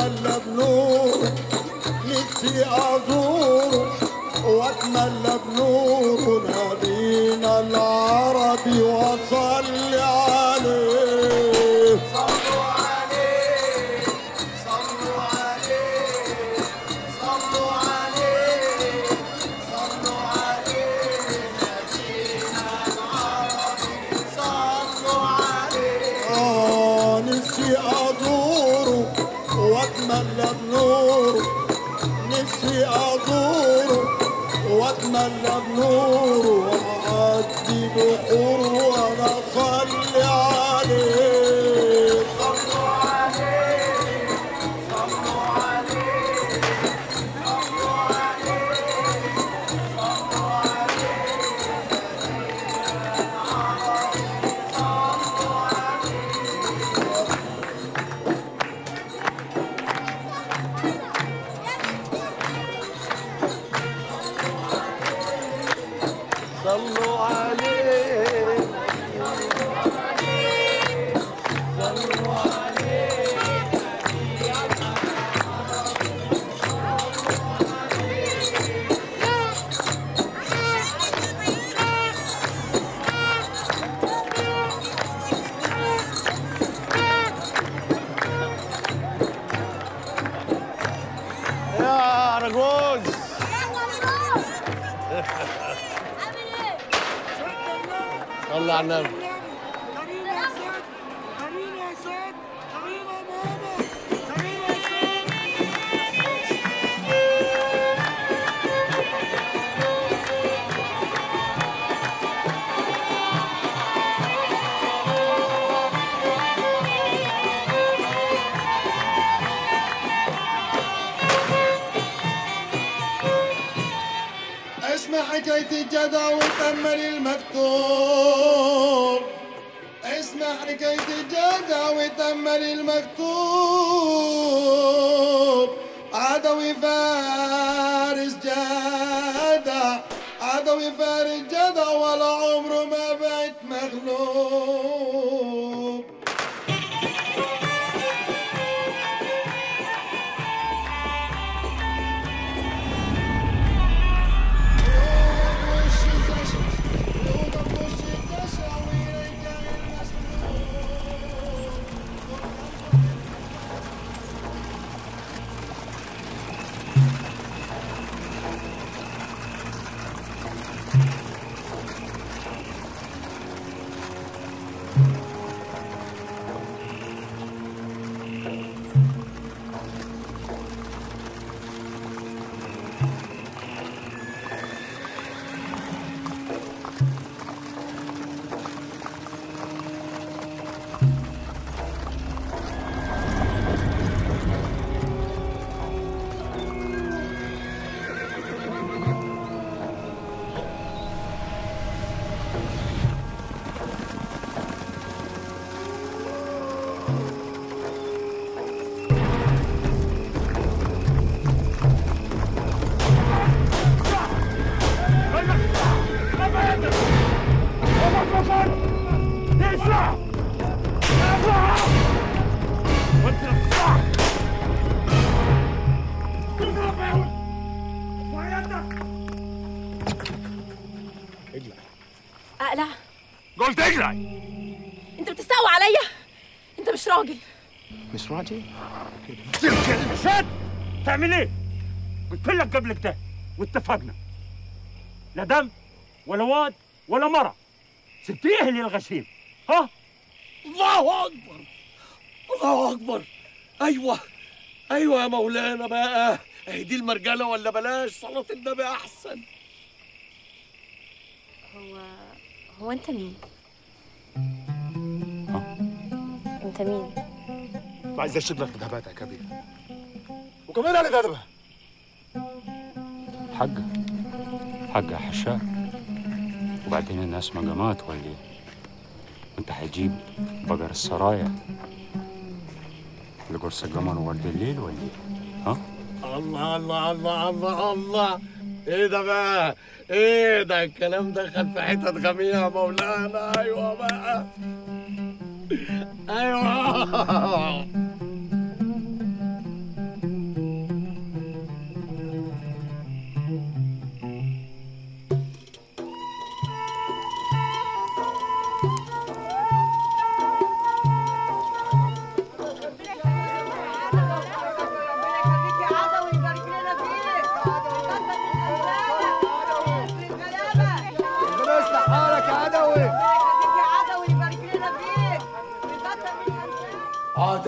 واتملى بنور نفسي ازور واتملى بنور نبينا العربي وصلي عليه صلوا عليه صلوا عليه صلوا عليه صلوا عليه نبينا العربي صلوا عليه آه نفسي أزوره وأتملى بنوره نفسي أزوره وأتملى بنوره وأعدي بحوره وأنا أصلي عليه صلوا عليه صلوا عليه صلوا عليه صلوا عليه نبينا العربي صلوا عليه صلوا عليه صلوا عليه يا رجوز صلى على النبي كريم يا سيد كريم يا سيد كريم يا ماما كريم يا سيد اسمع حكاية الجدع وتأمل المكتوب اسمع حكاية الجدع وتأمل المكتوب عدوي فارس جدع عدوي فارس جدع ولا عمره ما بقت مغلوب اقلع قلت اقلع انت بتستقوى عليا انت مش راجل مش راجل شاد تعمل ايه؟ قلت لك قبل كده واتفقنا لا دم ولا واد ولا مرة سبتيه للغشيم ها؟ الله اكبر الله اكبر ايوه ايوه يا مولانا بقى اهي دي المرجله ولا بلاش صلاه النبي احسن هو هو انت مين انت مين عايز اشد لك ذهبات يا كبير وكمان على ذهبها حقه حقه يا حشاء وبعدين الناس مقامات ولا ايه؟ وانت هتجيب بقر السرايا لقرص القمر وورد الليل ولا ايه؟ ها؟ الله الله الله الله الله ايه ده بقى ايه ده الكلام دخل في حتت غمية يا مولانا ايوه بقى ايوه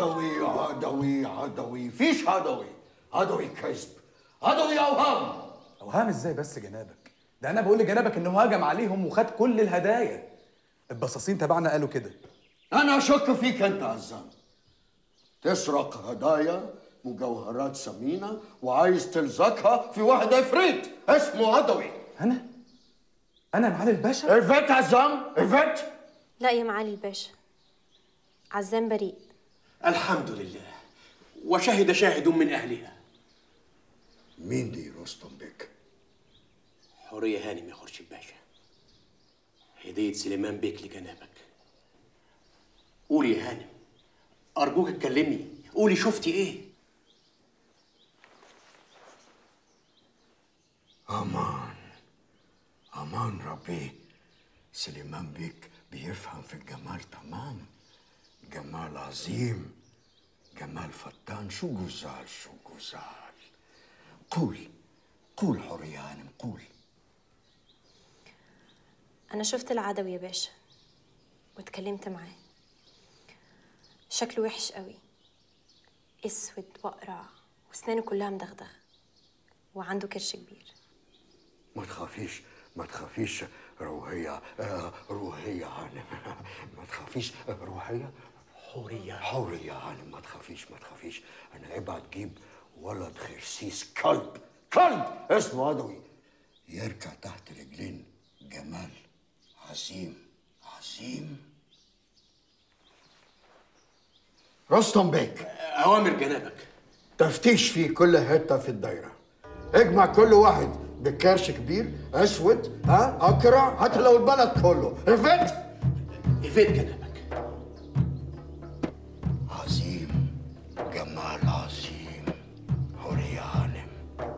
عدوي عدوي عدوي فيش عدوي عدوي كذب عدوي اوهام اوهام ازاي بس جنابك ده انا بقول لجنابك انه هاجم عليهم وخد كل الهدايا البصاصين تبعنا قالوا كده انا اشك فيك انت عزام تسرق هدايا مجوهرات ثمينه وعايز تلزقها في واحد عفريت اسمه عدوي انا انا معالي الباشا ايفيت عزام ايفيت لا يا معالي الباشا عزام بريء الحمد لله وشهد شاهد من أهلها مين دي رستم بك حورية هانم يا خورشيد باشا هدية سليمان بيك لجنابك قولي يا هانم أرجوك اتكلمي قولي شفتي إيه امان امان ربي سليمان بيك بيفهم في الجمال تمام جمال عظيم جمال فتان شو جزال شو جزال قول قول حورية هانم قول أنا شفت العدوي يا باشا واتكلمت معاه شكله وحش قوي اسود واقرع واسنانه كلها مدغدغه وعنده كرش كبير ما تخافيش ما تخافيش روحية آه، روحية هانم ما تخافيش آه، روحية حورية حورية هانم ما تخافيش ما تخافيش أنا ابعت جيب ولد خرسيس كلب كلب اسمه عدوي يركع تحت رجلين جمال عظيم عظيم رستم بيك أوامر جنابك تفتيش في كل حته في الدايره اجمع كل واحد بكرش كبير اسود ها اقرع حتى لو البلد كله عرفت إيفيت جنابك عظيم جمال عظيم حورية هانم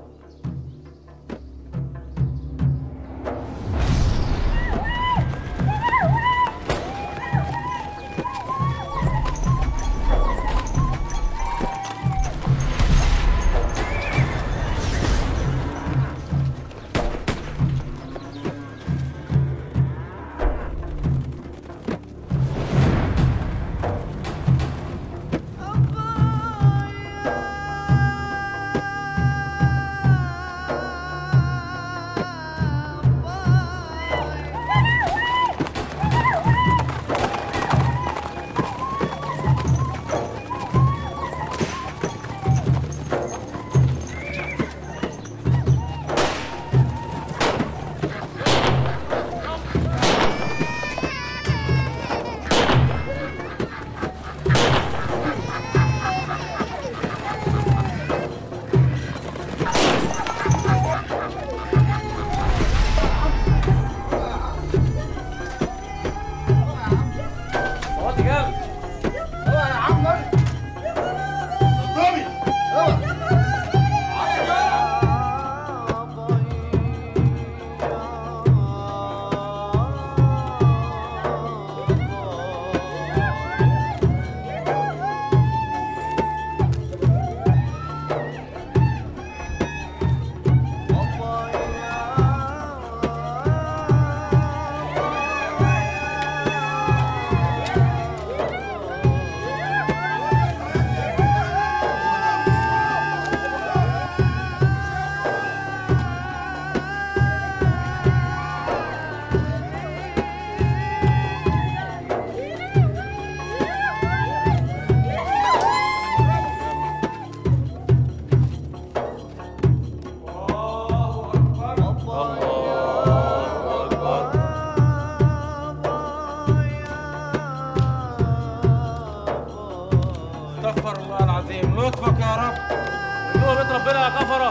استغفر الله العظيم لطفك يا رب نور بيت ربنا يا كفره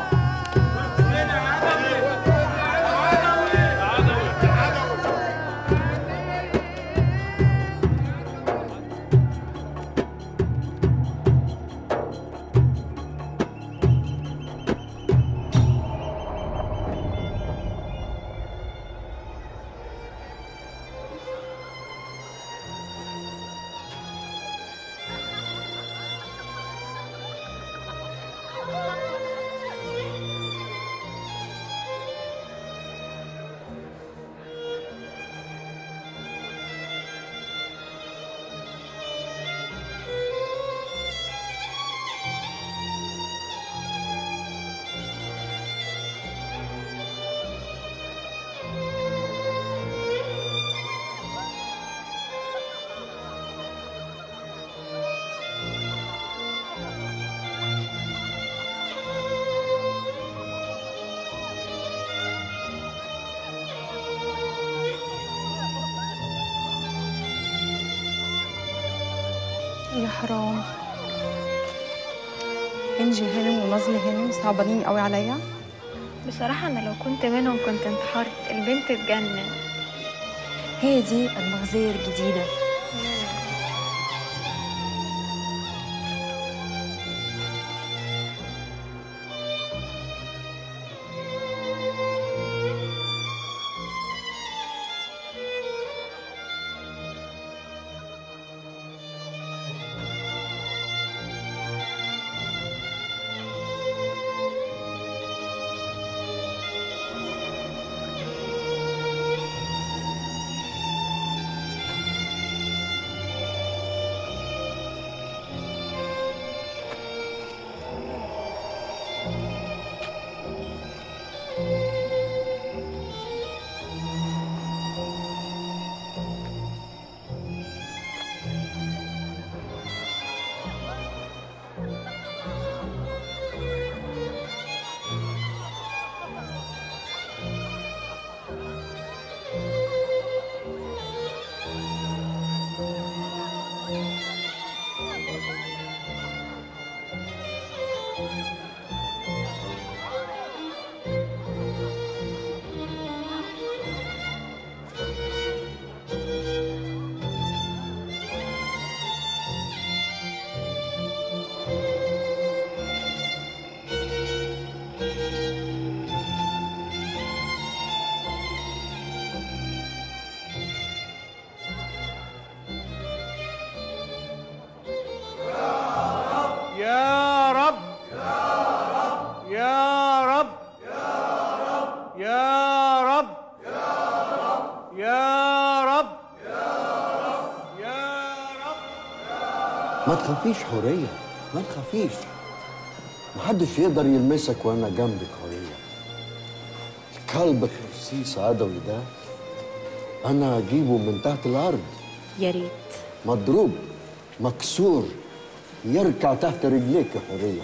فين يا عدوي يا عدوي يا حرام انجي هانم ونظلة هانم صعبانين قوي عليا بصراحة أنا لو كنت منهم كنت انتحرت البنت اتجنن هي دي المغزية الجديدة يا رب يا رب يا رب يا رب ما تخافيش حورية ما تخافيش محدش يقدر يلمسك وانا جنبك حورية الكلب الخرسيس عدوي ده انا اجيبه من تحت الارض يا ريت مضروب مكسور يركع تحت رجليك يا حورية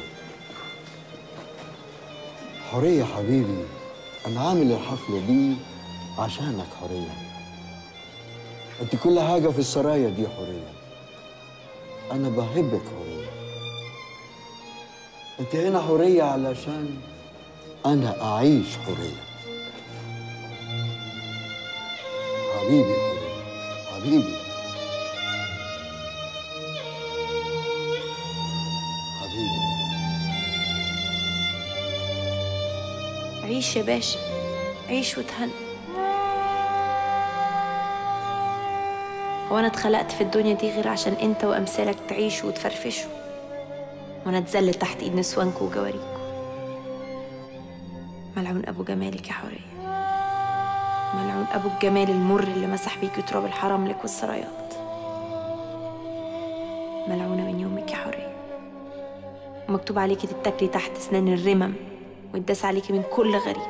حورية حبيبي أنا عامل الحفلة دي عشانك حورية أنت كل حاجة في السرايا دي حورية أنا بحبك حورية أنت هنا حورية علشان أنا أعيش حورية حبيبي حورية حبيبي حبيبي عيش يا باشا عيش وتهنى هو انا اتخلقت في الدنيا دي غير عشان انت وامثالك تعيشوا وتفرفشوا وانا اتذل تحت ايد نسوانكوا وجواريكوا ملعون ابو جمالك يا حوريه ملعون ابو الجمال المر اللي مسح بيكي تراب الحرم لك والسرايات ملعونه من يومك يا حوريه ومكتوب عليكي تتاكلي تحت اسنان الرمم ويتداس عليكي من كل غريب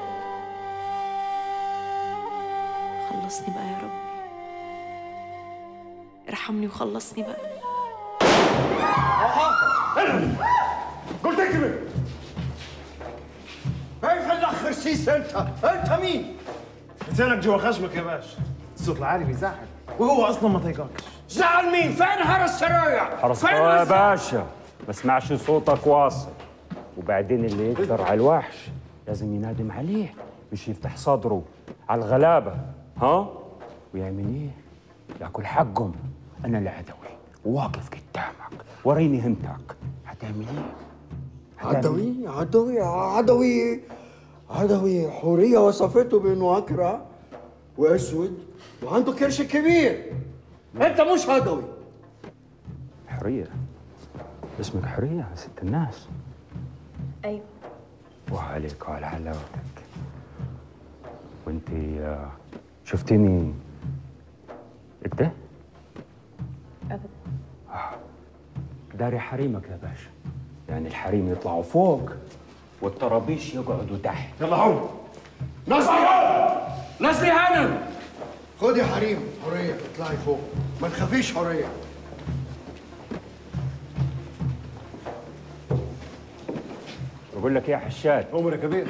خلصني بقى يا رب ارحمني وخلصني بقى قلت اكتب كيف الاخ خرسيس انت؟ انت مين؟ لسانك جوا خشمك يا باشا الصوت العالي بيزعل وهو اصلا ما طايقكش زعل مين؟ فين هرس السرايا؟ حرصت فين يا هرس- باشا ما اسمعش صوتك واصل وبعدين اللي يقدر على الوحش لازم ينادم عليه مش يفتح صدره على الغلابة ها ويعمل ايه ياكل حقهم انا العدوي واقف قدامك وريني همتك هتعمل ايه هتعمل عدوي عدوي عدوي عدوي حورية وصفته بانه اكرع واسود وعنده كرش كبير انت مش عدوي حرية اسمك حرية يا ست الناس ايوه وعليك وعلى حلاوتك وانت آه، شفتني انت ابدا داري حريمك يا باشا يعني الحريم يطلعوا فوق والطرابيش يقعدوا تحت يلا عم نصري نصري هانم خدي يا حريم حورية اطلعي فوق ما تخافيش حورية بقول لك إيه يا حشاد عمر يا كبير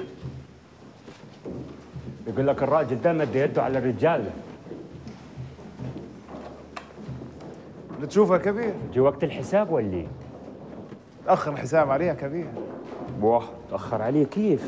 يقول لك الراجل ده مد يده على الرجال بتشوفها كبير جي وقت الحساب ولا ايه؟ تاخر الحساب عليها كبير واه تأخر عليه كيف؟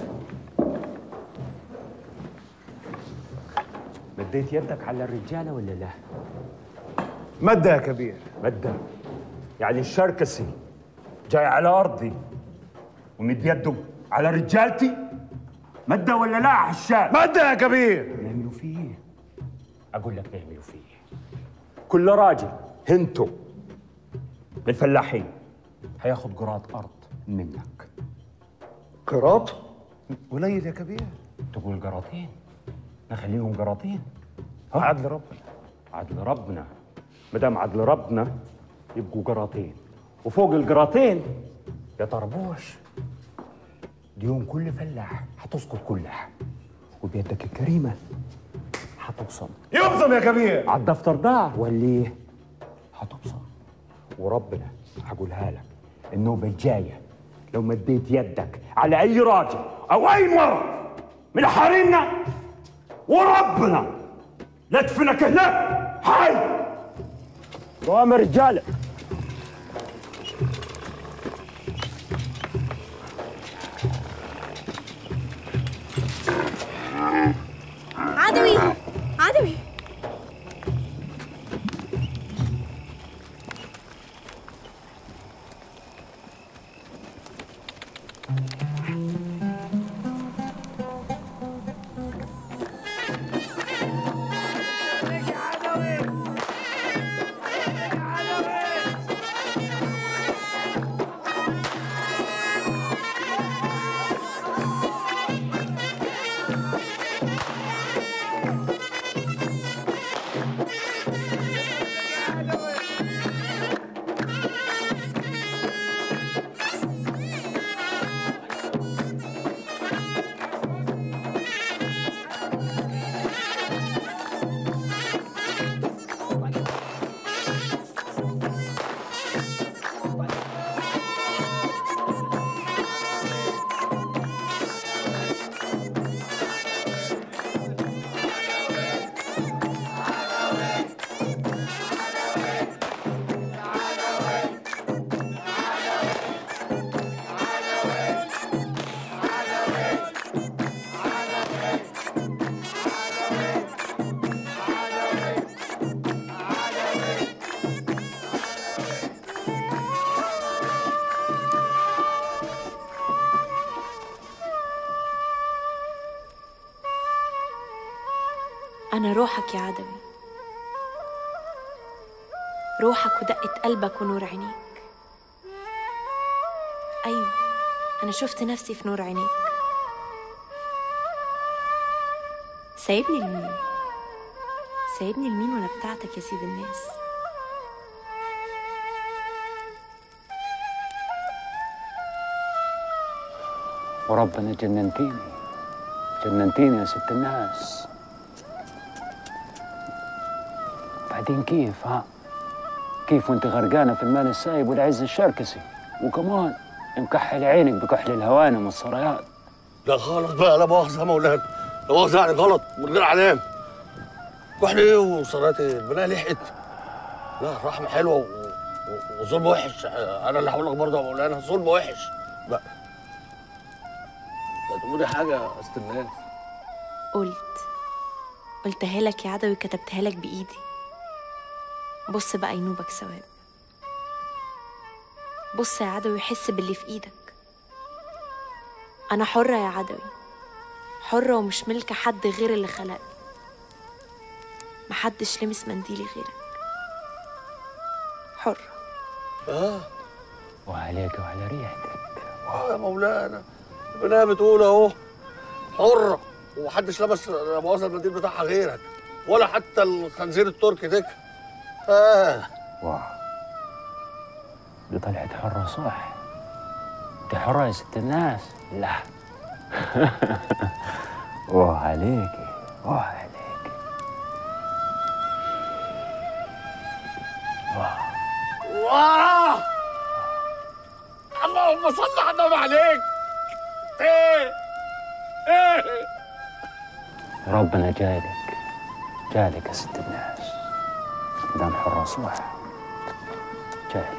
مديت يدك على الرجالة ولا لا؟ مدة يا كبير مدة يعني الشركسي جاي على أرضي ومد يده على رجالتي مدة ولا لا عشان مدة يا كبير نعملوا فيه أقول لك نعملوا فيه كل راجل هنتو للفلاحين هياخد قراط أرض منك قراط قليل يا كبير تقول قراطين نخليهم قراطين عدل ربنا عدل ربنا ما دام عدل ربنا يبقوا قراطين وفوق القراطين يا طربوش اليوم كل فلاح هتسقط كلها وبيدك الكريمة هتبصم يبصم يا كبير على الدفتر ده ولا ايه؟ هتبصم وربنا هقولها لك النوبة الجاية لو مديت يدك على أي راجل أو أي مرة من حريمنا وربنا لا تدفنك هناك حي قوام رجالة عدوي عدوي أنا روحك يا عدوي روحك ودقة قلبك ونور عينيك أيوة أنا شفت نفسي في نور عينيك سايبني لمين سايبني لمين وأنا بتاعتك يا سيد الناس وربنا جننتيني جننتيني يا ست الناس بعدين كيف ها كيف وانت غرقانه في المال السايب والعز الشركسي وكمان مكحل عينك بكحل الهوانم والسريات لا غلط بقى لا مؤاخذة يا مولانا لا مؤاخذة يعني غلط من غير علام كحل ايه وصلاتي البنايه لحقت لا الرحمة حلوة و- و- وظلم وحش انا اللي هقول لك برضه يا مولانا ظلم وحش لا لا تقولي حاجة يا ست الناس قلت قلتها لك يا عدوي كتبتها لك بإيدي بص بقى ينوبك ثواب بص يا عدوي حس باللي في إيدك أنا حرة يا عدوي حرة ومش ملك حد غير اللي خلقني محدش لمس منديلي غيرك حرة اه وعليك وعلى ريحتك اه يا مولانا البنايه بتقول اهو حرة ومحدش لبس لا مؤاخذة المنديل بتاعها غيرك ولا حتى الخنزير التركي ديك اه واو دي طلعت حرة صح دي حرة يا ست الناس لا اوه عليكي اوه عليكي واه اللهم صل على النبي عليك ايه ايه ربنا جالك جالك يا ست الناس دام حرة صح جاهلك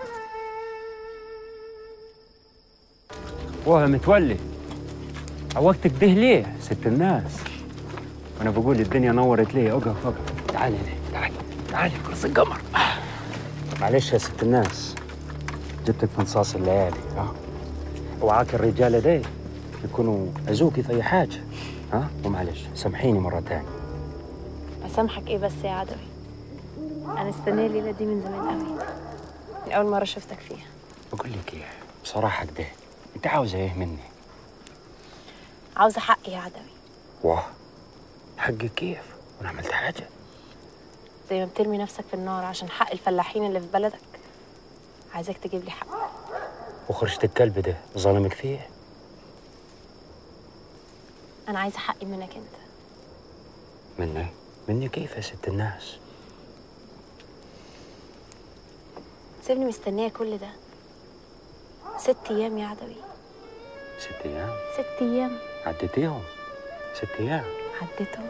وها متولي عوقتك ده ليه ست الناس وانا بقول الدنيا نورت ليه اقف اقف تعالي هنا تعالي تعالي كرسي القمر معلش يا ست الناس جبتك في نصاص الليالي ها وعاك الرجاله دي يكونوا اذوكي في اي حاجه ها ومعلش سامحيني مره تانية اسامحك ايه بس يا عدوي انا استنيه الليله دي من زمان قوي من اول مره شفتك فيها بقول لك ايه بصراحه كده انت عاوزه ايه مني عاوزه حقي يا عدوي واه حقك كيف وانا عملت حاجه زي ما بترمي نفسك في النار عشان حق الفلاحين اللي في بلدك عايزاك تجيب لي حق وخرجت الكلب ده ظلمك فيه انا عايزه حقي منك انت مني مني كيف يا ست الناس تسيبني مستنيه كل ده ست ايام يا عدوي ست ايام ست ايام عديتيهم ست ايام عديتهم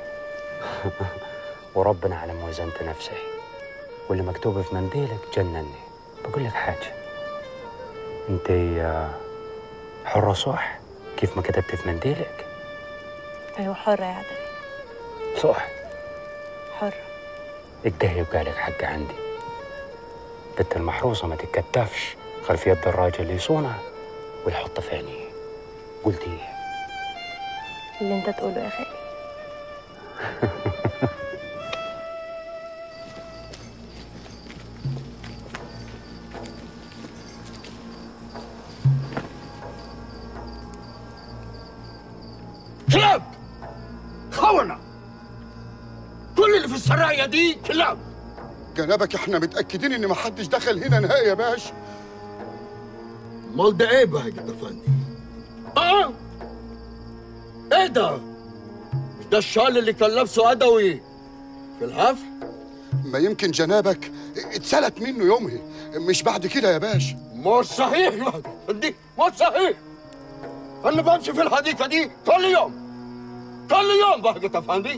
وربنا على موازنة نفسي واللي مكتوب في منديلك جنني بقول لك حاجة انت آه، حرة صح كيف ما كتبت في منديلك ايوه حره يا عدوي صح حره الده يبقى لك حق عندي بنت المحروسة ما تتكتفش خلف يد الراجل اللي يصونها ويحط في عينيه قلت ايه اللي انت تقوله يا خالي كلاب خونة كل اللي في السرايا دي كلاب جنابك احنا متأكدين ان محدش دخل هنا نهائي يا باشا امال ده ايه بقى يا افندي؟ اه ايه ده؟ مش ده الشال اللي كان لابسه عدوي في الحفل؟ ما يمكن جنابك اتسلت منه يومها مش بعد كده يا باشا مش صحيح يا افندي مش صحيح انا بمشي في الحديقه دي كل يوم كل يوم بهجة افندي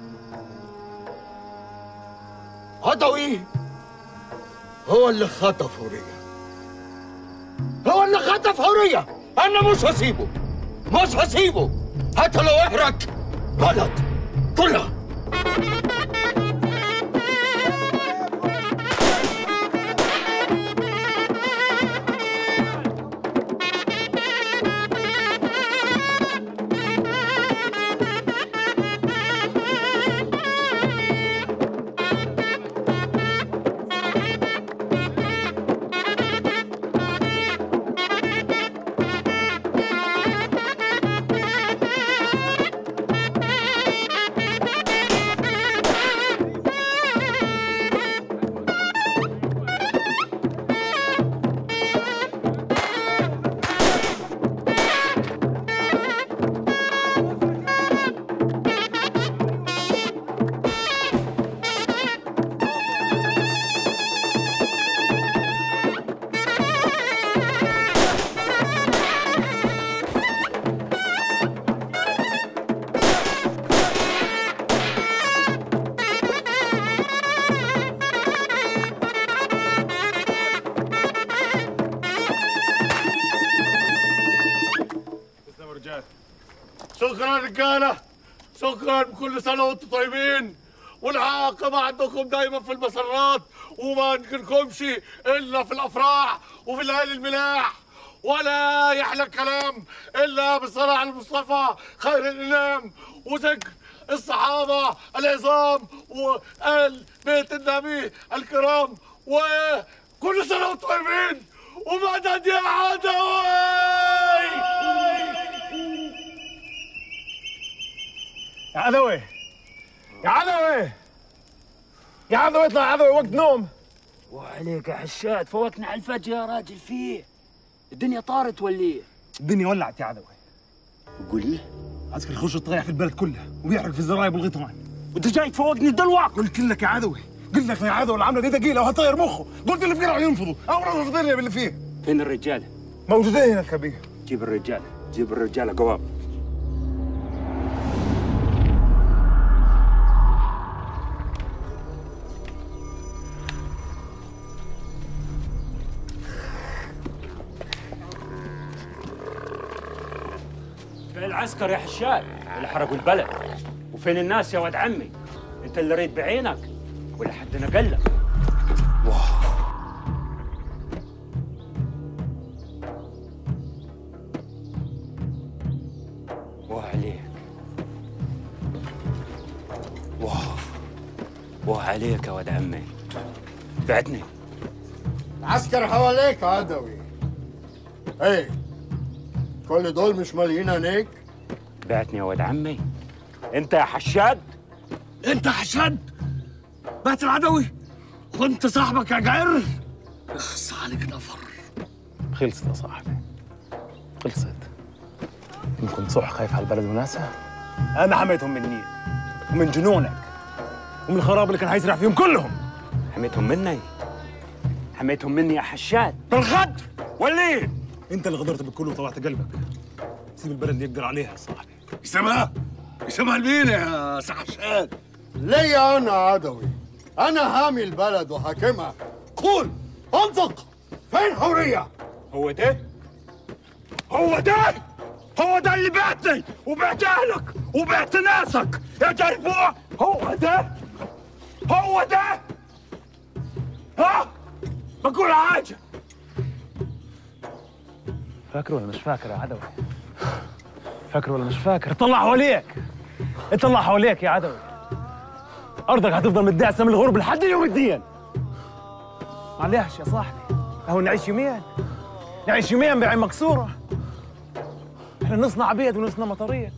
عدوي هو اللي خطف حورية هو اللي خطف حورية انا مش هسيبه مش هسيبه حتى لو احرق بلد كلها شكرا رجاله شكرا كل سنه وانتم طيبين والعاقبه عندكم دايما في المسرات وما نجيلكمش الا في الافراح وفي الليالي الملاح ولا يحلى الكلام الا بالصلاه على المصطفى خير الانام وذكر الصحابه العظام وال بيت النبي الكرام وكل سنه وانتم طيبين ومدد يا عدوي يا عدوي يا عدوي يا عدوي اطلع يا عدوي وقت نوم وعليك يا حشاد فوتنا على الفجر يا راجل فيه الدنيا طارت ولا ايه؟ الدنيا ولعت يا عدوي قول ايه؟ عسكر يخش الطريح في البلد كلها وبيحرق في الزرايب والغيطان وانت جاي تفوقني دلوقتي قلت لك يا عدوي قلت لك يا عدوي العمله دي ثقيله وهطير مخه قلت اللي في راح ينفضوا اورا في الدنيا باللي فيه فين الرجاله؟ موجودين هنا كبير جيب الرجاله جيب الرجاله قوام فين العسكر يا حشاد اللي حرقوا البلد وفين الناس يا ولد عمي انت اللي ريت بعينك ولا حدنا قال لك واه عليك واه واه عليك يا ولد عمي بعتني العسكر حواليك عدوي ايه كل دول مش مالين عينيك بعتني يا ولد عمي انت يا حشاد انت حشاد بات العدوي وانت صاحبك يا جعر اخص عليك نفر خلصت يا صاحبي خلصت إن كنت صح خايف على البلد وناسها أنا حميتهم من النيل ومن جنونك ومن الخراب اللي كان هيسرح فيهم كلهم حميتهم مني حميتهم مني يا حشاد بالغدر ولا ايه؟ انت اللي غدرت بالكل وطلعت قلبك سيب البلد اللي يقدر عليها يا صاحبي يسمع يسمع لمين يا سي حشاد ليا انا عدوي انا هامي البلد وحاكمها قول انطق فين حوريه هو ده هو ده هو ده اللي بعتني وبعت اهلك وبعت ناسك يا جربوع هو ده هو ده ها بقول حاجه فاكر ولا مش فاكر يا عدوي؟ فاكر ولا مش فاكر؟ اطلع حواليك اطلع حواليك يا عدوي ارضك هتفضل متدعسه من الغرب لحد يوم الدين معلش يا صاحبي اهو نعيش يومين نعيش يومين بعين مكسوره احنا نصنع بيت ونصنع مطاريات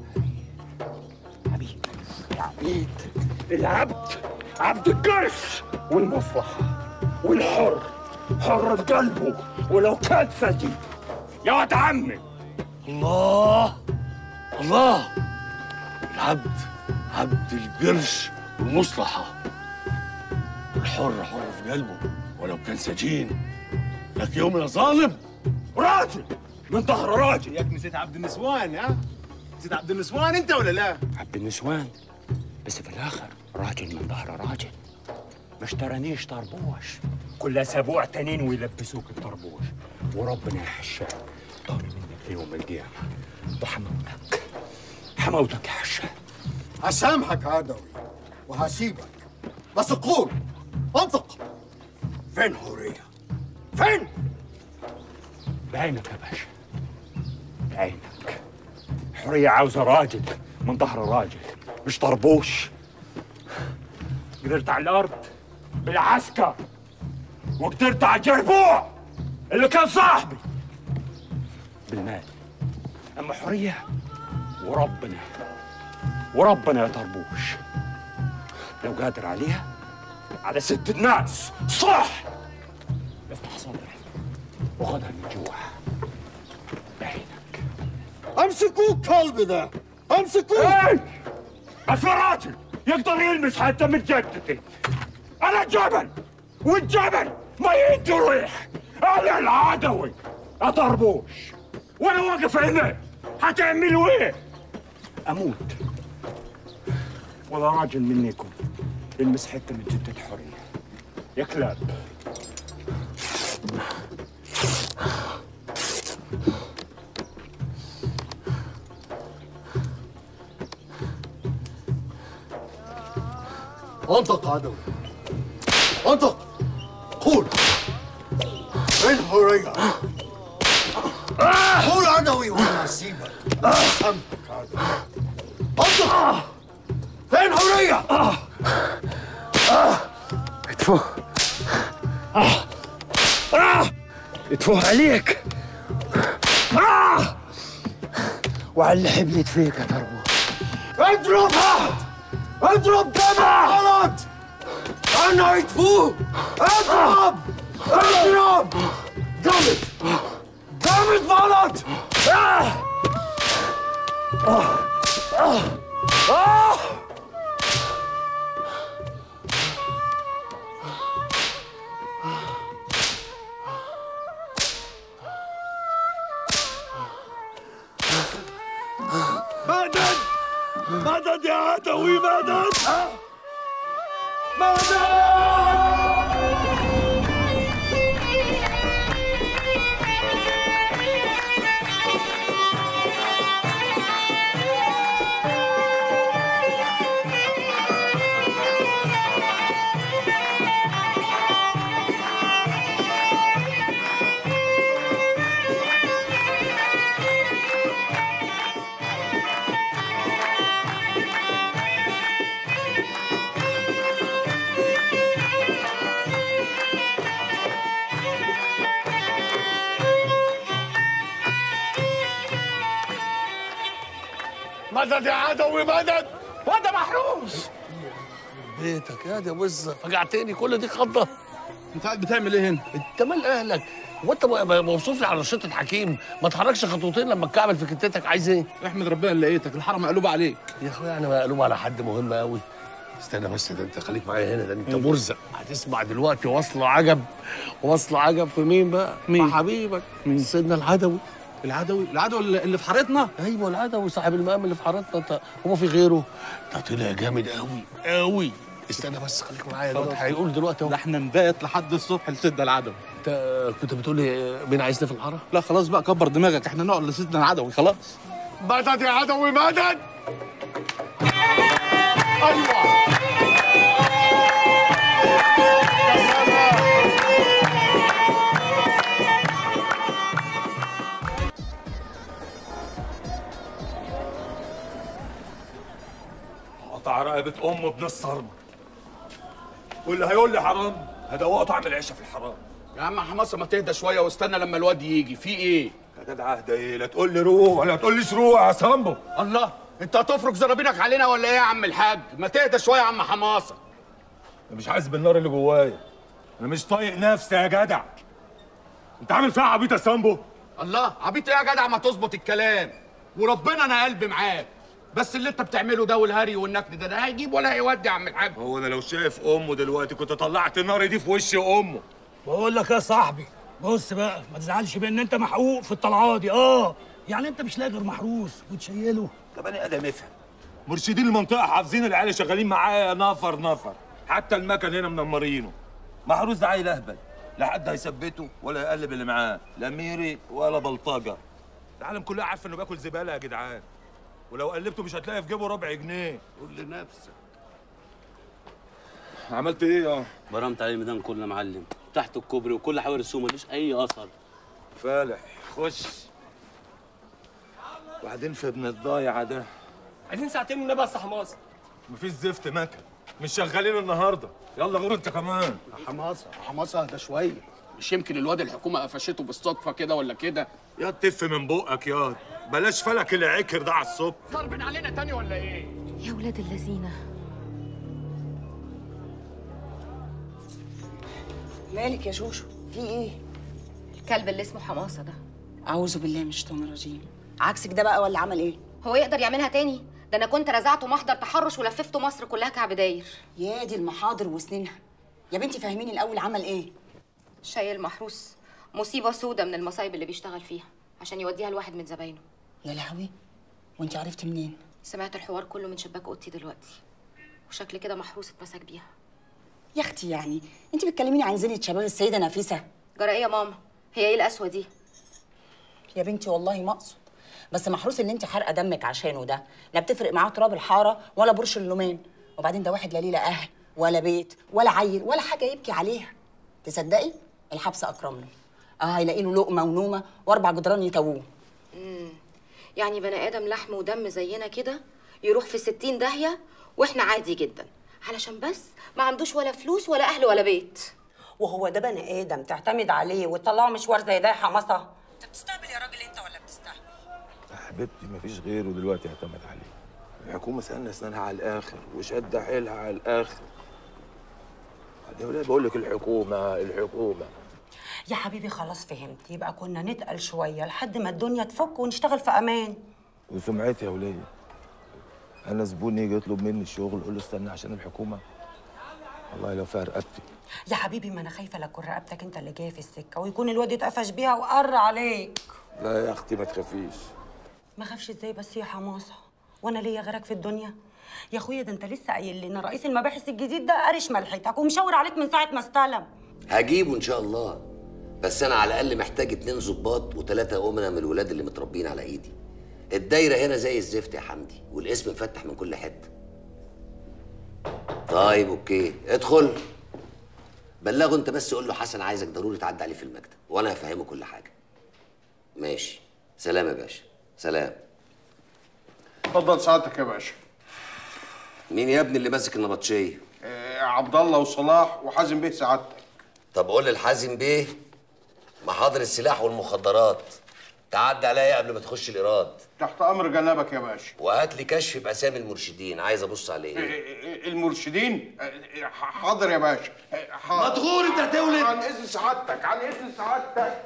عبيد العبد عبد القرش والمصلحة والحر حر قلبه ولو كان سجين يا ولد عمي الله الله العبد عبد القرش والمصلحة الحر حر في قلبه ولو كان سجين لك يوم يا ظالم راجل من ظهر راجل ياك نسيت عبد النسوان ها نسيت عبد النسوان انت ولا لا عبد النسوان بس في الاخر راجل من ظهر راجل ما اشترانيش طربوش كل اسبوع تانيين ويلبسوك الطربوش وربنا يا حشاد طار منك يوم القيامه وحموتك حموتك يا حشاد هسامحك عدوي وهسيبك بس قول انطق فين حوريه فين بعينك يا باشا بعينك حرية عاوزة راجل من ظهر راجل مش طربوش قدرت على الأرض بالعسكر وقدرت على الجربوع اللي كان صاحبي بالمال أما حرية وربنا وربنا يا طربوش لو قادر عليها على ست الناس صح افتح صدرك وخدها من جوا امسكوه الكلب ده امسكوه ايه ما في راجل يقدر يلمس حتى من جدتي انا جبل والجبل ما يدي ريح انا العدوي اطربوش وانا واقف هنا هتعملوا ايه؟ اموت ولا راجل منكم يلمس حته من جدة حريه يا كلاب انطق عدوي انطق قول فين حوريه قول عدوي وانا هسيبك سامحك عدوي انطق فين حوريه اتفوه اتفوه عليك وعلى اللي حبلت فيك يا تربو اضربها اضرب دمع غلط انا يطفوه اضرب اضرب جامد جامد غلط آه. آه. آه. آه. مدد مدد يا عدوي مدد مدد مدد يا عدوي مدد وده محروس بيتك يا دي وزه فجعتني كل دي خضه انت قاعد بتعمل ايه هنا؟ انت مال اهلك وانت م- م- موصوف لي على رشيطه حكيم ما تحركش خطوتين لما تكعبل في كتتك عايز ايه؟ احمد ربنا اللي لقيتك الحرم مقلوب عليك يا اخويا انا مقلوب على حد مهم قوي استنى بس ده انت خليك معايا هنا ده انت مرزق هتسمع دلوقتي وصل عجب وصل عجب في مين بقى؟ مين؟ حبيبك مين؟ سيدنا العدوي العدوي العدوي اللي اللي في حارتنا ايوه العدوي صاحب المقام اللي في حارتنا انت هو في غيره ده طلع جامد قوي قوي استنى بس خليك معايا خلاص. دلوقتي هيقول دلوقتي اهو ده احنا نبات لحد الصبح لسيدنا العدوي انت كنت بتقول لي مين عايزني في الحاره؟ لا خلاص بقى كبر دماغك احنا نقعد لسيدنا العدوي خلاص مدد يا عدوي مدد قطع رقبة أمه ابن الصرمة واللي هيقول لي حرام هدوقه طعم العيشة في الحرام يا عم حماسه ما تهدى شويه واستنى لما الواد يجي في ايه؟ يا جدع اهدى ايه لا تقول لي روح ولا تقول لي روح يا سامبو الله انت هتفرك زرابينك علينا ولا ايه يا عم الحاج؟ ما تهدى شويه يا عم حماسه انا مش حاسس بالنار اللي جوايا انا مش طايق نفسي يا جدع انت عامل فيها عبيط يا سامبو الله عبيط ايه يا جدع ما تظبط الكلام وربنا انا قلبي معاك بس اللي انت بتعمله ده والهري والنكد ده ده هيجيب ولا هيودي يا عم الحاج هو انا لو شايف امه دلوقتي كنت طلعت النار دي في وش امه بقول لك يا صاحبي بص بقى ما تزعلش بان انت محقوق في الطلعه دي اه يعني انت مش لاقي غير محروس وتشيله طب انا ادم افهم مرشدين المنطقه حافظين العيال اللي شغالين معايا نفر نفر حتى المكن هنا منمرينه محروس ده عيل اهبل لا حد هيثبته ولا يقلب اللي معاه لا ميري ولا بلطجه العالم كلها عارفه انه بياكل زباله يا جدعان ولو قلبته مش هتلاقي في جيبه ربع جنيه قول لنفسك عملت ايه اه برمت عليه الميدان كله معلم تحت الكوبري وكل حواري السوق مفيش اي اثر فالح خش وبعدين في ابن الضايع ده عايزين ساعتين من بس يا حماس مفيش زفت مكن مش شغالين النهارده يلا غور انت كمان حماسه حماسه اهدى شويه مش يمكن الواد الحكومه قفشته بالصدفه كده ولا كده يا تف من بقك يا بلاش فلك اللي عكر ده على الصبح ضربين علينا تاني ولا ايه يا ولاد اللذينه مالك يا شوشو في ايه الكلب اللي اسمه حماسه ده اعوذ بالله من الشيطان الرجيم عكسك ده بقى ولا عمل ايه هو يقدر يعملها تاني ده انا كنت رزعته محضر تحرش ولففته مصر كلها كعب داير يا دي المحاضر وسنينها يا بنتي فهميني الاول عمل ايه شايل محروس مصيبه سودة من المصايب اللي بيشتغل فيها عشان يوديها لواحد من زباينه يا لهوي وانت عرفتي منين سمعت الحوار كله من شباك اوضتي دلوقتي وشكل كده محروس اتمسك بيها يا اختي يعني انت بتكلميني عن زينه شباب السيده نفيسه جرى ايه يا ماما هي ايه القسوه دي يا بنتي والله ما اقصد بس محروس اللي انت حارقه دمك عشانه ده لا بتفرق معاه تراب الحاره ولا برش اللومان وبعدين ده واحد لا ليه لا اهل ولا بيت ولا عيل ولا حاجه يبكي عليها تصدقي الحبس اكرم له اه هيلاقي له لقمه ونومه واربع جدران يتووه امم يعني بني ادم لحم ودم زينا كده يروح في ستين داهيه واحنا عادي جدا علشان بس ما عندوش ولا فلوس ولا اهل ولا بيت وهو ده بني ادم تعتمد عليه وتطلعه مشوار زي ده يا حماسه انت بتستقبل يا راجل انت ولا بتستهبل يا حبيبتي مفيش غيره دلوقتي يعتمد عليه الحكومة سألنا اسنانها على الآخر وشد حيلها على الآخر يا ولاد بقول لك الحكومة الحكومة يا حبيبي خلاص فهمت يبقى كنا نتقل شويه لحد ما الدنيا تفك ونشتغل في امان وسمعتي يا ولية أنا زبون يجي يطلب مني الشغل أقول له استنى عشان الحكومة والله لو فيها رقبتي يا حبيبي ما انا خايفه لا تكون رقبتك انت اللي جايه في السكه ويكون الواد اتقفش بيها وقر عليك لا يا أختي ما تخافيش ما خافش ازاي بس يا حماسه وانا ليا غيرك في الدنيا يا اخويا ده انت لسه قايل لنا رئيس المباحث الجديد ده قارش ملحتك ومشاور عليك من ساعه ما استلم هجيبه ان شاء الله بس انا على الاقل محتاج اتنين ظباط وثلاثه امنا من الولاد اللي متربيين على ايدي الدايره هنا زي الزفت يا حمدي والاسم مفتح من كل حته طيب اوكي ادخل بلغه انت بس قول له حسن عايزك ضروري تعدي عليه في المكتب وانا هفهمه كل حاجه ماشي سلام يا باشا سلام اتفضل سعادتك يا باشا مين يا ابني اللي ماسك النبطشيه آه عبد الله وصلاح وحازم بيه سعادتك طب قول للحازم بيه محاضر السلاح والمخدرات تعدي عليا قبل ما تخش الايراد تحت امر جنابك يا باشا وهات لي كشف باسامي المرشدين عايز ابص عليه المرشدين حاضر يا باشا حاضر مدغور انت هتولد. عن اذن سعادتك عن اذن سعادتك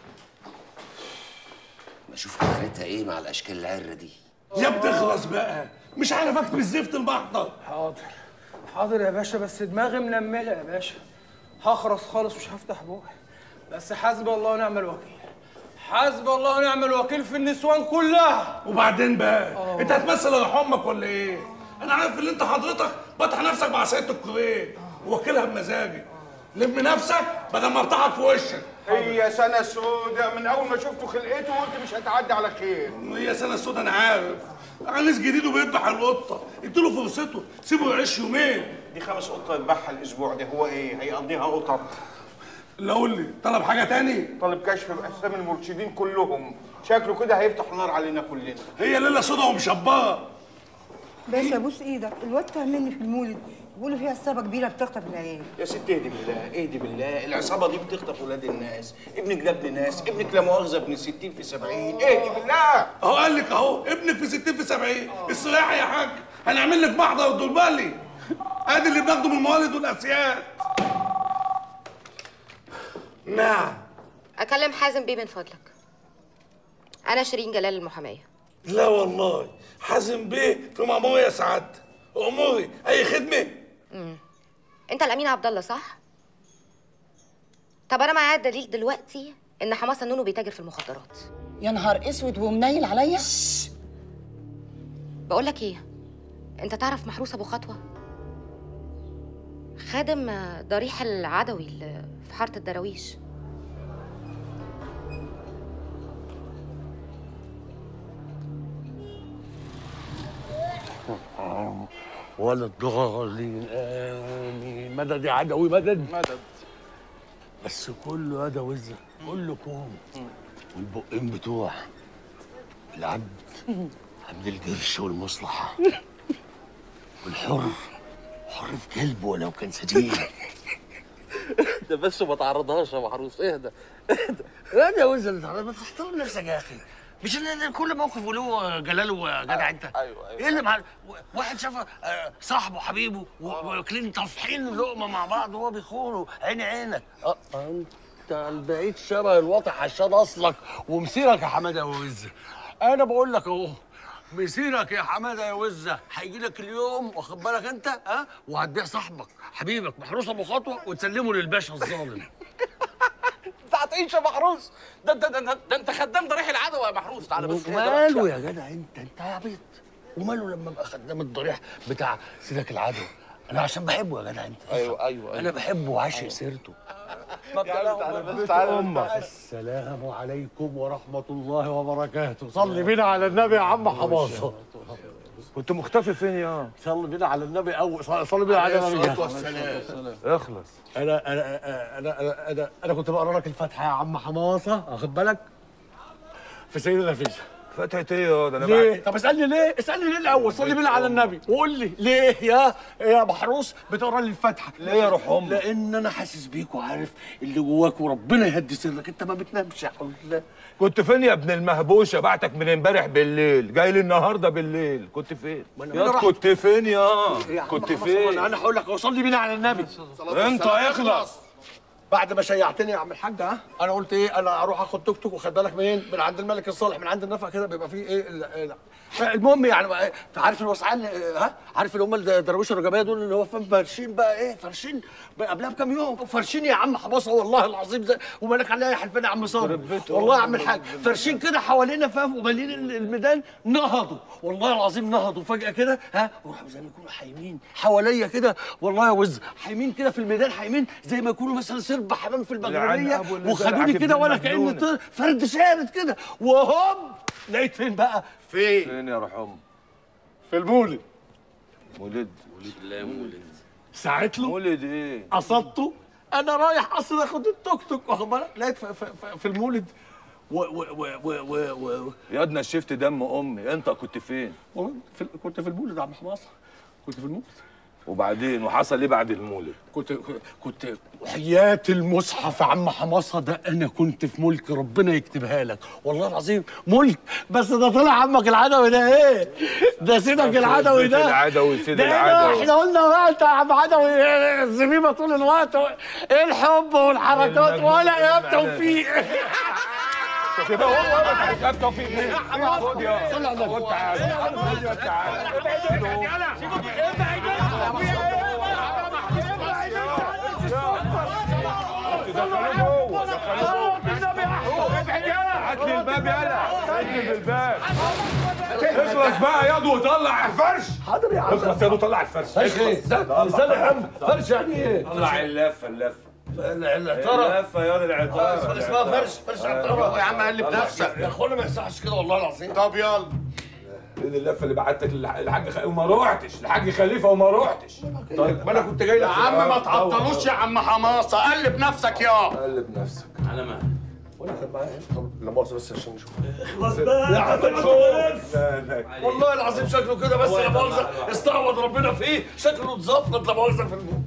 بشوف اخرتها ايه مع الاشكال العره دي يا بتخلص بقى مش عارف اكتب الزفت المحضر حاضر حاضر يا باشا بس دماغي منمله يا باشا هخرس خالص مش هفتح بوقي بس حسبي الله ونعم الوكيل حسبي الله ونعم الوكيل في النسوان كلها وبعدين بقى انت هتمثل على امك ولا ايه انا عارف ان انت حضرتك بطح نفسك مع سياده الكويت ووكيلها بمزاجي لم نفسك بدل ما افتحك في وشك هي سنة سودة من أول ما شفته خلقته وقلت مش هتعدي على خير هي سنه سودا انا عارف عريس جديد وبيذبح القطه اديله فرصته سيبه يعيش يومين دي خمس قطة يذبحها الأسبوع ده هو إيه؟ هيقضيها قطط لا قول لي طلب حاجة تاني؟ طلب كشف بأسامي المرشدين كلهم شكله كده هيفتح نار علينا كلنا هي ليلة سودا ومشبرة باشا بوس ايدك الواد تهمني في المولد بيقولوا فيها عصابه كبيره بتخطف العيال يا ست اهدي بالله اهدي بالله العصابة دي بتخطف ولاد الناس ابنك ده ابن ناس ابنك لا مؤاخذة ابن 60 في 70 اهدي بالله اهو قال لك اهو ابنك في 60 في 70 الصراحة يا حاج هنعمل لك محضر دول ادي اللي بناخده من الموالد والاسياد نعم اكلم حازم بيه من فضلك انا شيرين جلال المحاميه لا والله حازم بيه في مأموري يا سعادتك اموري اي خدمة امم انت الامين عبد الله صح طب انا معايا الدليل دلوقتي ان حماسه نونو بيتاجر في المخدرات يا نهار اسود ومنيل عليا بقول لك ايه انت تعرف محروس ابو خطوه خادم آه، ضريح العدوي اللي في حاره الدراويش ولا الضالين امين مدد يا عدوي مدد مدد بس كله يا ده وزه كله كوم والبقين بتوع العبد عبد القرش والمصلحه والحر حر في قلبه ولو كان سديد ده بس ما تعرضهاش يا محروس اهدى يا ده وزه ما تحترم نفسك يا اخي مش ان كل موقف وله جلال وجدع انت ايوه ايوه ايه اللي مع واحد شاف آه، صاحبه حبيبه و- واكلين طافحين لقمه مع بعض وهو بيخونه عيني عينك اه انت البعيد شبه الواطي حشاد اصلك ومسيرك يا حماده يا وزه انا بقول لك اهو مسيرك يا حماده يا وزه هيجي لك اليوم واخد بالك انت ها وهتبيع صاحبك حبيبك محروس ابو خطوه وتسلمه للباشا الظالم انت هتعيش يا محروس ده انت ده, ده, ده انت خدام ضريح العدوى يا محروس تعالى بس وماله يا جدع انت انت يا عبيط وماله لما ابقى خدام الضريح بتاع سيدك العدو انا عشان بحبه يا جدع انت ايوه ايوه انا بحبه وعاشق سيرته امك السلام عليكم ورحمه الله وبركاته صلي بينا على النبي يا عم حماصه كنت مختفي فين يا صلي بينا على النبي اول صلي بينا على عليه النبي الصلاة والسلام. اخلص انا انا انا انا انا, أنا كنت بقرا لك الفاتحه يا عم حماصه واخد بالك في سيدنا نفيسه فتحة ايه يا ده انا ليه؟ بعت- طب اسالني ليه؟ اسالني ليه الاول؟ صلي بالله على النبي وقول لي ليه يا يا محروس بتقرا لي الفاتحه؟ ليه يا روح امك؟ لان انا حاسس بيك وعارف اللي جواك وربنا يهدي سرك انت ما بتنامش يا حول كنت فين يا ابن المهبوشه بعتك من امبارح بالليل جاي لي النهارده بالليل كنت فين أنا يا رحت. كنت فين يا يا عم كنت محمد فين صلى- انا هقول لك صلي بينا على النبي انت اخلص بعد ما شيعتني يا عم الحاج ها انا قلت ايه انا اروح اخد توك توك واخد بالك منين من عند الملك الصالح من عند النفق كده بيبقى فيه ايه ال- ال- المهم يعني بقى إيه، عارف الوسعان آه، ها عارف اللي هم الدراويش الرجبيه دول اللي هو فاهم فارشين بقى ايه فارشين بقى قبلها بكام يوم فارشين يا عم حباصه والله العظيم زي ومالك عليا حلفان يا عم صابر والله يا عم الحاج فارشين كده حوالينا فاهم ومالين ال- الميدان نهضوا والله العظيم نهضوا فجاه كده ها وراحوا زي ما يكونوا حايمين حواليا كده والله يا وز حايمين كده في الميدان حايمين زي ما يكونوا مثلا سرب حمام في لعن المغربيه أبو اللي وخدوني زرعك كده ابن وانا كاني المجنونة. طير- فرد شارد كده وهوب لقيت فين بقى؟ فين؟ فين يا روح امك في المولد مولد لا مولد ساعت له مولد ايه؟ قصدته انا رايح اصلا اخد التوك توك واخد بالك لقيت في, في, في, في المولد و و و و و و يا ادنى شفت دم امي انت كنت فين؟ والله في كنت في المولد يا عم حماصه كنت في المولد وبعدين وحصل ايه بعد المولد كنت كنت وحياة المصحف يا عم حماصة ده أنا كنت في ملك ربنا يكتبها لك والله العظيم ملك بس ده طلع عمك العدوي ده إيه؟ ده سيدك العدوي ده سيد العدوي سيد ده إيه ده؟ العدوي احنا قلنا بقى انت يا عم عدوي إيه الزميمه طول الوقت ايه الحب والحركات ولا يا توفيق كده هو ما تعرفش توفيق مين خد يا صلي على النبي. خد تعالى خد يا تعالى هات لي الباب يلا اقفل الباب اخلص بقى يا دو وطلع الفرش حاضر يا عم اخلص يا دو طلع الفرش فرش ايه؟ استنى يا عم فرش يعني ايه؟ طلع اللفه اللفه العطاره اللفه يا العطاره اسمها فرش فرش عطاره يا عم قلب نفسك يا اخوانا ما يصحش كده والله العظيم طب يلا ايه اللفه اللي بعتك للح- للحاج خ... وما روحتش الحاج خليفه وما روحتش طيب ما انا كنت جاي يا لك عم ما تعطلوش يا عم حماصه قلب نفسك يا قلب نفسك على ما وانا كان معايا طب لا مؤاخذه بس عشان نشوف خلاص يا عم لا، لا لا. والله العظيم شكله كده بس لا مؤاخذه استعوض ربنا فيه شكله اتزفرط لا مؤاخذه في الموت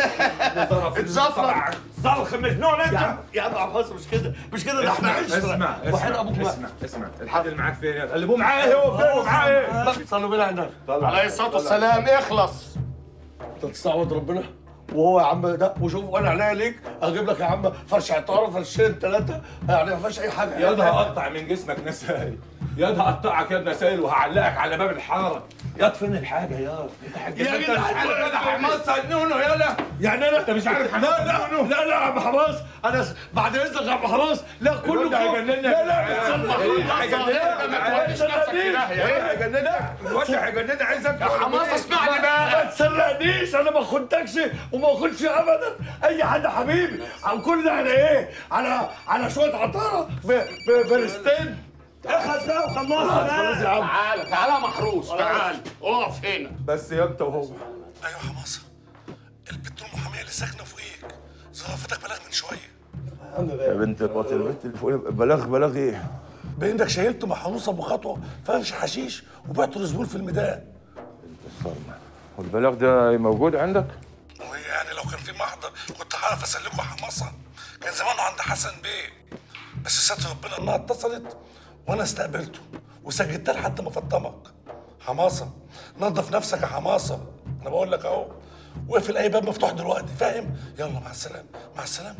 اتزفرط صلخ مجنون يا انت عم يا عم عباس مش كده مش كده ده احنا اسمع عشره اسمع وحين اسمع ابوك مات اسمع اسمع الحاج اللي معاك فين يلا قلبوه معايا هو فين معايا صلوا بينا على النبي عليه الصلاه والسلام اخلص انت تستعوض ربنا وهو يا عم ده وشوف وانا عينيا ليك اجيب لك يا عم فرش عطاره فرشين ثلاثه يعني ما فيهاش اي حاجه يا ده هقطع من جسمك نسائل يا ده هقطعك يا ابن نسائل وهعلقك على باب الحاره يا فين الحاجه يا انت حاج يا انت جدعان، مش عارف انا حماصه نونو يلا يعني انا انت مش عارف لا لا لا لا يا عم حماس انا س- بعد اذنك يا عم حماس لا كله الواد هيجننا لا لا يا بتصلح جدعان. هيجننا ما توديش نفسك في داهيه ايه هيجننا الواد هيجننا عايزك يا حماصه اسمعني بقى ما تسرقنيش انا ما خنتكش وما اخدش ابدا اي حد حبيبي عن كل ده على ايه على على شويه عطاره ب- ب- برستين اخذ بقى وخلصنا خلاص يا عم تعالى تعالى يا محروس تعالى اقف هنا بس يا انت وهو ايوه حماصه البنت المحاميه اللي ساكنه فوقيك ظرافتك بلاغ من شويه يا بنت البطل البنت اللي فوق بلاغ بلاغ ايه بانك شيلت مع حموصه ابو خطوه فرش حشيش وبعته لزبون في الميدان الصرمه والبلاغ ده موجود عندك وهي يعني لو كان في محضر كنت هعرف اسلمه حماصه كان زمانه عند حسن بيه بس ستر ربنا انها اتصلت وانا استقبلته وسجلتها لحد ما فطمك حماصه نظف نفسك يا حماصه انا بقول لك اهو واقفل اي باب مفتوح دلوقتي فاهم يلا مع السلامه مع السلامه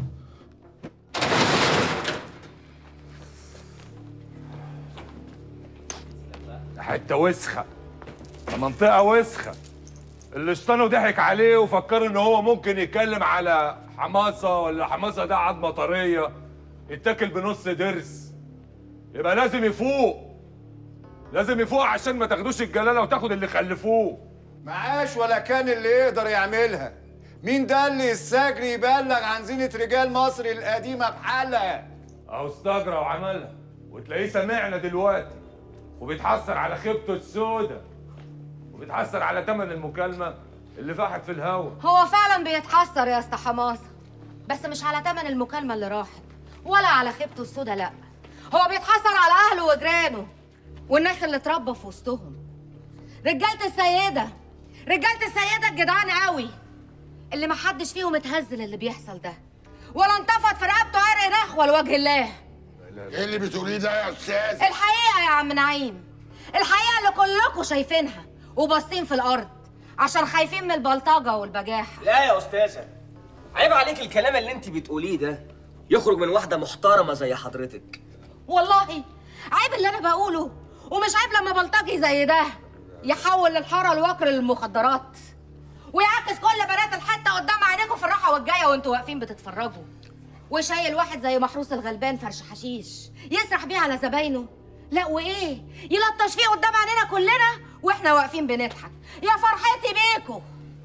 حته وسخه منطقه وسخه اللي اشتنوا ضحك عليه وفكر ان هو ممكن يتكلم على حماسه ولا حماسه ده عظمه طريه يتاكل بنص ضرس يبقى لازم يفوق لازم يفوق عشان ما تاخدوش الجلاله وتاخد اللي خلفوه معاش ولا كان اللي يقدر يعملها مين ده اللي السجن يبلغ عن زينة رجال مصر القديمة بحالها اهو استجرى وعملها وتلاقيه سامعنا دلوقتي وبيتحسر على خيبته السودة وبيتحسر على تمن المكالمه اللي فاحت في الهوا هو فعلا بيتحسر يا اسطى حماسه بس مش على تمن المكالمه اللي راحت ولا على خيبته السودا لا هو بيتحسر على اهله وجيرانه والناس اللي اتربى في وسطهم رجاله السيده رجاله السيده الجدعان قوي اللي محدش فيهم اتهز للي بيحصل ده ولا انتفض في رقبته عرق نخوه لوجه الله ايه اللي بتقوليه ده يا استاذ الحقيقه يا عم نعيم الحقيقه اللي كلكم شايفينها وباصين في الارض عشان خايفين من البلطجه والبجاحه لا يا استاذه عيب عليك الكلام اللي انت بتقوليه ده يخرج من واحده محترمه زي حضرتك والله عيب اللي انا بقوله ومش عيب لما بلطجي زي ده يحول الحاره الوكر للمخدرات ويعكس كل بنات الحته قدام عينيكم في الراحه والجايه وانتوا واقفين بتتفرجوا وشايل واحد زي محروس الغلبان فرش حشيش يسرح بيه على زباينه لا وايه يلطش فيه قدام عينينا كلنا واحنا واقفين بنضحك يا فرحتي بيكوا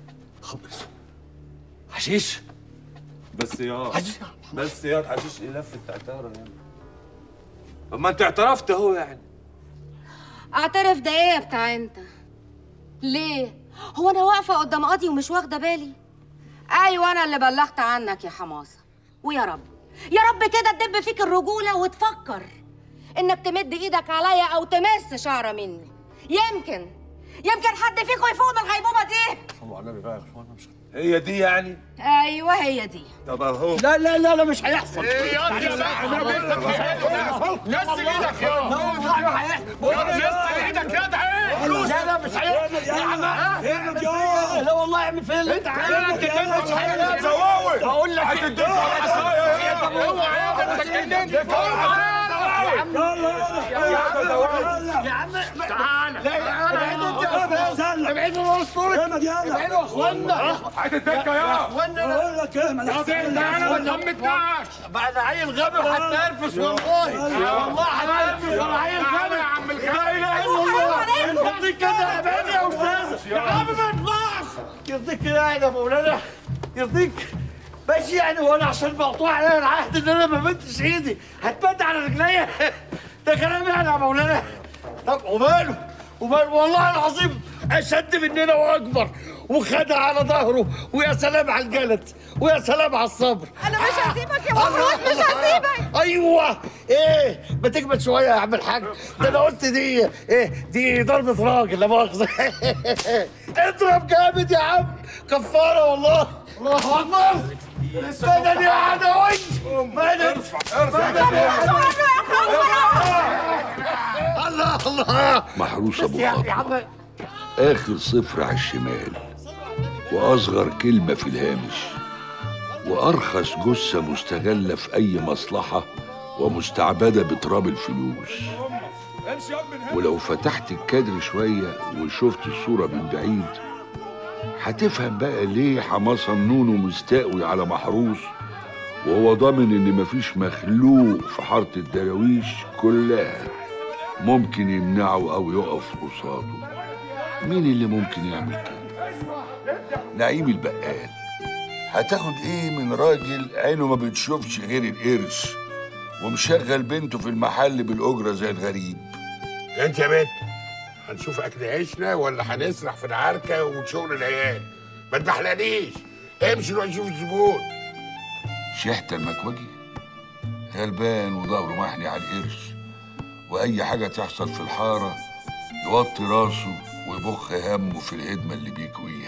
حشيش بس يا بس يا حشيش ايه لفه تعتاره يعني طب ما انت اعترفت اهو يعني اعترف ده ايه يا بتاع انت ليه هو انا واقفه قدام قاضي ومش واخده بالي ايوه انا اللي بلغت عنك يا حماسه ويا رب يا رب كده تدب فيك الرجوله وتفكر انك تمد ايدك عليا او تمس شعره مني يمكن يمكن حد فيكم يفوق من الغيبوبه دي صلوا على النبي بقى يا اخوانا مش هي دي يعني ايوه هي دي طب اهو لا لا لا لا مش هيحصل ايه يا ابني نزل ايدك يا نزل ايدك يا ده ايه لا لا مش هيحصل يا عم لا والله اعمل فين اللي انت عايزه مش هيحصل هقول لك هتديك اوعى يا ابني انت يا عم يا عم تعالى ابعد انت يا استاذ ابعدوا الاسطوري ابعدوا يا اخوانا هتتدكى يا اخوانا بقول لك ايه يا بنت انا ما تهمتناش بقى انا عيل غبي وهتنرفز والله والله هتنرفز انا عيل غبي يا عم الخير لا اله الا الله يرضيك كده ابعد يا استاذ يا عم ما يطلعش يرضيك كده يا مولانا يرضيك ماشي يعني وانا عشان مقطوع عليا العهد ان انا ما مدتش ايدي هتمد على رجليا ده كلام يعني يا مولانا طب وماله وماله والله العظيم اشد مننا واكبر وخدها على ظهره ويا سلام على الجلد ويا سلام على الصبر انا مش هسيبك يا محروس مش هسيبك ايوه ايه ما تجمد شويه يا عم الحاج ده انا قلت دي ايه دي ضربه راجل لا مؤاخذه اضرب جامد يا عم كفاره والله الله اكبر مدد يا عدوي مدد مدد يا الله الله محروس بس ابو يا خطوه يا عم اخر صفر على الشمال واصغر كلمه في الهامش وارخص جثه مستغله في اي مصلحه ومستعبده بتراب الفلوس ولو فتحت الكادر شويه وشفت الصوره من بعيد هتفهم بقى ليه حماسه نونو مستقوي على محروس وهو ضامن ان مفيش مخلوق في حاره الدراويش كلها ممكن يمنعه او يقف قصاده مين اللي ممكن يعمل كده نعيم البقال هتاخد ايه من راجل عينه ما بتشوفش غير القرش ومشغل بنته في المحل بالاجره زي الغريب انت يا بنت هنشوف اكل عيشنا ولا هنسرح في العركه وشغل العيال ما تبحلقنيش امشي روح شوف الزبون شحتة المكوجي غلبان وظهره محني على القرش واي حاجه تحصل في الحاره يوطي راسه ويبخ همه في الهدمه اللي بيكويها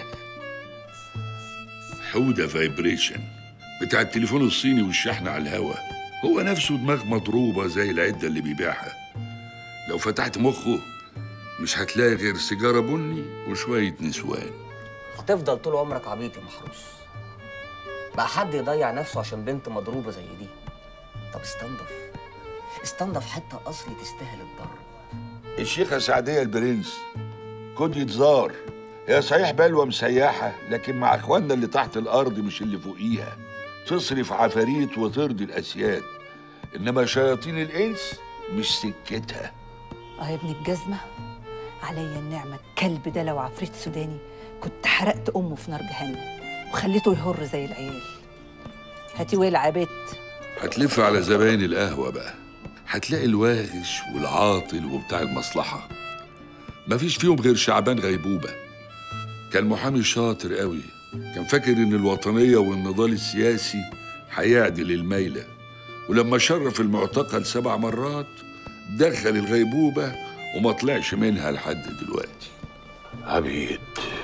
حودة فايبريشن بتاع التليفون الصيني والشحن على الهوا هو نفسه دماغ مضروبة زي العدة اللي بيبيعها لو فتحت مخه مش هتلاقي غير سيجارة بني وشوية نسوان هتفضل طول عمرك عبيط يا محروس بقى حد يضيع نفسه عشان بنت مضروبة زي دي طب استنضف استنضف حتة أصلي تستاهل الضرب الشيخة سعدية البرنس كود زار هي صحيح بلوى مسيحة لكن مع اخواننا اللي تحت الأرض مش اللي فوقيها تصرف عفاريت وترضي الأسياد إنما شياطين الإنس مش سكتها اه يا ابن الجزمة عليا النعمة الكلب ده لو عفريت سوداني كنت حرقت أمه في نار جهنم وخليته يهر زي العيال هاتي ولع يا بت هتلف على زباين القهوة بقى هتلاقي الواغش والعاطل وبتاع المصلحة مفيش فيهم غير شعبان غيبوبة كان محامي شاطر قوي كان فاكر ان الوطنية والنضال السياسي هيعدل الميلة ولما شرف المعتقل سبع مرات دخل الغيبوبة وما طلعش منها لحد دلوقتي عبيد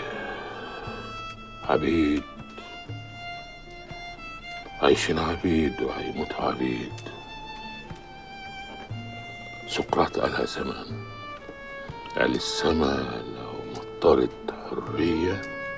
عبيد عايشين عبيد وهيموت عبيد سقراط قالها زمان قال السما لو مطرت حرية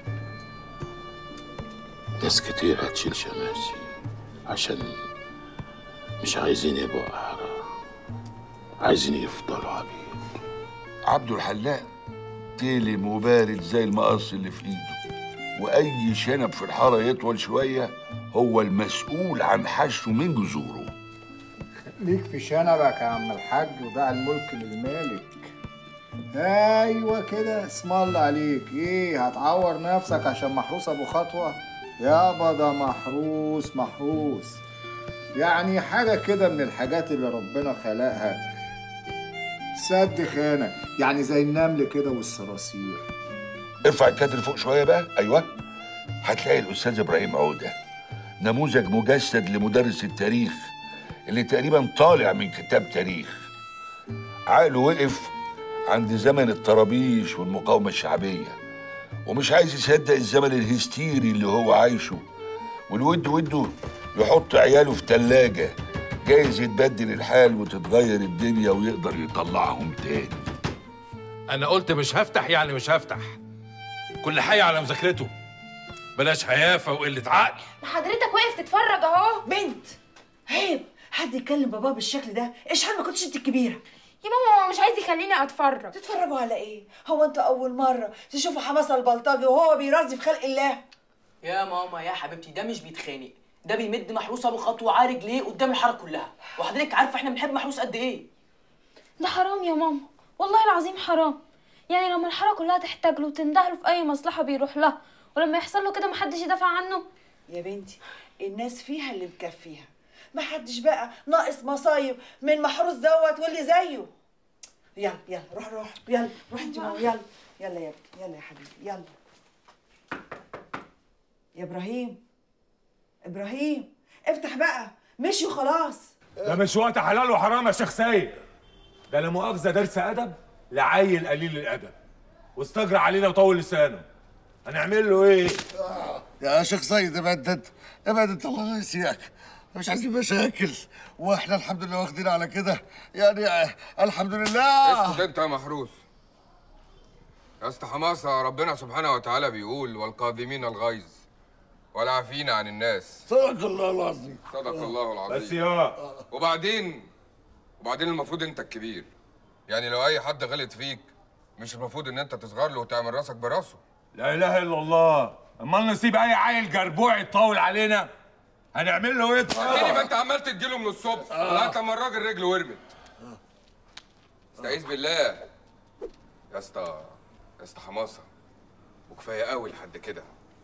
ناس كتير هتشيل شماسي عشان مش عايزين يبقوا أحرار عايزين يفضلوا عبيد عبده الحلاق تلم وبارد زي المقص اللي في ايده واي شنب في الحاره يطول شويه هو المسؤول عن حشه من جذوره ليك في شنبك يا عم الحاج وباع الملك للمالك ايوه كده اسم الله عليك ايه هتعور نفسك عشان محروس ابو خطوه يابا ده محروس محروس يعني حاجه كده من الحاجات اللي ربنا خلقها سد خانه يعني زي النمل كده والصراصير ارفع الكادر فوق شويه بقى ايوه هتلاقي الاستاذ ابراهيم عوده نموذج مجسد لمدرس التاريخ اللي تقريبا طالع من كتاب تاريخ عقله وقف عند زمن الطرابيش والمقاومة الشعبية ومش عايز يصدق الزمن الهستيري اللي هو عايشه والود وده يحط عياله في تلاجة جايز يتبدل الحال وتتغير الدنيا ويقدر يطلعهم تاني انا قلت مش هفتح يعني مش هفتح كل حي على مذاكرته بلاش هيافه وقله عقل حضرتك واقف تتفرج اهو بنت عيب حد يتكلم باباه بالشكل ده اشحال ما كنتش انت الكبيره يا ماما هو مش عايز يخليني اتفرج تتفرجوا على ايه هو انتوا اول مره تشوفوا حماسه البلطجي وهو بيرازي في خلق الله يا ماما يا حبيبتي ده مش بيتخانق ده بيمد محروس ابو خطوه عارج ليه قدام الحاره كلها وحضرتك عارفه احنا بنحب محروس قد ايه ده حرام يا ماما والله العظيم حرام يعني لما الحاره كلها تحتاج له وتندهله في اي مصلحه بيروح لها ولما يحصل له كده محدش يدافع عنه يا بنتي الناس فيها اللي مكفيها ما حدش بقى ناقص مصايب من محروس دوت واللي زيه يلا يلا روح روح يلا روح انت ماما يلا يلا يا ابني يلا يا حبيبي يلا يا ابراهيم ابراهيم افتح بقى مشي وخلاص ده مش وقت حلال وحرام يا شيخ سيد ده لا مؤاخذه درس ادب لعيل قليل الادب واستجرى علينا وطول لسانه هنعمل له ايه؟ يا شيخ سيد ابعد انت ابعد انت الله لا يسيئك مش عايزين مشاكل واحنا الحمد لله واخدين على كده يعني آه، الحمد لله اسكت انت يا محروس يا اسطى حماسه ربنا سبحانه وتعالى بيقول والقادمين الغيظ والعافين عن الناس صدق الله العظيم صدق الله العظيم بس يا وبعدين وبعدين المفروض انت الكبير يعني لو اي حد غلط فيك مش المفروض ان انت تصغر له وتعمل راسك براسه لا اله الا الله امال نسيب اي عيل جربوع يطول علينا هنعمل له ايه اديني ما انت عمال تديله من الصبح لغايه لما الراجل رجله ورمت استعيذ بالله يا اسطى يا اسطى حماسه وكفايه قوي لحد كده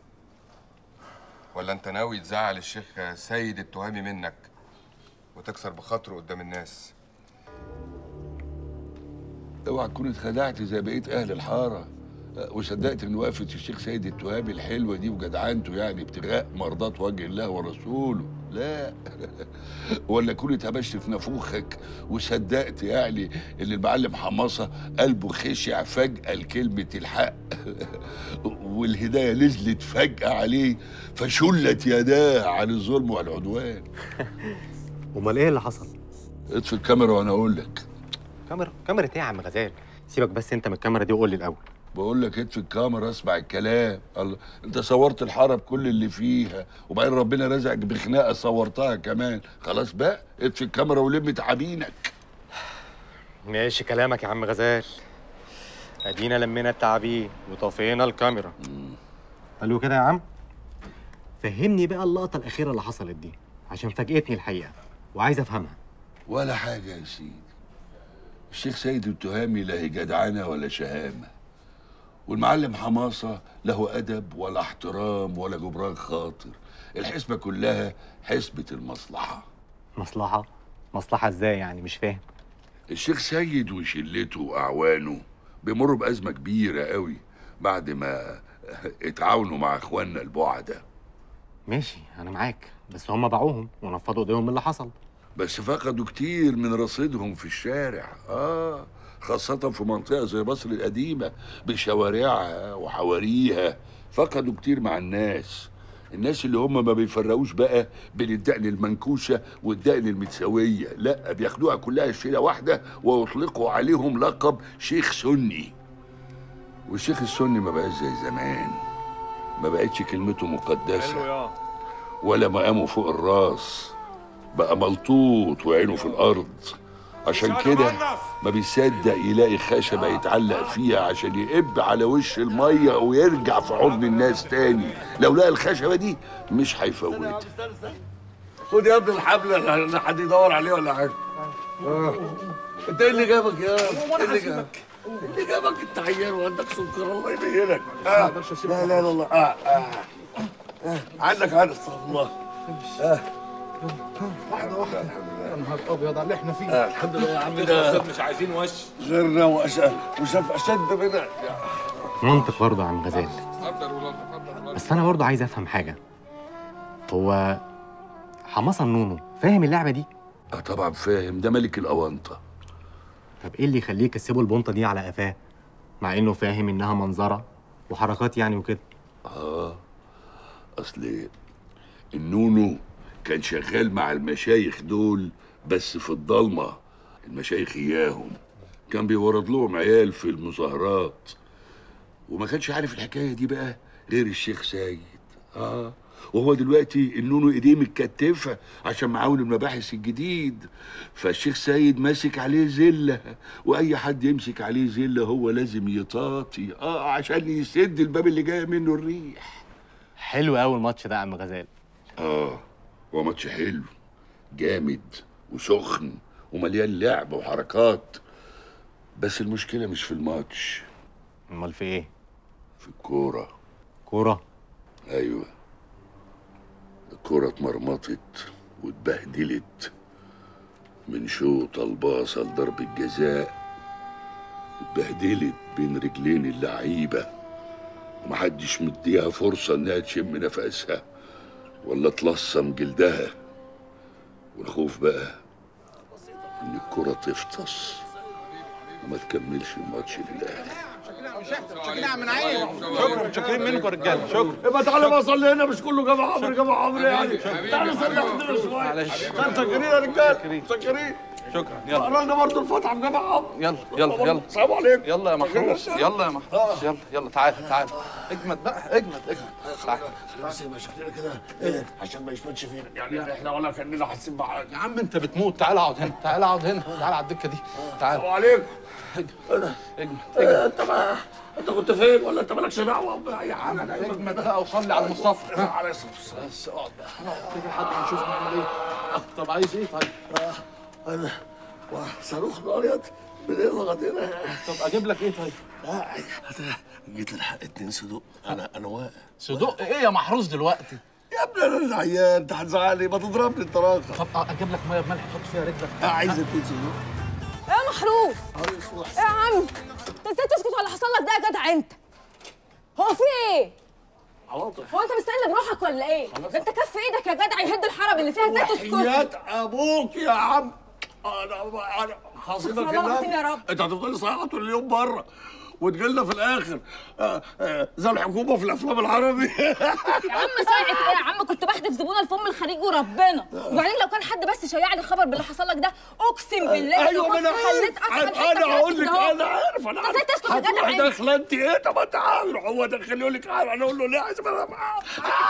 ولا انت ناوي تزعل الشيخ سيد التهامي منك وتكسر بخاطره قدام الناس اوعى تكون اتخدعت زي بقيه اهل الحاره وصدقت ان وقفه الشيخ سيد التهامي الحلوه دي وجدعنته يعني ابتغاء مرضات وجه الله ورسوله لا ولا كون اتهبشت في نافوخك وصدقت يعني ان المعلم حماصه قلبه خشع فجاه لكلمه الحق والهدايه نزلت فجاه عليه فشلت يداه عن الظلم والعدوان امال ايه اللي حصل؟ اطفي الكاميرا وانا اقول لك كاميرا كاميرا ايه يا عم غزال؟ سيبك بس انت من الكاميرا دي وقول لي الاول بقول لك اطفي الكاميرا اسمع الكلام الله انت صورت الحاره بكل اللي فيها وبعدين ربنا رزقك بخناقه صورتها كمان خلاص بقى اطفي الكاميرا ولم تعابينك ماشي كلامك يا عم غزال ادينا لمينا التعابين وطفينا الكاميرا قالوا كده يا عم فهمني بقى اللقطه الاخيره اللي حصلت دي عشان فاجئتني الحقيقه وعايز افهمها ولا حاجه يا سيدي الشيخ سيد التهامي لا هي جدعنه ولا شهامه والمعلم حماصه له ادب ولا احترام ولا جبران خاطر الحسبه كلها حسبه المصلحه مصلحه مصلحه ازاي يعني مش فاهم الشيخ سيد وشلته واعوانه بيمروا بازمه كبيره قوي بعد ما اتعاونوا مع اخواننا البعده ماشي انا معاك بس هم باعوهم ونفضوا ايديهم من اللي حصل بس فقدوا كتير من رصيدهم في الشارع اه خاصة في منطقة زي مصر القديمة بشوارعها وحواريها فقدوا كتير مع الناس الناس اللي هم ما بيفرقوش بقى بين الدقن المنكوشة والدقن المتساوية لا بياخدوها كلها شيلة واحدة ويطلقوا عليهم لقب شيخ سني والشيخ السني ما بقاش زي زمان ما بقتش كلمته مقدسة ولا مقامه فوق الراس بقى ملطوط وعينه في الأرض عشان كده ما بيصدق يلاقي خشبة يتعلق فيها عشان يقب على وش المية ويرجع في حضن الناس تاني لو لقى الخشبة دي مش هيفوتها خد يا ابني الحبل لا حد يدور عليه ولا حاجه آه. انت ايه اللي جابك يا ايه اللي جابك إيه اللي جابك انت عيان وعندك سكر الله يبينك آه. لا لا لا الله آه. آه. آه. عندك عاد استغفر الله آه. واحدة واحدة يا نهار أبيض على اللي احنا فيه آه. الحمد لله يا عم ده مش عايزين وش غيرنا وأشد وشاف اشد منا منطق برضه يا عم غزال بس انا برضه عايز افهم حاجه هو حماصه النونو فاهم اللعبه دي اه طبعا فاهم ده ملك الاونطه طب ايه اللي يخليه يكسبه البنطه دي على قفاه مع انه فاهم انها منظره وحركات يعني وكده اه اصل النونو كان شغال مع المشايخ دول بس في الضلمه المشايخ اياهم كان بيورد لهم عيال في المظاهرات وما كانش عارف الحكايه دي بقى غير الشيخ سيد اه وهو دلوقتي النونو ايديه متكتفه عشان معاون المباحث الجديد فالشيخ سيد ماسك عليه زله واي حد يمسك عليه زله هو لازم يطاطي اه عشان يسد الباب اللي جايه منه الريح حلو قوي الماتش ده يا عم غزال اه هو ماتش حلو جامد وسخن ومليان لعب وحركات بس المشكله مش في الماتش امال في ايه في الكوره كوره ايوه الكوره اتمرمطت واتبهدلت من شوط الباصه لضرب الجزاء اتبهدلت بين رجلين اللعيبه ومحدش مديها فرصه انها تشم نفسها ولا تلصم جلدها والخوف بقى ان الكرة تفطس وما تكملش الماتش للاخر شكلها من عين شكرا متشكرين منكم يا رجاله شكرا يبقى تعالى بقى صلي هنا مش كله جمع عمرو جمع عمرو يعني تعالى صلي عندنا شويه معلش. مسكرين يا رجاله مسكرين شكرا يلا اقرا لنا برضه الفاتحه بجمع عمرو يلا يلا يلا السلام عليكم يلا يا محروس يلا يا محروس يلا يلا تعال تعال اجمد بقى اجمد اجمد تعال بس يبقى شكلنا كده ايه عشان ما يشمتش فينا يعني احنا ولا كاننا حاسين بحاجه يا عم انت بتموت تعال اقعد هنا تعال اقعد هنا تعال على الدكه دي تعال السلام عليكم اجمد إيه، انت ما انت كنت فين ولا انت مالكش دعوه باي حاجه دايما اجمد بقى وصلي على المصطفى على الصلاه والسلام بس اقعد بقى نقعد كده لحد ما نشوف نعمل ايه طب عايز ايه طيب انا صاروخ ناريض بنضغط هنا طب اجيب لك ايه طيب لا جيت الحق اتنين صدوق انا انا واقع صدق ايه يا محروس دلوقتي يا ابني انا العيان انت هتزعلني ما تضربني انت راجل طب اجيب لك ميه بملح تحط فيها رجلك عايز اتنين صدوق يا محروس ايه يا عم انت ازاي تسكت ولا حصل لك ده يا جدع انت هو في ايه عواطف هو انت مستني بروحك ولا ايه ده انت كف ايدك يا جدع يهد الحرم اللي فيها ازاي تسكت وحياة ابوك يا عم انا انا حاصلك استغفر الله العظيم يا رب. انت هتفضلي صايعه طول اليوم بره وتجيلنا في الاخر آه، آه، زي الحكومه في الافلام العربي يا عم صايعة ايه يا عم كنت بحدف زبونه الفم الخليج وربنا وبعدين لو كان حد بس شيع لي الخبر باللي حصل لك ده اقسم بالله ايوه ما انا خليت عارف أكتر حتة انا في هقول حياتي لك كده أهو. انا عارف انا انت عارف ازاي تسكت يا جدع هتروحي انت داخله انت ايه طب انت عارف هو داخل يقول لك عارف انا اقول له ليه عايز ابقى معاه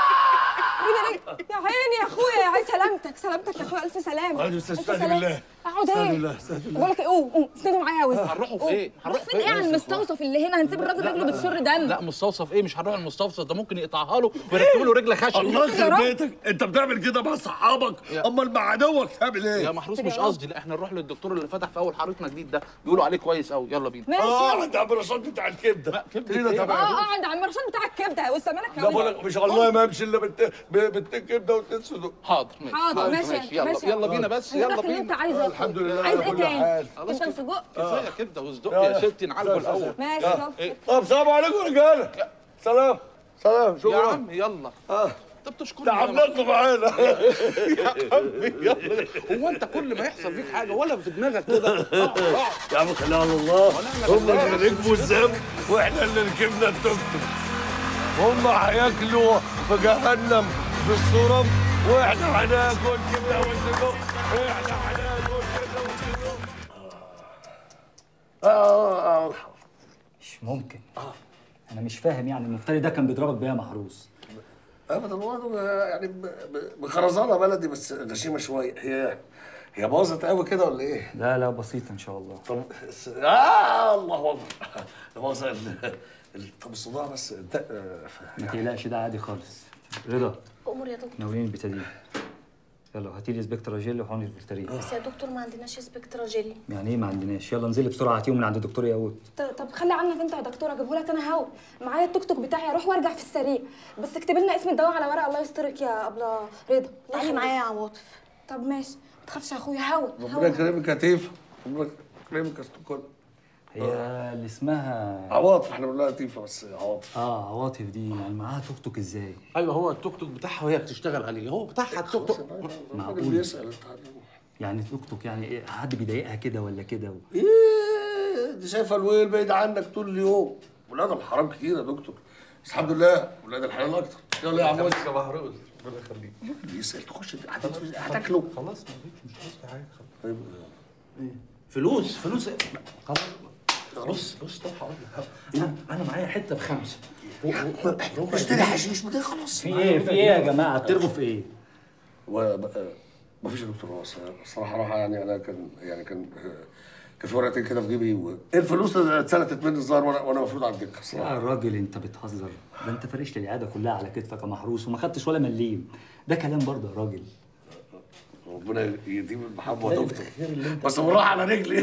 يا عيني يا اخويا يا عايز سلامتك سلامتك يا اخويا الف سلامه أيوة، ألف استهدي سلامة. بالله. اقعد استهدي ايه بالله، استهدي بالله. بقول لك ايه قوم قوم اسندوا معايا يا وزن هنروحوا قوم. فين؟ نروح هنروح فين ايه على المستوصف اللي هنا هنسيب الراجل رجله بتشر دم لا مستوصف ايه مش هنروح المستوصف ده ممكن يقطعها له ويركبوا له رجل خشب الله يخرب بيتك انت بتعمل كده مع صحابك امال مع عدوك تعمل ايه يا محروس مش قصدي لا احنا نروح للدكتور اللي فتح في اول حارتنا جديد ده بيقولوا عليه كويس قوي يلا بينا ماشي. اه انت عم الرشاد بتاع الكبده كبده هنا إيه؟ اه تمام اه عند عم رشاد بتاع الكبده والسمانه لا بقول لك مش والله ما امشي الا بت- ب- باتنين كبده واتنين صدوق حاضر ماشي حاضر ماشي يلا ماشي يلا بينا بس هنجيب يلا لك اللي بينا انت عايزه يا الحمد أخويا. لله عايز على ايه كل تاني حال. كبده وسجق كفايه كبده وصدق يا- يا ستي نعالجه الاول ماشي آه. طب طب سلام عليكم يا رجاله سلام سلام يا شكرا عم يلا اه طب تشكرني تعبناكم معانا يا عم يلا هو انت كل ما يحصل فيك حاجه ولا في دماغك كده اقعد اقعد يا عم خليها على الله هم اللي ركبوا الذنب واحنا اللي ركبنا التوك توك هم هياكلوا في جهنم في الصرم واحنا هناكل كده والسجق احنا هناكل كده والسجق اه اه مش ممكن انا مش فاهم يعني المفتري ده كان بيضربك بيها محروس ابدا برضه يعني ب- ب- بخرزانه بلدي بس غشيمه شويه هي هي باظت قوي كده ولا ايه؟ لا لا بسيط ان شاء الله طب س- آه الله اكبر لا مؤاخذة ال- ال- طب الصداع بس انت آه، ما تقلقش ده عادي خالص رضا امر يا دكتور ناولين البتادين يلا هاتي لي سبكترا جيل وحقن الفلترين بس يا دكتور ما عندناش سبكترا جيلي يعني ايه ما عندناش يلا انزلي بسرعه هاتيهم من عند الدكتور ياقوت ط- طب خلي عنك انت يا دكتور اجيبه لك انا هوا معايا التوك توك بتاعي اروح وارجع في السريع بس اكتبي لنا اسم الدواء على ورقه الله يسترك يا ابله رضا تعالي معايا يا عواطف طب ماشي ما تخافش يا اخويا هوا ربنا هوا يكرمك يا تيفا ربنا يكرمك يا ستوكل هي اللي اسمها عواطف احنا بنقول لها تيفا بس عواطف اه عواطف دي يعني معاها توك توك ازاي ايوه هو التوك توك بتاعها وهي بتشتغل عليه هو بتاعها التوك توك معقول بيسال يعني توك توك يعني ايه حد بيضايقها كده ولا كده و... ايه انت شايفه الويل بعيد عنك طول اليوم ولاد الحرام كتير يا دكتور بس الحمد لله ولاد الحلال اكتر يلا يا عم وسع صباح الخير ربنا يخليك يسال تخش هتت- هتاكله خلاص ما فيش مش قصدي حاجه طيب فلوس فلوس خلاص بص بص طب هقول لك انا انا معايا حته بخمسه اشتري حشيش ما تخلص في ايه في ايه يا جماعه بترغوا في ايه و ما فيش يا دكتور هو أصل الصراحه راح يعني انا كان يعني كان كان في ورقتين كده في جيبي والفلوس اتسلتت مني الظاهر وانا وانا المفروض على الدكه يا الصراحه راجل انت بتهزر ده انت فارش لي العياده كلها على كتفك يا محروس وما خدتش ولا مليم ده كلام برضه يا راجل ربنا يديم المحبه يا دكتور بس بالراحه على رجلي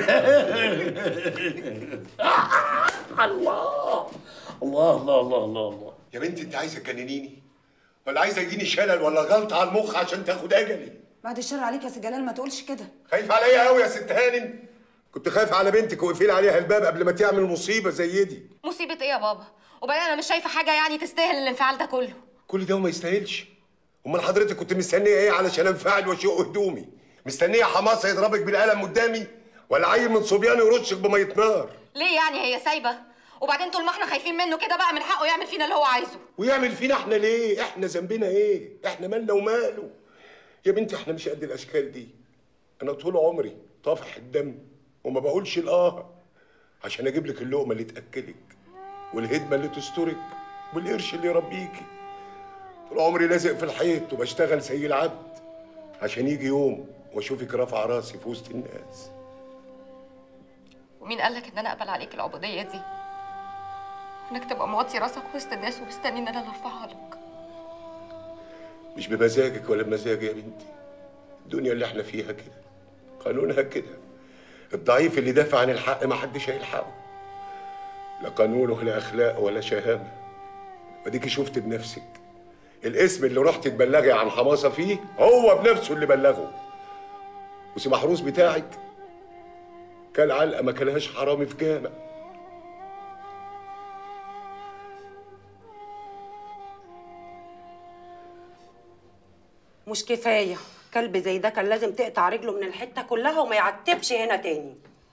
الله الله الله الله الله الله يا بنتي انت عايزه تجننيني ولا عايزه يجيني شلل ولا غلطه على المخ عشان تاخد اجلي بعد الشر عليك يا سي جلال ما تقولش كده خايف عليا قوي يا ست هانم كنت خايف على بنتك وقفيل عليها الباب قبل ما تعمل مصيبه زي دي مصيبة ايه يا بابا؟ وبعدين انا مش شايفة حاجة يعني تستاهل الانفعال ده كله كل ده وما يستاهلش امال حضرتك كنت مستنيه ايه علشان انفعل واشق هدومي مستنيه حماسه يضربك بالقلم قدامي ولا عيل من صبيان يرشك بميه نار ليه يعني هي سايبة؟ وبعدين طول ما احنا خايفين منه كده بقى من حقه يعمل فينا اللي هو عايزه ويعمل فينا احنا ليه احنا ذنبنا ايه احنا مالنا وماله يا بنتي احنا مش قد الاشكال دي انا طول عمري طافح الدم وما بقولش الاه عشان اجيب لك اللقمه اللي تاكلك والهدمه اللي تسترك والقرش اللي يربيكي طول عمري لازق في الحيط وبشتغل زي العبد عشان يجي يوم واشوفك رافعه راسي في وسط الناس ومين قالك ان انا اقبل عليك العبودية دي؟ انك تبقى موطي راسك وسط الناس ومستني ان انا اللي ارفعها لك مش بمزاجك ولا بمزاجي يا بنتي الدنيا اللي احنا فيها كده قانونها كده الضعيف اللي دافع عن الحق ما حدش هيلحقه لا قانون ولا اخلاق ولا شهامه وديكي شفت بنفسك الاسم اللي رحت تبلغي عن حماسه فيه هو بنفسه اللي بلغه وسي محروس بتاعك كان علقه ما كلهاش حرامي في جامع مش كفايه كلب زي ده كان لازم تقطع رجله من الحته كلها وما يعتبش هنا تاني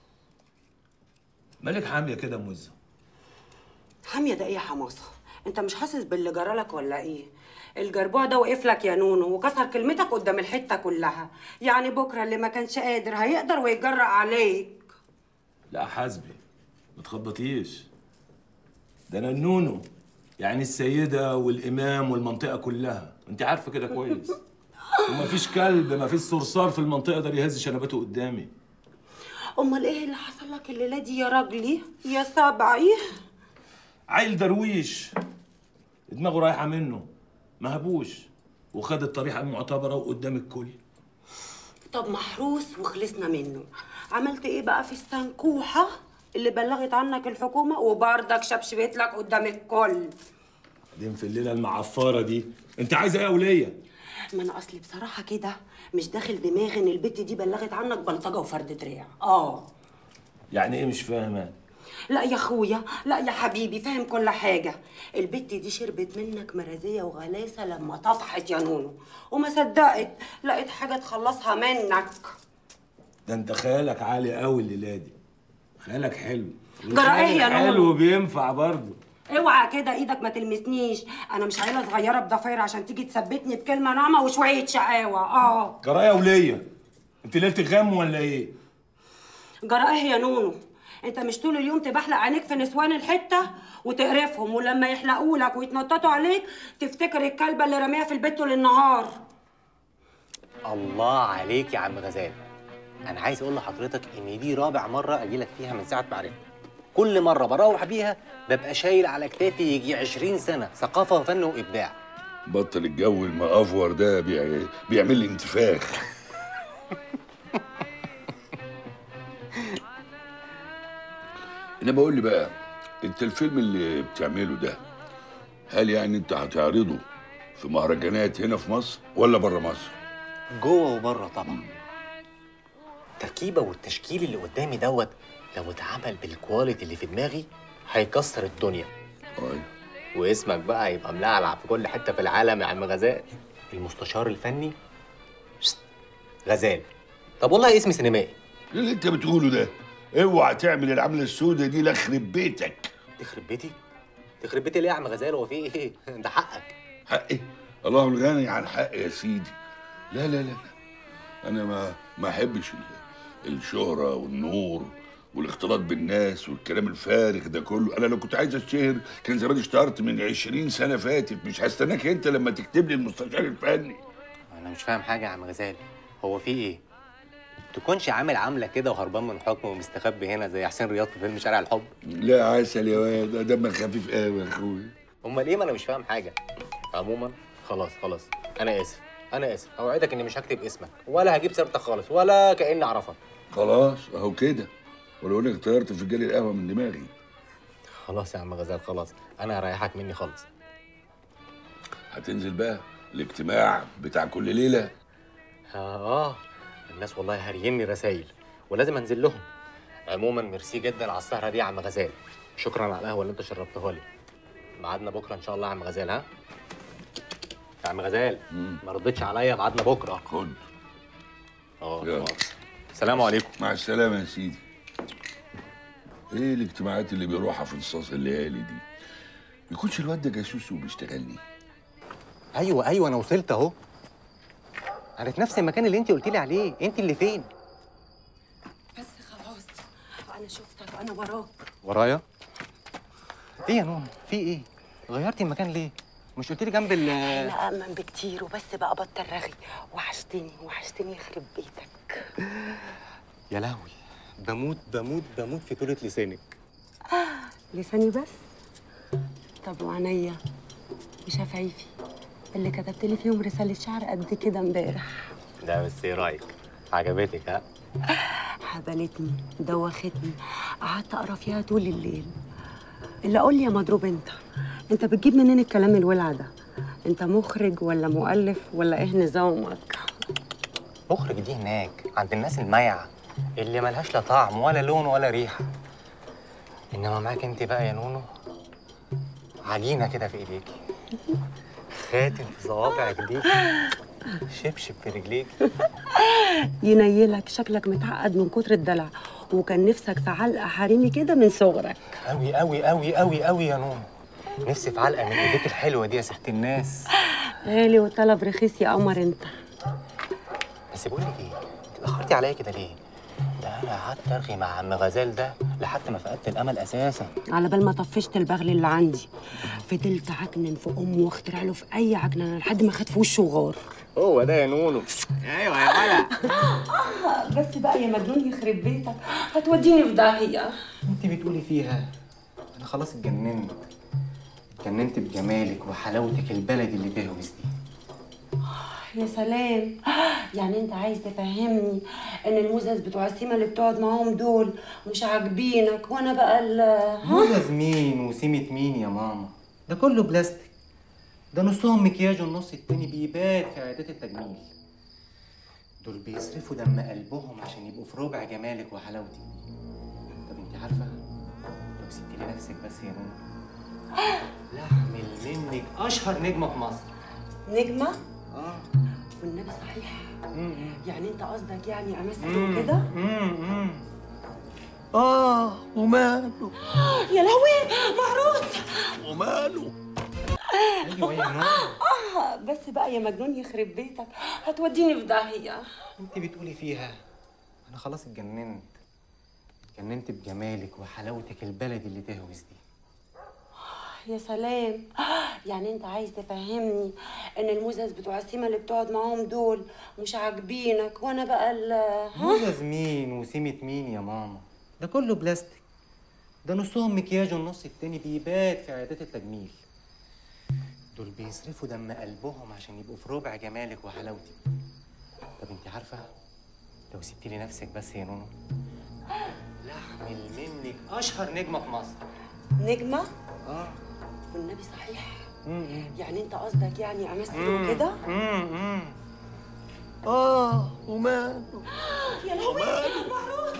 مالك حاميه كده موزه حاميه ده ايه يا حماصه انت مش حاسس باللي جرالك ولا ايه الجربوع ده وقف لك يا نونو وكسر كلمتك قدام الحته كلها يعني بكره اللي ما كانش قادر هيقدر ويتجرأ عليك لا حاسبي ما تخبطيش ده انا النونو يعني السيده والامام والمنطقه كلها انت عارفه كده كويس ومفيش كلب مفيش صرصار في المنطقه ده بيهز شنباته قدامي امال ايه اللي حصل لك الليله دي يا راجلي يا سبعي عيل درويش دماغه رايحه منه ما هبوش وخد الطريقه المعتبره وقدام الكل طب محروس وخلصنا منه عملت ايه بقى في السنكوحه اللي بلغت عنك الحكومه وبردك شبشبت لك قدام الكل بعدين في الليله المعفره دي انت عايزه ايه يا وليه ما انا اصلي بصراحه كده مش داخل دماغي ان البت دي بلغت عنك بلطجه وفرد دراع اه يعني ايه مش فاهمه لا يا اخويا لا يا حبيبي فاهم كل حاجه البت دي شربت منك مرازيه وغلاسه لما طفحت يا نونو وما صدقت لقيت حاجه تخلصها منك ده انت خيالك عالي قوي الليله دي خيالك حلو جرى ايه يا حلو نونو بينفع برضه اوعى كده ايدك ما تلمسنيش انا مش عيله صغيره بضفاير عشان تيجي تثبتني بكلمه ناعمه وشويه شقاوه اه جرى يا وليه انت ليله غم ولا ايه جرى ايه يا نونو انت مش طول اليوم تبحلق عينيك في نسوان الحته وتقرفهم ولما يحلقوا لك ويتنططوا عليك تفتكر الكلبه اللي راميها في البيت طول النهار الله عليك يا عم غزال انا عايز اقول لحضرتك ان دي رابع مره اجي لك فيها من ساعه ما عرفت كل مره بروح بيها ببقى شايل على كتافي يجي 20 سنه ثقافه وفن وابداع بطل الجو المأفور ده بيع- بيعمل لي انتفاخ انا بقول لي بقى انت الفيلم اللي بتعمله ده هل يعني انت هتعرضه في مهرجانات هنا في مصر ولا بره مصر؟ جوه وبره طبعا التركيبه والتشكيل اللي قدامي دوت لو اتعمل بالكواليتي اللي في دماغي هيكسر الدنيا واسمك بقى يبقى ملعلع في كل حته في العالم يا عم غزال المستشار الفني شست، غزال طب والله اسمي سينمائي ايه اللي انت بتقوله ده؟ اوعى تعمل العمله السوداء دي لخرب بيتك تخرب بيتي تخرب بيتي ليه يا عم غزال هو في ايه ده حقك حقي الله الغني عن حقي يا سيدي لا لا لا لا. انا ما ما احبش ال- الشهره والنور والاختلاط بالناس والكلام الفارغ ده كله انا لو كنت عايز اشتهر كان زمان اشتهرت من 20 سنه فاتت مش هستناك انت لما تكتب لي المستشار الفني انا مش فاهم حاجه يا عم غزال هو في ايه تكونش عامل عامله كده وهربان من حكم ومستخبي هنا زي حسين رياض في فيلم شارع الحب لا عسل يا واد ده دمك خفيف قوي يا اخويا امال ايه ما انا مش فاهم حاجه عموما خلاص خلاص انا اسف انا اسف اوعدك اني مش هكتب اسمك ولا هجيب سيرتك خالص ولا كاني اعرفك خلاص اهو كده ولو انك طيرت فنجان القهوه من دماغي خلاص يا عم غزال خلاص انا هريحك مني خالص هتنزل بقى الاجتماع بتاع كل ليله اه اه الناس والله هاريني رسايل ولازم انزل لهم عموما ميرسي جدا على السهره دي يا عم غزال شكرا على القهوه اللي انت شربتها لي ميعادنا بكره ان شاء الله يا عم غزال ها يا عم غزال ما ردتش عليا ميعادنا بكره خد اه يلا. خلاص. السلام عليكم مع السلامه يا سيدي ايه الاجتماعات اللي بيروحها في نصاص الليالي دي يكونش الواد ده جاسوس وبيشتغلني ايوه ايوه انا وصلت اهو انا في نفس المكان اللي انت قلت لي عليه انت اللي فين بس خلاص انا شفتك انا وراك ورايا ايه يا نون في ايه غيرتي المكان ليه مش قلت لي جنب ال انا امن بكتير وبس بقى بطل رغي وحشتني وحشتني يخرب بيتك يا لهوي بموت بموت بموت في طولة لسانك لساني بس طب وعينيا وشفايفي اللي كتبت لي فيهم رسالة شعر قد كده امبارح لا بس ايه رايك عجبتك ها حبلتني دوختني قعدت اقرا فيها طول الليل اللي قول لي يا مضروب انت انت بتجيب منين الكلام الولع ده انت مخرج ولا مؤلف ولا ايه نظامك مخرج دي هناك عند الناس المايعة اللي ملهاش لا طعم ولا لون ولا ريحة انما معاك انت بقى يا نونو عجينة كده في ايديكي خاتم في صوابعك دي شبشب في رجليك ينيلك شكلك متعقد من كتر الدلع وكان نفسك في علقه حريمي كده من صغرك قوي قوي قوي قوي قوي يا نونو نفسي في علقة من ايديك الحلوة دي يا ست الناس غالي وطلب رخيص يا قمر انت بس بقول لك ايه انت اتاخرتي عليا كده ليه ده انا قعدت ارغي مع عم غزال ده لحد ما فقدت الامل اساسا على بال ما طفشت البغل اللي عندي فضلت عكنن في امه واخترع له في اي عكننه لحد ما خد في وشه غار هو ده يا نونو ايوه يا ولا بس بقى يا مجنون يخرب بيتك هتوديني في داهيه انت بتقولي فيها انا خلاص اتجننت اتجننت بجمالك وحلاوتك البلدي اللي تهوس دي يا سلام يعني انت عايز تفهمني ان الموزز بتوع السيما اللي بتقعد معاهم دول مش عاجبينك وانا بقى ال ها موزز مين وسيمة مين يا ماما ده كله بلاستيك ده نصهم مكياج والنص التاني بيبات في عيادات التجميل دول بيصرفوا دم قلبهم عشان يبقوا في ربع جمالك وحلاوتك طب انت عارفه لو سبتي لي نفسك بس يا نونو لاعمل منك اشهر نجمه في مصر نجمه اه والنبي صحيح يعني انت قصدك يعني امثل مم. كده اه وماله يا لهوي محروس وماله ايوه يا نونو اه بس بقى يا مجنون يخرب بيتك هتوديني في داهيه انت بتقولي فيها انا خلاص اتجننت اتجننت بجمالك وحلاوتك البلدي اللي تهوس دي يا سلام يعني انت عايز تفهمني ان الموزز بتوع السيما اللي بتقعد معاهم دول مش عاجبينك وانا بقى ال ها موزز مين وسيمة مين يا ماما ده كله بلاستيك ده نصهم مكياج والنص التاني بيبات في عيادات التجميل دول بيصرفوا دم قلبهم عشان يبقوا في ربع جمالك وحلاوتك طب انت عارفه لو سبتي لي نفسك بس يا نونو لاعمل منك اشهر نجمه في مصر نجمه اه والنبي صحيح مم. يعني انت قصدك يعني امثل مم. كده مم. اه وماله يا لهوي محروس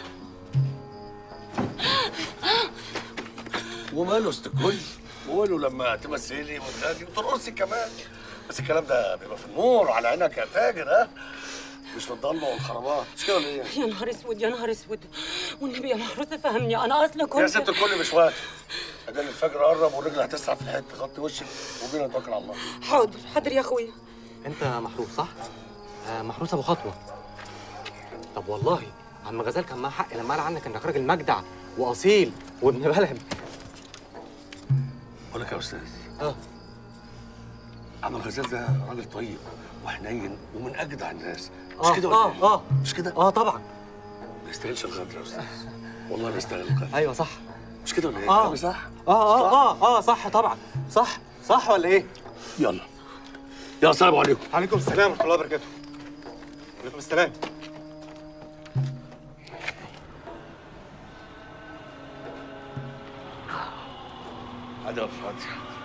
وماله استكل وماله لما تمثلي وتغني وترقصي كمان بس الكلام ده بيبقى في النور على عينك يا تاجر ها مش في الضلمه والخرابات مش كده ولا ايه؟ يا نهار اسود يا نهار اسود والنبي يا محروس فهمني انا اصلا كنت يا ست الكل مش وقت ادام الفجر قرب والرجل هتسرع في الحته غطي وشك وبينا نتوكل على الله حاضر حاضر يا اخويا انت محروس صح؟ آه محروس ابو خطوه طب والله عم غزال كان معاه حق لما قال عنك انك راجل مجدع واصيل وابن بلد بقول لك يا استاذ اه عم الغزال ده راجل طيب وحنين ومن اجدع الناس آه، مش كده ولا آه، إيه؟ آه. مش كده؟ اه طبعا ما يستاهلش الغدر يا استاذ والله ما يستاهل الغدر ايوه صح مش كده ولا ايه؟ اه كلامي صح؟ اه اه اه اه صح طبعا صح صح ولا ايه؟ يلا يلا السلام عليكم عليكم السلام ورحمه الله وبركاته عليكم السلام عادي يا عادي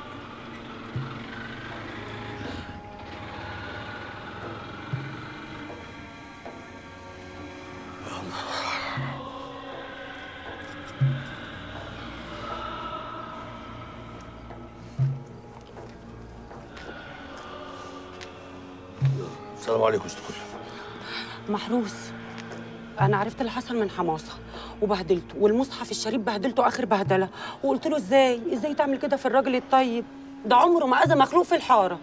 السلام عليكم ست كل محروس انا عرفت اللي حصل من حماسه وبهدلته والمصحف الشريف بهدلته اخر بهدله وقلت له ازاي ازاي تعمل كده في الراجل الطيب ده عمره ما اذى مخلوق في الحاره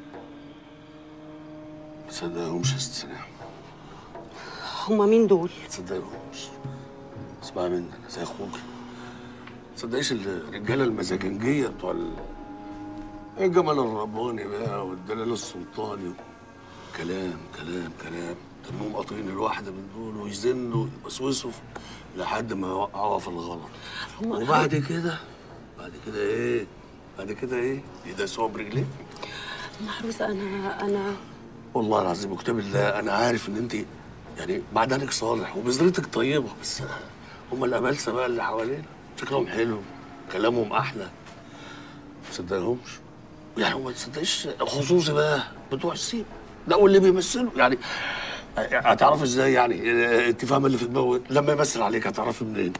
ما تصدقهمش يا ست سلام هما مين دول ما تصدقهمش اسمعي مني انا زي اخوك ما تصدقيش الرجاله المزاجنجيه بتوع ال- الجمال الرباني بقى والدلال السلطاني كلام كلام كلام تنهم قاطرين الواحده من دول ويزنوا ويوسوسوا لحد ما يوقعوها في الغلط وبعد كده بعد كده ايه بعد كده ايه يداسوها برجليه محروس انا انا والله العظيم وكتاب الله انا عارف ان انت يعني معدنك صالح وبذرتك طيبه بس هم الابلسه بقى اللي حوالينا شكلهم حلو كلامهم احلى ما تصدقهمش يعني ما تصدقش خصوصي بقى بتوع السيب لا واللي بيمثلوا يعني هتعرف ازاي يعني انت فاهمه اللي في دماغه لما يمثل عليك هتعرفي منين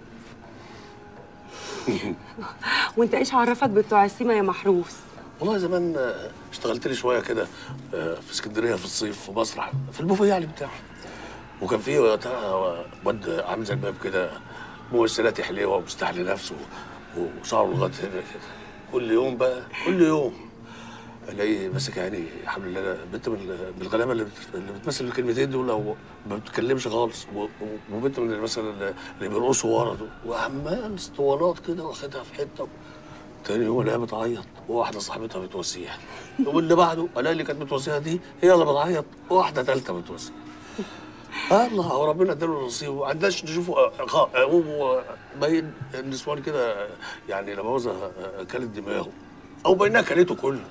وانت ايش عرفك بتوع السيما يا محروس والله زمان آه، اشتغلت لي شويه كده آه، في اسكندريه في الصيف في مسرح في البوفيه يعني بتاعه وكان في وقتها واد عامل زي الباب كده ممثلاتي حليوه ومستحلي نفسه وشعره لغايه هنا كده كل يوم بقى كل يوم الاقيه ماسك عيني الحمد لله بنت من من الغلابه اللي, بت- اللي بتمثل الكلمتين دول او ما بتتكلمش خالص و- و- وبنت من اللي مثلا اللي بيرقصوا ورا دول وعمال اسطوانات كده واخدها في حته تاني يوم الاقيها بتعيط وواحده صاحبتها بتواسيها واللي بعده الاقي اللي كانت بتواسيها دي هي اللي بتعيط وواحده ثالثه بتواسيها الله هو ربنا اداله نصيب ما عندناش نشوفه هو باين النسوان كده يعني لا مؤاخذه كلت دماغه او باينها كلته كله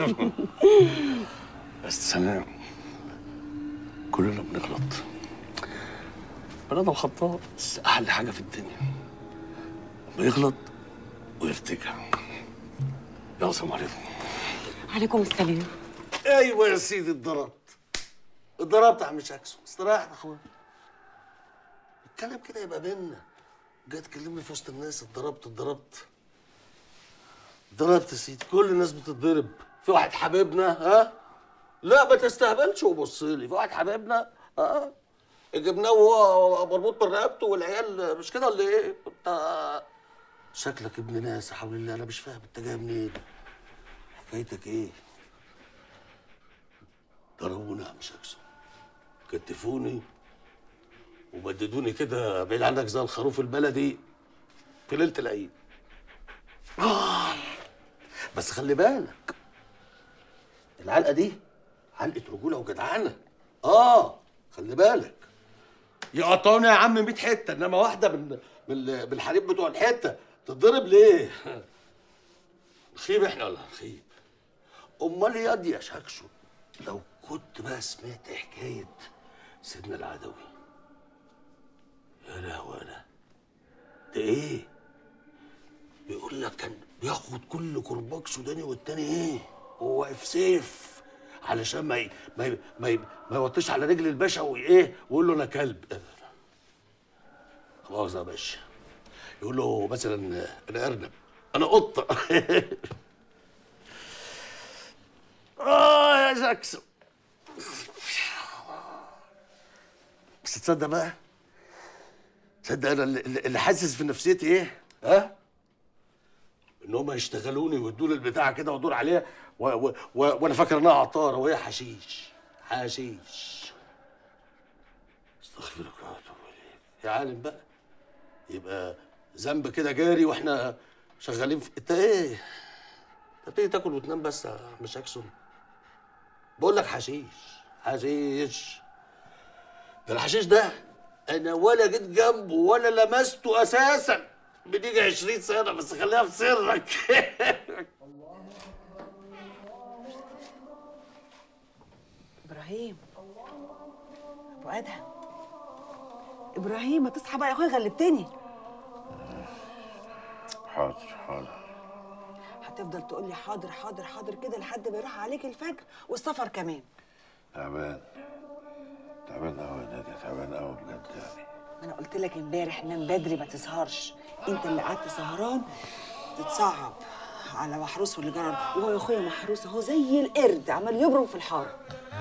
بس سلام كلنا بنغلط بني ادم خطاء بس احلى حاجه في الدنيا لما يغلط ويرتجع يلا السلام عليكم عليكم السلام ايوه يا سيدي اتضربت اتضربت يا عم شاكسون استريح يا اخويا الكلام كده يبقى بينا جاي تكلمني في وسط الناس اتضربت اتضربت اتضربت يا سيدي كل الناس بتتضرب في واحد حبيبنا ها لا ما تستهبلش وبص لي في واحد حبيبنا اه جبناه وهو مربوط برقبته والعيال مش كده ولا ايه؟ انت شكلك ابن ناس يا حول الله انا مش فاهم انت جاي منين؟ حكايتك ايه؟ ضربوني يا عم شاكسون كتفوني ومددوني كده بعيد عنك زي الخروف البلدي في ليله العيد آه. بس خلي بالك العلقه دي علقه رجوله وجدعانه اه خلي بالك يقطعوني يا عم 100 حته انما واحده من من ال- من الحريم بتوع الحته تتضرب ليه؟ نخيب احنا ولا نخيب؟ امال يا دي يا شكشو لو كنت بقى سمعت حكايه سيدنا العدوي يا لهوي انا ده ايه؟ بيقول لك كان بياخد كل كرباج سوداني والتاني ايه؟ هو واقف سيف علشان ما ي... ما ي... ما, ي... ما يوطيش على رجل الباشا وايه ويقول له انا كلب خلاص يا باشا يقول له مثلا انا ارنب انا قطه اه يا جاكسون بس تصدق بقى تصدق انا اللي, اللي حاسس في نفسيتي ايه ها ان هم يشتغلوني ويدوا لي البتاعه كده وادور عليها و... و... و... وانا فاكر انها عطاره وهي حشيش حشيش استغفر الله واتوب اليك يا عالم بقى يبقى ذنب كده جاري واحنا شغالين في انت ايه انت بتيجي تاكل وتنام بس يا عم جاكسون بقول لك حشيش حشيش ده الحشيش ده انا ولا جيت جنبه ولا لمسته اساسا بنيجي 20 سنه بس خليها في سرك ابراهيم ابو ادهم ابراهيم ما تصحى بقى يا اخويا غلبتني حاضر حاضر هتفضل تقول لي حاضر حاضر حاضر كده لحد ما يروح عليك الفجر والسفر كمان تعبان تعبان قوي يا نادي تعبان قوي بجد يعني ما انا قلت لك امبارح نام بدري ما تسهرش انت اللي قعدت سهران تتصعب على محروس واللي جرب وهو يا اخويا محروس اهو زي القرد عمال يبرم في الحاره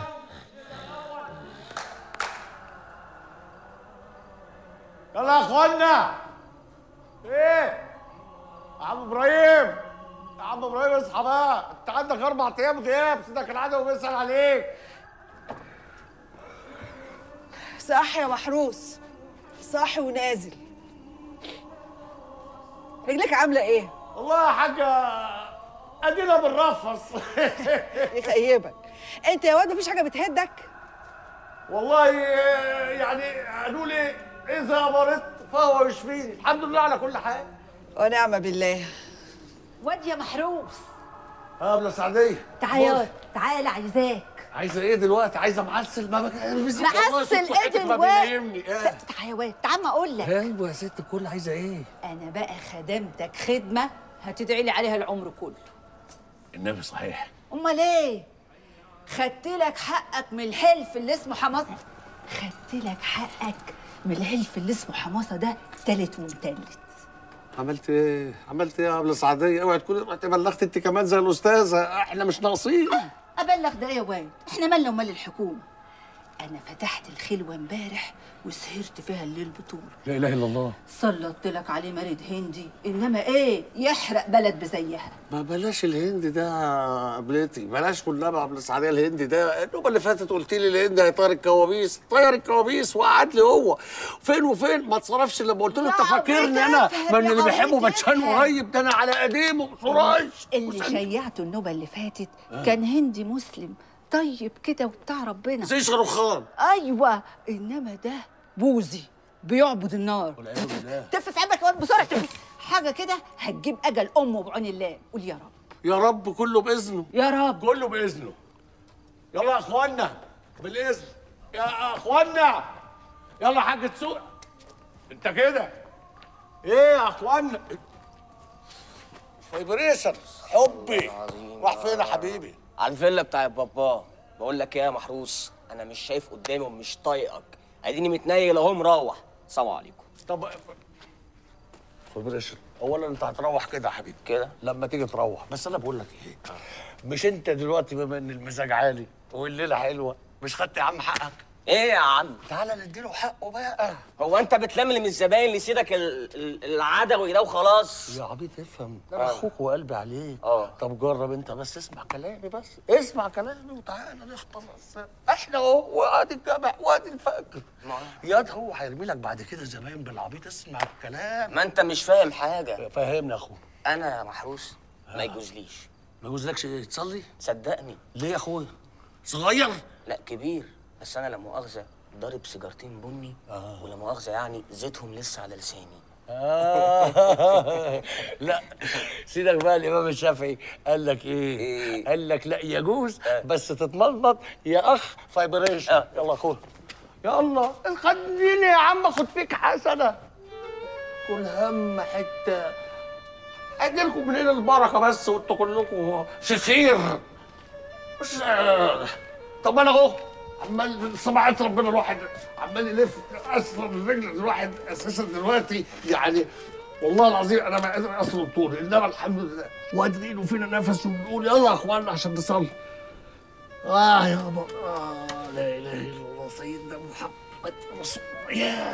يلا يا اخوانا ايه يا عم ابراهيم يا عم ابراهيم اصحى بقى انت عندك اربع ايام غياب سيدك العدو بيسال عليك صاحي يا محروس صاحي ونازل رجلك عامله ايه والله يا حاجه ادينا بنرفص يخيبك انت يا واد مفيش حاجه بتهدك والله يعني قالوا لي اذا مرضت فهو يشفيني الحمد لله على كل حال ونعم بالله واد يا محروس اه ابله سعديه تعالى تعالى عايزاك عايزه ايه دلوقتي عايزه معسل ما بك- معسل ايه دلوقتي بينيمني تعالى يا واد تعالى ما اقول لك ايوه يا ست الكل عايزه ايه انا بقى خدمتك خدمه هتدعي لي عليها العمر كله النبي صحيح امال ايه خدت لك حقك من الحلف اللي اسمه حماصه خدت لك حقك من الحلف اللي اسمه حماصه ده تالت ومتلت عملت ايه عملت ايه يا ابله سعديه اوعي تكوني رحتي بلغت انت كمان زي الاستاذه احنا مش ناقصين ابلغ ده يا واد احنا مالنا ومال الحكومه انا فتحت الخلوه امبارح وسهرت فيها الليل بطول لا اله الا الله سلطت لك عليه مريض هندي انما ايه يحرق بلد بزيها ما بلاش الهند ده يا قبلتي بلاش كلها مع ابن السعديه الهند ده النوبه اللي فاتت قلت لي الهند هيطير الكوابيس طير الكوابيس وقعد لي هو فين وفين ما اتصرفش لما قلت له انت فاكرني انا افهم من يا اللي بيحبه عبيط بتشان افهم. قريب ده انا على قديمه سراج اللي شيعته النوبه اللي فاتت آه. كان هندي مسلم طيب كده وبتاع ربنا زي شاروخان ايوه انما ده بوذي بيعبد النار والعياذ بالله تف في عبك واد بسرعه تف حاجه كده هتجيب اجل امه بعون الله قول يا رب يا رب كله باذنه يا رب كله باذنه يلا يا اخوانا بالاذن يا اخوانا يلا يا حاج تسوق انت كده ايه يا اخوانا فايبريشن حبي راح فين يا حبيبي على الفيلا بتاع بابا بقول لك ايه يا محروس انا مش شايف قدامي ومش طايقك اديني متنيل اهو مروح سلام عليكم طب فايبريشن اولا انت هتروح كده يا حبيبي كده لما تيجي تروح بس انا بقول لك ايه مش انت دلوقتي بما ان المزاج عالي والليله حلوه مش خدت يا عم حقك ايه يا عم تعالى نديله حقه بقى هو انت بتلملم من الزباين لسيدك ال- ال- العدوي ده وخلاص يا عبيط افهم ده انا آه. اخوك وقلبي عليك اه طب جرب انت بس اسمع كلامي بس اسمع كلامي وتعالى نخطف احنا اهو وادي الجامع وادي الفجر ياد هو هيرمي لك بعد كده زمان بالعبيط اسمع الكلام ما انت مش فاهم حاجه فهمني يا اخويا انا يا محروس ما يجوزليش ما يجوزلكش ايه تصلي صدقني ليه يا اخويا صغير لا كبير بس انا لا مؤاخذه ضارب سيجارتين بني آه. ولا مؤاخذه يعني زيتهم لسه على لساني آه. لا سيدك بقى الامام الشافعي قال لك ايه, إيه؟ قال لك لا يجوز بس تتملمط يا اخ فايبريشن آه. يلا اخويا يلا خدني يا عم خد فيك حسنه كل هم حته ادي لكم منين البركه بس وانتوا كلكم شخير مش آه. طب انا اهو عمال سمعة ربنا الواحد عمال يلف اصلا الرجل الواحد اساسا دلوقتي يعني والله العظيم انا ما قادر اصل طول انما الحمد لله وقادرين وفينا نفس وبنقول يلا يا اخوانا عشان نصلي اه يابا اه لا اله الا الله سيدنا محمد يا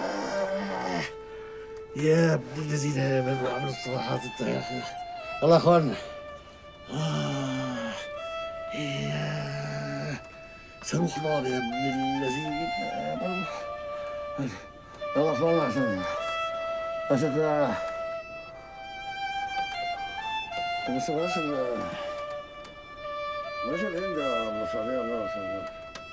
يا ابن الذين امنوا وعملوا الصالحات انت يا اخي يلا يا اخوانا آه. يا صاروخ نار يا ابن الذين امنوا يلا يا اخوانا عشان عشان كده بس بلاش ال بلاش الهند يا ابو صالح الله يسلمك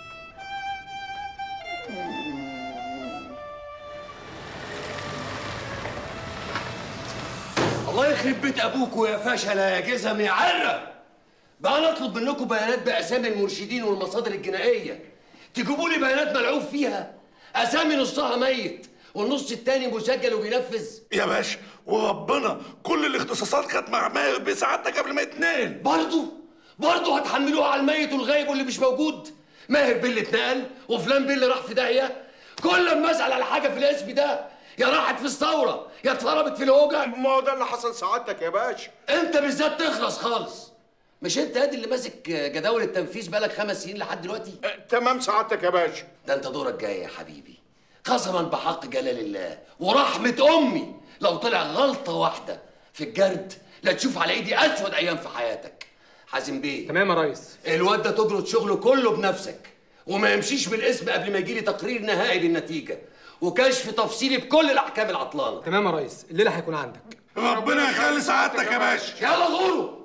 الله يخرب بيت ابوكوا يا فشل يا جزم يا عرة بقى نطلب منكم بيانات باسامي المرشدين والمصادر الجنائيه تجيبوا لي بيانات ملعوب فيها اسامي نصها ميت والنص التاني مسجل وبينفذ يا باشا وربنا كل الاختصاصات كانت مع ماهر بسعادتك قبل ما يتنقل برضه برضه هتحملوها على الميت والغايب واللي مش موجود ماهر بيه اللي اتنقل وفلان بيه اللي راح في داهيه كل ما اسال على حاجه في الاسم ده يا راحت في الثوره يا اتضربت في الهوجه ما هو ده اللي حصل سعادتك يا باشا انت بالذات تخلص خالص مش انت ادي اللي ماسك جداول التنفيذ بقالك خمس سنين لحد دلوقتي تمام سعادتك يا باشا ده انت دورك جاي يا حبيبي قسما بحق جلال الله ورحمه امي لو طلع غلطه واحده في الجرد لا تشوف على ايدي اسود ايام في حياتك حازم بيه تمام يا ريس الواد ده تجرد شغله كله بنفسك وما يمشيش بالاسم قبل ما يجيلي تقرير نهائي بالنتيجه وكشف تفصيلي بكل الاحكام العطلانه تمام يا ريس الليله هيكون عندك ربنا يخلي سعادتك يا باشا يلا غوروا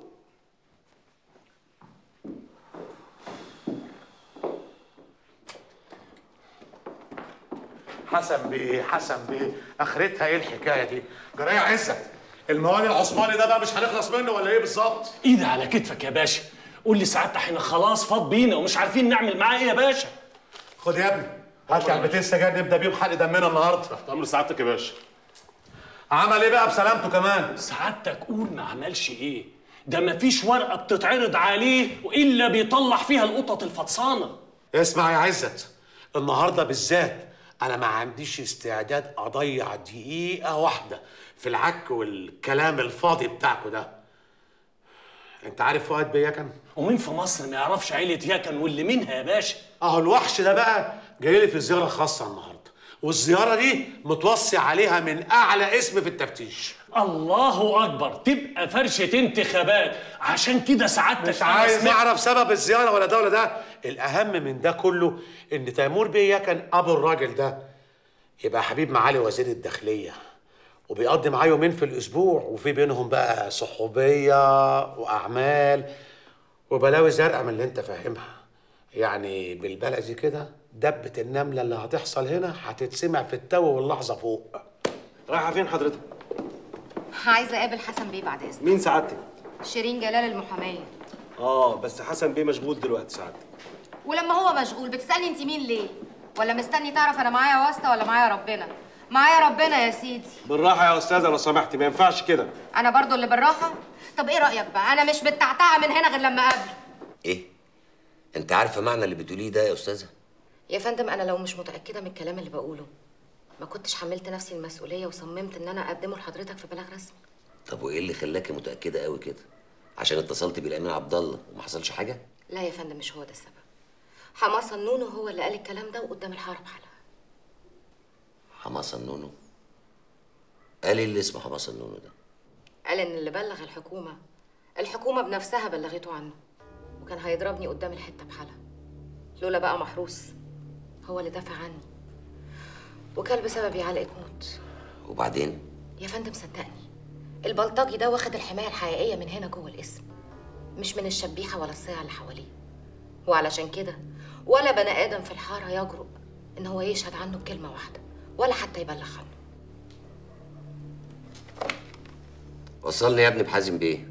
حسن بيه حسن بيه اخرتها ايه الحكايه دي جرايه عزت الموالي العثماني ده بقى مش هنخلص منه ولا ايه بالظبط ايدي على كتفك يا باشا قول لي سعادتك احنا خلاص فاض بينا ومش عارفين نعمل معاه ايه يا باشا خد يا ابني هات لي علبتين سجاير نبدا بيهم حق دمنا النهارده تحت امر سعادتك يا باشا عمل ايه بقى بسلامته كمان سعادتك قول ما عملش ايه ده مفيش ورقه بتتعرض عليه والا بيطلع فيها القطط الفطسانه اسمع يا عزت النهارده بالذات انا ما عنديش استعداد اضيع دقيقه واحده في العك والكلام الفاضي بتاعكوا ده انت عارف فؤاد بيه كان ومين في مصر ما يعرفش عيله يكن واللي منها يا باشا اهو الوحش ده بقى جاي لي في زياره خاصه النهارده والزياره دي متوصي عليها من اعلى اسم في التفتيش الله اكبر تبقى فرشه انتخابات عشان كده سعادتك مش أنا عايز سمعت- اعرف سبب الزياره ولا ده ولا ده الاهم من ده كله ان تيمور بيه كان ابو الراجل ده يبقى حبيب معالي وزير الداخليه وبيقضي معاه يومين في الاسبوع وفي بينهم بقى صحوبيه واعمال وبلاوي زرقاء من اللي انت فاهمها يعني بالبلدي كده دبه النمله اللي هتحصل هنا هتتسمع في التو واللحظه فوق رايحه فين حضرتك عايزه اقابل حسن بيه بعد اذنك مين سعادتك شيرين جلال المحاميه اه بس حسن بيه مشغول دلوقتي سعادتك ولما هو مشغول بتسالني انت مين ليه ولا مستني تعرف انا معايا واسطه ولا معايا ربنا معايا ربنا يا سيدي بالراحه يا استاذه لو سمحتي ما ينفعش كده انا برضو اللي بالراحه طب ايه رايك بقى انا مش بتعتعه من هنا غير لما اقابله ايه انت عارفه معنى اللي بتقوليه ده يا استاذه يا فندم انا لو مش متاكده من الكلام اللي بقوله ما كنتش حملت نفسي المسؤوليه وصممت ان انا اقدمه لحضرتك في بلاغ رسمي طب وايه اللي خلاكي متاكده قوي كده عشان اتصلت بالامين عبد الله وما حصلش حاجه لا يا فندم مش هو ده السبب حماصه النونو هو اللي قال الكلام ده وقدام الحاره بحالها حماصه النونو قال ايه اللي اسمه حماصه النونو ده قال ان اللي بلغ الحكومه الحكومه بنفسها بلغته عنه وكان هيضربني قدام الحته بحالها لولا بقى محروس هو اللي دافع عني وكان بسببي علقه موت وبعدين يا فندم صدقني البلطجي ده واخد الحمايه الحقيقيه من هنا جوه الاسم مش من الشبيحه ولا الصيع اللي حواليه وعلشان كده ولا بني ادم في الحاره يجرؤ ان هو يشهد عنه بكلمه واحده ولا حتى يبلغ عنه وصلني يا ابني بحازم بيه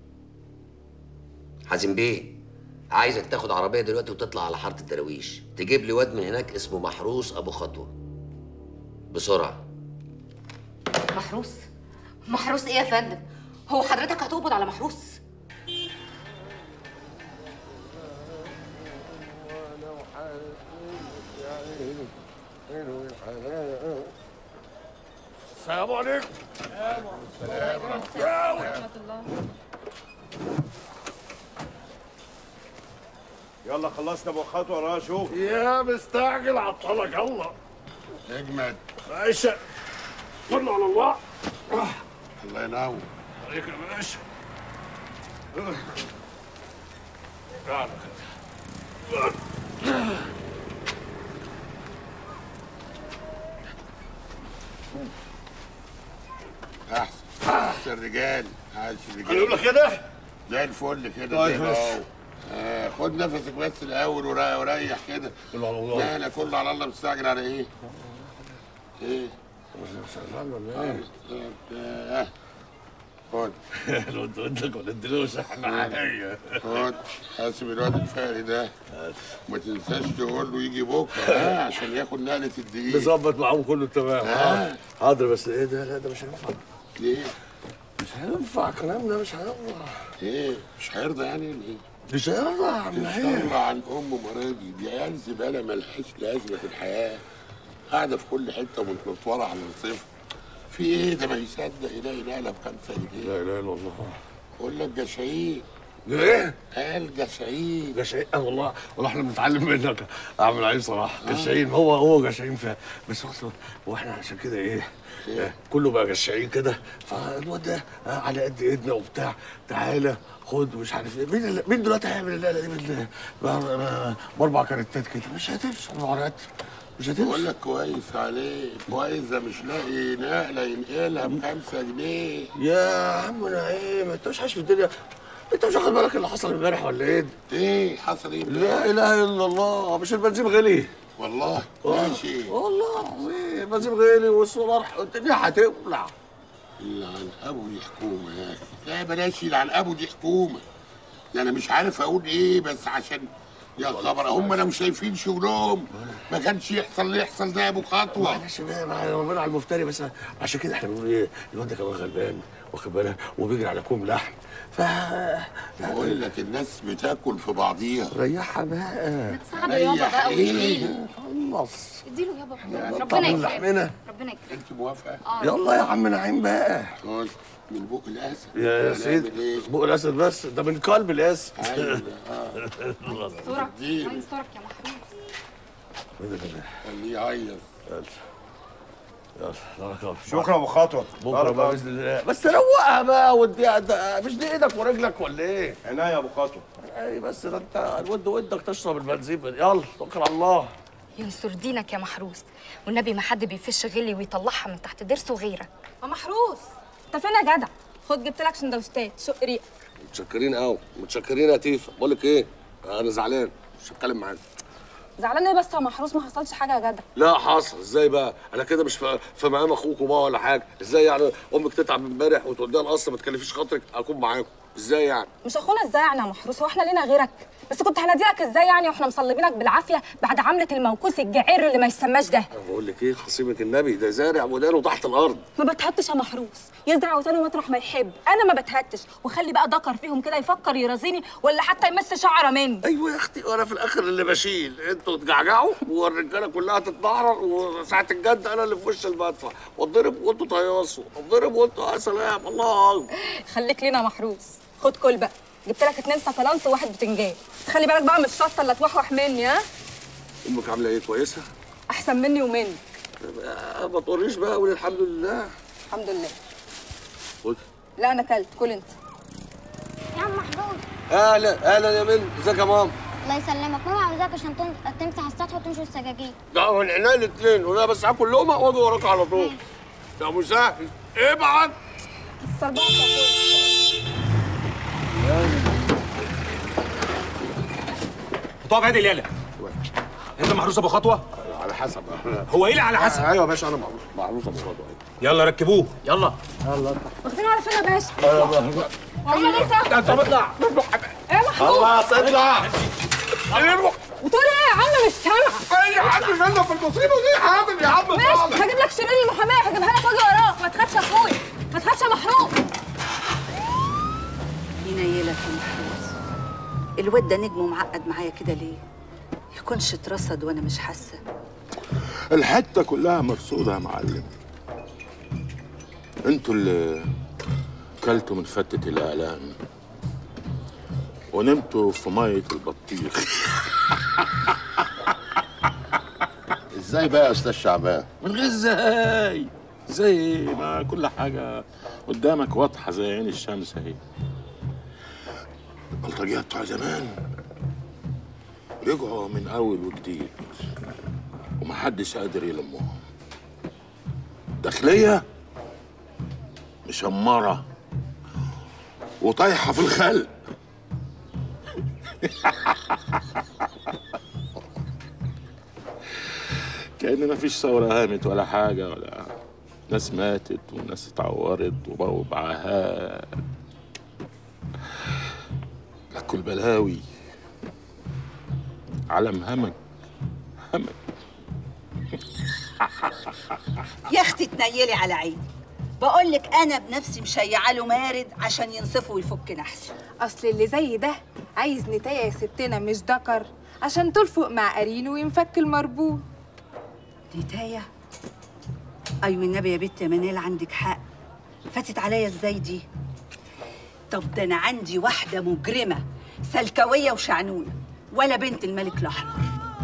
حازم بيه عايزك تاخد عربيه دلوقتي وتطلع على حاره الدراويش تجيب لي واد من هناك اسمه محروس ابو خطوه بسرعه محروس محروس ايه يا فندم هو حضرتك هتقبض على محروس السلام عليكم السلام ورحمة الله يلا خلصنا ابو خطوه وراه شوف يا مستعجل عطلك الله اجمد باشا صلوا على الله الله ينور عليك يا باشا تعال احسن احسن رجال عايش رجال هنقول لك كده زي الفل كده طيب زي ما ماشي. هو. آه خد نفسك بس الاول وريح وريح كده كله على الله. لا لا كله على الله مستعجل على ايه؟ ايه؟ شغال ولا ايه؟ آه. خد لو انت ودك ولا اديلوش احنا عليا خد حاسب الواد الفقري ده ما تنساش تقول له يجي بكره ها عشان ياخد نقله الدقيق نظبط معاهم كله تمام آه. اه حاضر بس ايه ده لا ده مش هينفع ليه؟ مش هينفع الكلام ده مش هينفع ايه؟ مش هيرضى يعني ولا ايه؟ مش هيرضى يا عم مش نعيم هيرضى عن ام مرادي دي عيال زباله ملهاش لازمه في الحياه قاعده في كل حته ومتنطوره على الصفر في ايه ده ما يصدق يلاقي نقله بخمسه جنيه لا اله الا الله بقول لك جشعين ايه؟ قال جشعين جشعين اه والله والله احنا بنتعلم منك اعمل عيب صراحه جشعين هو هو جشعين فيها بس اصلا هو احنا عشان كده ايه آه، كله بقى جشعين كده فالواد ده آه، على قد ايدنا وبتاع تعالى خد ومش عارف ايه مين اللي- مين دلوقتي هيعمل الليله دي بال- ب- ب- باربع كارتات كده مش هتمشي اربع مش هتمشي بقول لك كويس عليه كويس ده مش لاقي نقله ينقلها بخمسه جنيه يا عم نعيم انت مش عايش في الدنيا انت مش واخد بالك اللي حصل امبارح ولا ايه؟ ايه حصل ايه لا اله الا الله مش البنزين غلي والله ماشي والله العظيم البنزين غلي والسولار الدنيا هتولع يلعن ابو دي حكومه يا اخي لا بلاش يلعن ابو دي حكومه ده انا مش عارف اقول ايه بس عشان يا خبر هم لو شايفين شغلهم ما كانش يحصل اللي يحصل ده يا ابو خطوه معلش بقى مع ربنا على المفتري بس عشان كده احنا بنقول ايه الواد ده كمان غلبان واخد بالك وبيجري على كوم لحم ف بقول لك الناس بتاكل في بعضيها ريحها بقى تساعده يابا بقى ايه واديله خلص اديله يابا يعني ربنا طعم يكرمك لحمنا. ربنا يكرمك انت موافقه آه. يلا يا عم نعيم بقى خد من بق الاسد يا هنعمل سيدي ايه؟ بق الاسد بس ده من قلب الاسد ايوه اه يسترك اديله. الله يسترك يا محمود خليه يعيط يلا يلا شكرا ابو خطوه بكره بارك بقى الله. باذن الله بس روقها بقى ودي ده- مش دي ايدك ورجلك ولا ايه؟ عينيا يا ابو خطوه اي بس ده انت الود ودك تشرب البنزين يلا توكل على الله ينصر دينك يا محروس والنبي ما حد بيفش غلي ويطلعها من تحت ضرسه غيرك يا محروس انت فين يا جدع خد جبت لك سندوتشات شق ريقك متشكرين قوي متشكرين يا تيفا بقول لك ايه انا زعلان مش هتكلم معاك زعلان ايه بس يا محروس ما حصلش حاجه يا جدع لا حصل ازاي بقى انا كده مش في في مقام اخوكوا بقى ولا حاجه ازاي يعني امك تتعب امبارح وتوديها القصر ما تكلفيش خاطرك اكون معاكم ازاي يعني مش اخونا ازاي يعني يا محروس هو احنا لينا غيرك بس كنت هناديلك ازاي يعني واحنا مصلبينك بالعافيه بعد عمله الموكوس الجعير اللي ما يسماش ده انا بقول لك ايه خصيمك النبي ده زارع ودانه تحت الارض ما بتهتش يا محروس يزرع وتاني مطرح ما يحب انا ما بتهتش وخلي بقى دكر فيهم كده يفكر يرازيني ولا حتى يمس شعره مني ايوه يا اختي وانا في الاخر اللي بشيل انتوا تجعجعوا والرجاله كلها تتنحرر وساعه الجد انا اللي في وش المدفع واتضرب وانتوا تهيصوا اتضرب وانتوا يا سلام الله اكبر خليك لينا محروس خد كل بقى جبت لك اتنين سكالانس وواحد بتنجان خلي بالك بقى من الشطه اللي توحوح مني ها امك عامله ايه كويسه؟ احسن مني ومنك آه، ما تقوليش بقى قولي الحمد لله الحمد لله خد لا انا كلت كل انت يا عم محمود اهلا اهلا يا بنت ازيك يا ماما الله يسلمك ماما عاوزاك عشان تن- تمسح السطح وتنشر السجاجيد ده من عينيا الاثنين ولا بس هاكل لقمه واجي وراك على طول يا مسهل ابعت السربعه تقف عادل يالا انت محروس ابو خطوه على حسب هو ايه اللي على حسب ايوه يا باشا انا معروف معروف ابو خطوه يلا ركبوه يلا يلا واخدين على فين يا باشا والله انت انت بطلع ايه يا محمود خلاص اطلع وتقول ايه يا عم مش سامعه اي حد غلط في المصيبه دي حاضر يا عم ماشي هجيب لك شرير المحاماه هجيبها لك واجي وراك ما تخافش يا اخويا ما تخافش يا محروق ينيلك يا محروس الواد ده نجمه معقد معايا كده ليه يكونش اترصد وانا مش حاسه الحته كلها مرصوده يا معلم انتوا اللي كلتوا من فتة الاعلام ونمتوا في ميه البطيخ ازاي بقى يا استاذ شعبان من غير ازاي زي ما كل حاجة قدامك واضحة زي عين الشمس اهي البلطجية بتوع زمان رجعوا من أول وجديد ومحدش قادر يلمهم داخلية مشمرة وطايحة في الخلق كأن مفيش ثورة قامت ولا حاجة ولا ناس ماتت وناس اتعورت وبقوا بعاهات لكوا البلاوي علم همك همك يا اختي تنيلي على عيني بقول لك انا بنفسي مشيعه له مارد عشان ينصفه ويفك نحسه اصل اللي زي ده عايز نتايه يا ستنا مش ذكر عشان تلفق مع قرينه وينفك المربوط نتايه ايوه النبي يا بنت يا منال عندك حق فاتت عليا ازاي دي طب ده انا عندي واحده مجرمه سلكويه وشعنونه ولا بنت الملك الاحمر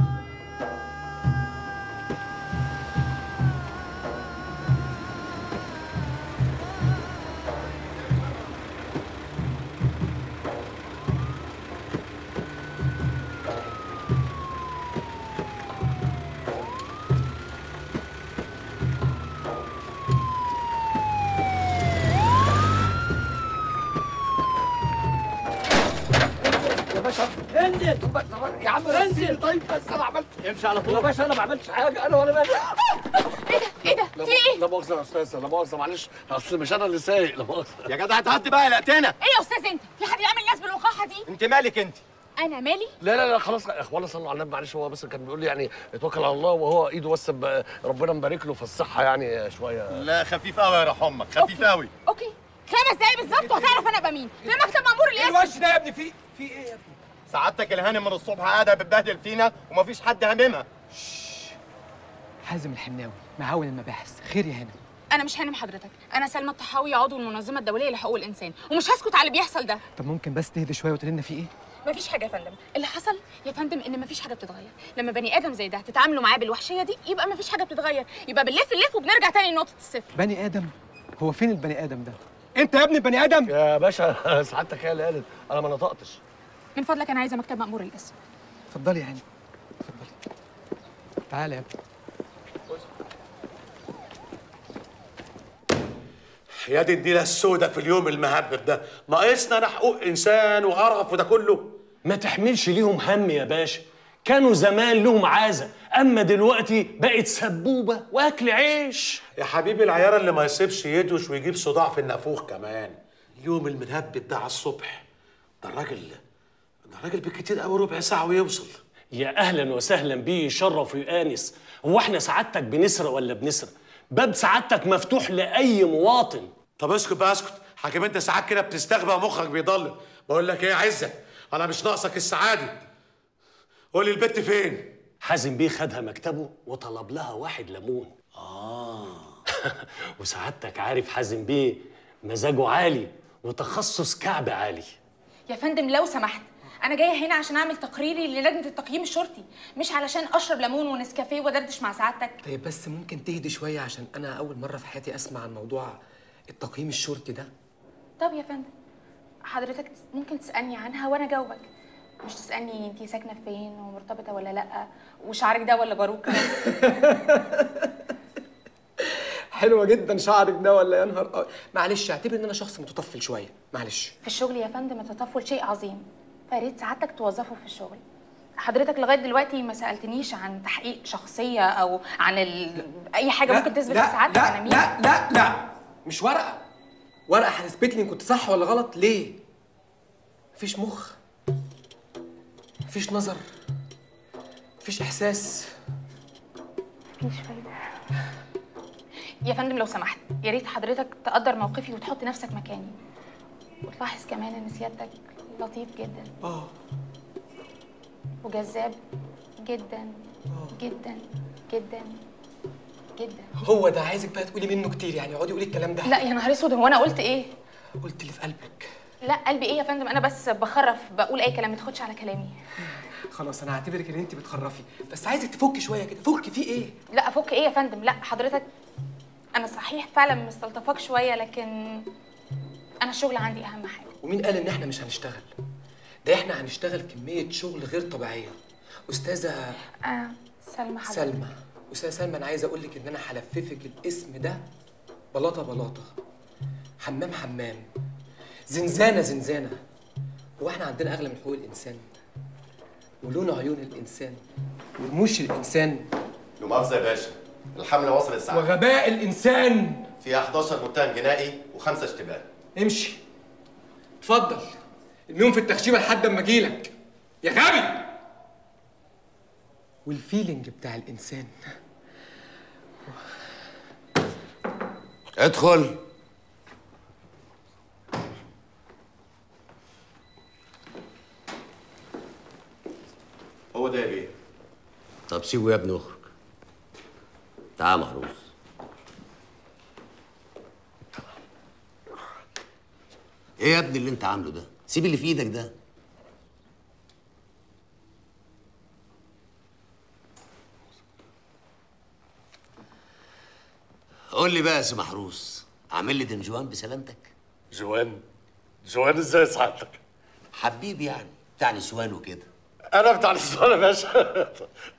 يا باشا انزل يا عم انزل طيب بس انا عملت امشي على طول يا باشا انا ما عملتش حاجه انا ولا مالي ايه ده في ايه؟ لا مؤاخذه يا استاذ لا مؤاخذه معلش اصل مش انا اللي سايق لا مؤاخذه يا جدع هتهدي بقى قلقتنا ايه يا استاذ انت في حد يعمل ناس بالوقاحه دي انت مالك انت انا مالي لا لا لا خلاص يا اخوانا صلوا على النبي معلش هو بس كان بيقول لي يعني اتوكل على الله وهو ايده بس ب- ربنا مبارك له في الصحه يعني شويه لا خفيف قوي يا روح امك خفيف قوي اوكي خمس دقايق بالظبط وهتعرف انا ابقى مين في مكتب مأمور ايه الاسم الوش ده يا ابني في في ايه يا ابني سعادتك الهانم من الصبح قاعده بتبهدل فينا ومفيش حد هاممها حازم الحناوي معاون المباحث خير يا هنا انا مش هانم حضرتك انا سلمى الطحاوي عضو المنظمه الدوليه لحقوق الانسان ومش هسكت على اللي بيحصل ده طب ممكن بس تهدي شويه وتقولي لنا في ايه مفيش حاجه يا فندم اللي حصل يا فندم ان مفيش حاجه بتتغير لما بني ادم زي ده تتعاملوا معاه بالوحشيه دي يبقى مفيش حاجه بتتغير يبقى بنلف نلف وبنرجع تاني لنقطه الصفر بني ادم هو فين البني ادم ده انت يا ابني بني ادم يا باشا سعادتك هي اللي قالت انا ما نطقتش من فضلك انا عايزه مكتب مأمور الاسم اتفضلي يا هاني اتفضلي تعالى يا ابني يا دي النيله السوداء في اليوم المهبب ده ناقصنا انا حقوق انسان وقرف وده كله ما تحملش ليهم هم يا باشا كانوا زمان لهم عازة أما دلوقتي بقت سبوبة وأكل عيش يا حبيبي العيار اللي ما يسيبش يدوش ويجيب صداع في النافوخ كمان اليوم المتهبب ده على الصبح ده الراجل ده الراجل بالكتير قوي ربع ساعه ويوصل يا أهلا وسهلا بيه يشرف ويآنس هو احنا سعادتك بنسرق ولا بنسرق باب سعادتك مفتوح لأي مواطن طب اسكت بقى اسكت حاكم انت ساعات كده بتستغبى مخك بيضل بقول لك ايه يا عزت انا مش ناقصك السعاده قول لي البت فين حازم بيه خدها مكتبه وطلب لها واحد ليمون آه وسعادتك عارف حازم بيه مزاجه عالي وتخصص كعب عالي يا فندم لو سمحت انا جايه هنا عشان اعمل تقريري للجنه التقييم الشرطي مش علشان اشرب ليمون ونسكافيه ودردش مع سعادتك طيب بس ممكن تهدي شويه عشان انا اول مره في حياتي اسمع عن موضوع التقييم الشرطي ده طب يا فندم حضرتك تس- ممكن تسالني عنها وانا اجاوبك مش تسالني انتي ساكنه فين ومرتبطه ولا لا وشعرك ده ولا باروكه حلوه جدا شعرك ده ولا يا نهار أبيض. معلش اعتبر ان انا شخص متطفل شويه معلش في الشغل يا فندم التطفل شيء عظيم فيا ريت سعادتك توظفه في الشغل حضرتك لغايه دلوقتي ما سالتنيش عن تحقيق شخصيه او عن ال... اي حاجه لا، ممكن تثبت لا، لسعادتك لا، انا مين لا لا لا مش ورقه ورقه هتثبت لي ان كنت صح ولا غلط ليه مفيش مخ مفيش نظر مفيش احساس مفيش فايده يا فندم لو سمحت يا ريت حضرتك تقدر موقفي وتحط نفسك مكاني وتلاحظ كمان ان سيادتك لطيف جدا اه وجذاب جدا جدا جدا جدا هو ده عايزك بقى تقولي منه كتير يعني اقعدي قولي الكلام ده لا يا نهار اسود هو انا قلت ايه قلت اللي في قلبك لا قلبي ايه يا فندم انا بس بخرف بقول اي كلام ما تاخدش على كلامي خلاص انا هعتبرك ان انت بتخرفي بس عايزك تفكي شويه كده فكي في ايه لا افك ايه يا فندم لا حضرتك انا صحيح فعلا مستلطفاك شويه لكن انا الشغل عندي اهم حاجه ومين قال ان احنا مش هنشتغل ده احنا هنشتغل كميه شغل غير طبيعيه استاذه آه سلمى حضرتك سلمى استاذه سلمى انا عايز اقول لك ان انا هلففك الاسم ده بلاطه بلاطه حمام حمام زنزانه زنزانه هو احنا عندنا اغلى من حقوق الانسان ولون عيون الانسان ورموش الانسان لا مؤاخذة يا باشا الحملة وصلت الساعة وغباء الانسان فيها 11 متهم جنائي وخمسة اشتباه امشي اتفضل ارميهم في التخشيبه لحد اما اجيلك يا غبي والفيلينج بتاع الانسان ادخل هو ده يا بيه طب سيبه يا ابني واخرج تعال محروس ايه يا ابني اللي انت عامله ده سيب اللي في ايدك ده قول لي بقى يا سي محروس عامل لي دنجوان بسلامتك جوان جوان ازاي سعادتك حبيبي يعني بتاع نسوان وكده انا بتاع الاسطوانه يا باشا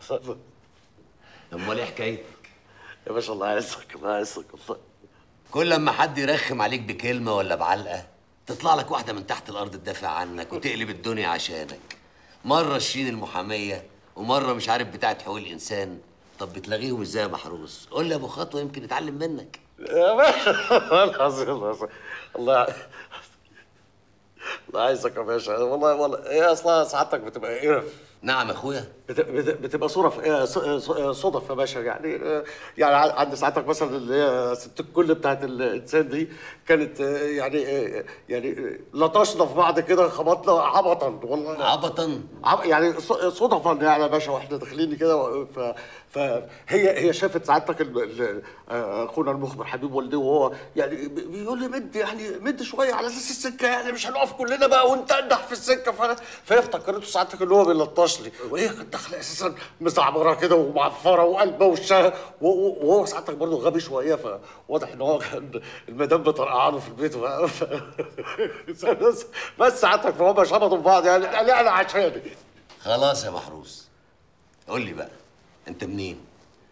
امال ايه حكايتك يا باشا الله يعزك الله يعزك والله كل لما حد يرخم عليك بكلمة ولا بعلقة تطلع لك واحدة من تحت الأرض تدافع عنك وتقلب الدنيا عشانك مرة شيرين المحامية ومرة مش عارف بتاعة حقوق الإنسان طب بتلاغيهم ازاي يا محروس؟ قول لي يا أبو خطوة يمكن نتعلم منك يا باشا والله العظيم الله يعزك. الله الله يعزك يا باشا والله والله هي اصلا سعادتك بتبقى قرف نعم يا اخويا بت- بت- بتبقى صورة في ص- ص- صدف يا باشا يعني يعني عند ساعتك مثلا اللي هي ست الكل بتاعت الانسان دي كانت يعني يعني لطشنا في بعض كده خبطنا عبطا والله عبطا عب يعني ص- صدفا يعني يا باشا واحنا داخلين كده ف فهي هي شافت سعادتك ال- ال- اخونا المخبر حبيب والدي وهو يعني بي- بيقول لي مد يعني مد شويه على اساس السكه يعني مش هنقف كلنا بقى ونتنح في السكه فانا فهي افتكرته سعادتك اللي هو بيلطش لي وهي كانت داخله اساسا مزعبره كده ومعفره وقلبه وشها و- و- وهو سعادتك برضه غبي شويه فواضح ان هو كان المدام بترقعانه في البيت ف... بس بس سعادتك فهم شبطوا في بعض يعني قال لي انا عشاني خلاص يا محروس قول لي بقى أنت منين؟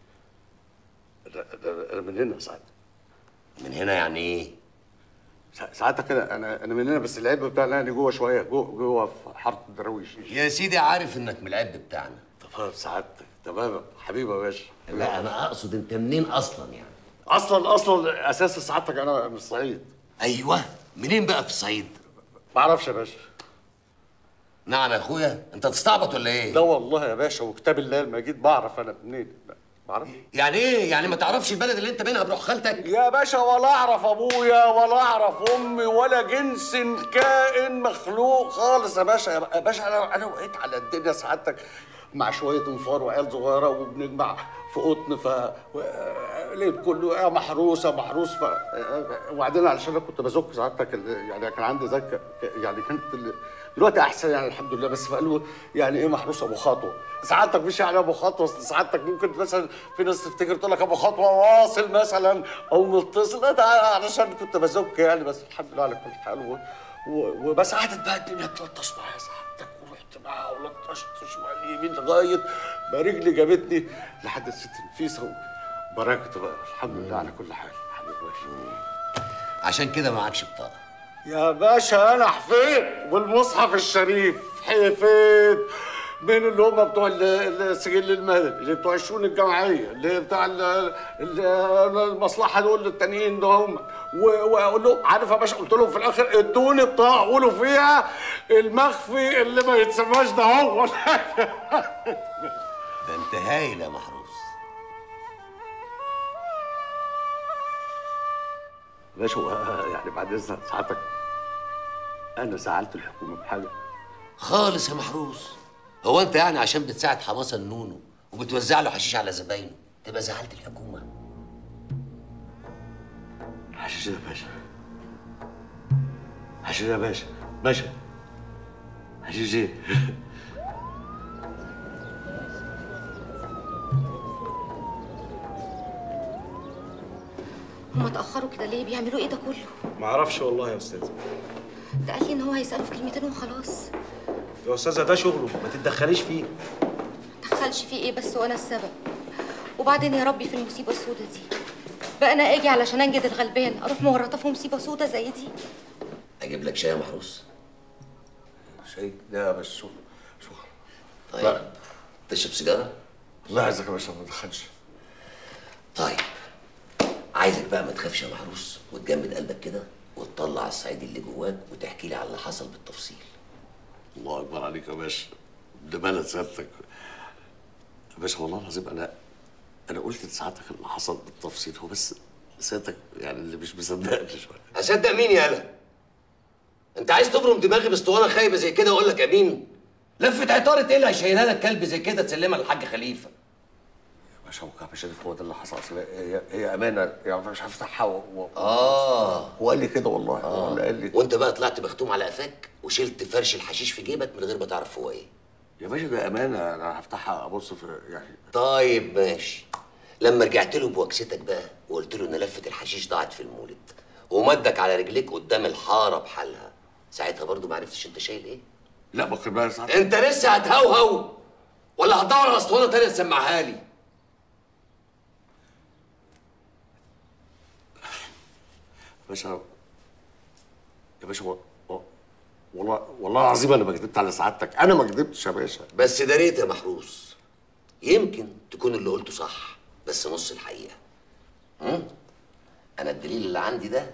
انا من هنا سعادتك من هنا يعني إيه؟ سا- ساعتها كده انا انا من هنا بس العيب بتاعنا يعني جوه شويه جوه جوه في حاره الدراويش يا سيدي عارف إنك من العد بتاعنا تمام سعادتك تمام حبيبي يا باشا لا أنا أقصد أنت منين أصلا يعني؟ اصلا اصلا اساس سعادتك انا من الصعيد ايوه منين بقى في الصعيد؟ ما اعرفش يا باشا نعم يا اخويا انت تستعبط ولا ايه؟ لا والله يا باشا وكتاب الله المجيد بعرف انا منين ما اعرفش يعني ايه؟ يعني ما تعرفش البلد اللي انت منها بروح خالتك؟ يا باشا ولا اعرف ابويا ولا اعرف امي ولا جنس كائن مخلوق خالص يا باشا يا باشا انا انا وقيت على الدنيا سعادتك مع شويه انفار وعيال صغيره وبنجمع في قطن ف و- لقيت كله يا محروس يا محروس ف وبعدين علشان انا كنت بزك سعادتك ال- يعني كان عندي زكه يعني كانت ال- دلوقتي احسن يعني الحمد لله بس فقالوا يعني ايه محروس ابو خطوه سعادتك مش يعني ابو خطوه أصل سعادتك ممكن مثلا في ناس تفتكر تقول لك ابو خطوه واصل مثلا او متصل لا ده علشان كنت بزك يعني بس الحمد لله على كل حال و... و... وبس قعدت بقى الدنيا تلطش معايا سعادتك ورحت معاها ولطشت شمال يمين لغايه ما رجلي جابتني لحد الست نفيسه وبركت بقى الحمد لله على كل حال حبيبي باشا عشان كده معكش بطاقه يا باشا انا حفيت والمصحف الشريف حفيت من اللي هم بتوع ال- السجل المدني اللي بتوع الشؤون الجماعيه اللي بتاع ال- ال- المصلحه دول التانيين ده هم و- واقول له عارف يا باشا قلت لهم في الاخر ادوني بطاقه قولوا فيها المخفي اللي ما يتسماش ده هو ده انت هايل يا محروس باشا هو يعني بعد اذن ساعتك انا زعلت الحكومه بحاجه خالص يا محروس هو انت يعني عشان بتساعد حماسه النونو وبتوزع له حشيش على زباينه تبقى زعلت الحكومه حشيش يا باشا حشيش يا باشا باشا حشيش ايه هما اتاخروا كده ليه بيعملوا ايه ده كله ما اعرفش والله يا استاذه ده قال لي ان هو هيساله في كلمتين وخلاص يا استاذه ده شغله ما تتدخليش فيه دخلش فيه ايه بس وانا السبب وبعدين يا ربي في المصيبه السودة دي بقى انا اجي علشان انجد الغلبان اروح مورطه في مصيبه سودة زي دي اجيب لك شاي يا محروس شاي لا بس شوف شوف طيب تشرب سيجاره الله يعزك يا باشا ما تدخلش طيب عايزك بقى ما تخافش يا محروس وتجمد قلبك كده وتطلع الصعيد اللي جواك وتحكي لي على اللي حصل بالتفصيل الله اكبر عليك يا باشا ده بلد سيادتك يا باشا والله العظيم انا انا قلت لساعتك اللي حصل بالتفصيل هو بس سيادتك يعني اللي مش مصدقني شويه اصدق مين يالا انت عايز تبرم دماغي باسطوانه خايبه زي كده واقول لك امين لفه عطاره ايه اللي هيشيلها لك كلب زي كده تسلمها للحاج خليفه يا باشا هو كعب شريف هو ده اللي حصل اصل هي, هي امانه يعني مش هفتحها و... و... اه هو قال لي كده والله هو اللي قال لي وانت بقى طلعت مختوم على قفاك وشلت فرش الحشيش في جيبك من غير ما تعرف هو ايه يا باشا ده امانه انا هفتحها ابص في يعني طيب ماشي لما رجعت له بوكستك بقى وقلت له ان لفه الحشيش ضاعت في المولد ومدك على رجليك قدام الحاره بحالها ساعتها برضو ما عرفتش انت شايل ايه لا ما كان بقى ساعتها انت لسه هتهوهو ولا هتدور على اسطوانه تانيه تسمعها لي يا باشا يا باشا و- و- والله والله العظيم انا ما كدبت على سعادتك انا ما كدبتش يا باشا بس ده ريت يا محروس يمكن تكون اللي قلته صح بس نص الحقيقه هم؟ انا الدليل اللي عندي ده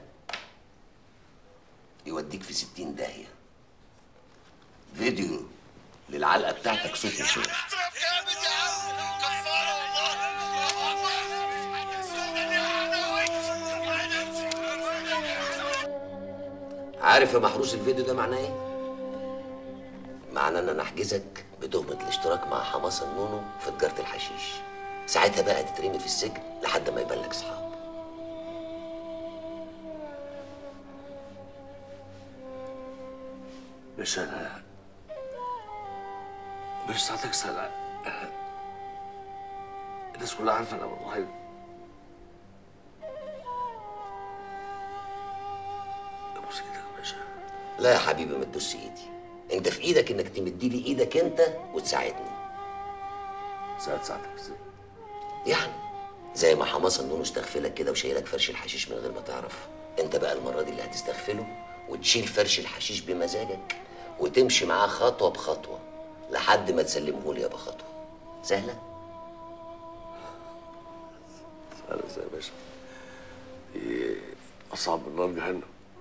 يوديك في ستين داهيه فيديو للعلقه بتاعتك صوت وصوره عارف يا محروس الفيديو ده معناه ايه؟ معناه ان انا احجزك بتهمه الاشتراك مع حماس النونو في تجاره الحشيش ساعتها بقى هتترمي في السجن لحد ما يبان لك صحاب باشا انا باشا ساعتك سنة الناس كلها عارفه انا والله ابوس ايدك يا باشا لا يا حبيبي ما تدوس ايدي انت في ايدك انك تمدي لي ايدك انت وتساعدني ساعد ساعتك ازاي يعني زي ما حماس النونو استغفلك كده وشايلك فرش الحشيش من غير ما تعرف انت بقى المره دي اللي هتستغفله وتشيل فرش الحشيش بمزاجك وتمشي معاه خطوه بخطوه لحد ما تسلمه لي يا بخطوه سهله سهل ازاي يا باشا دي اصعب من نار جهنم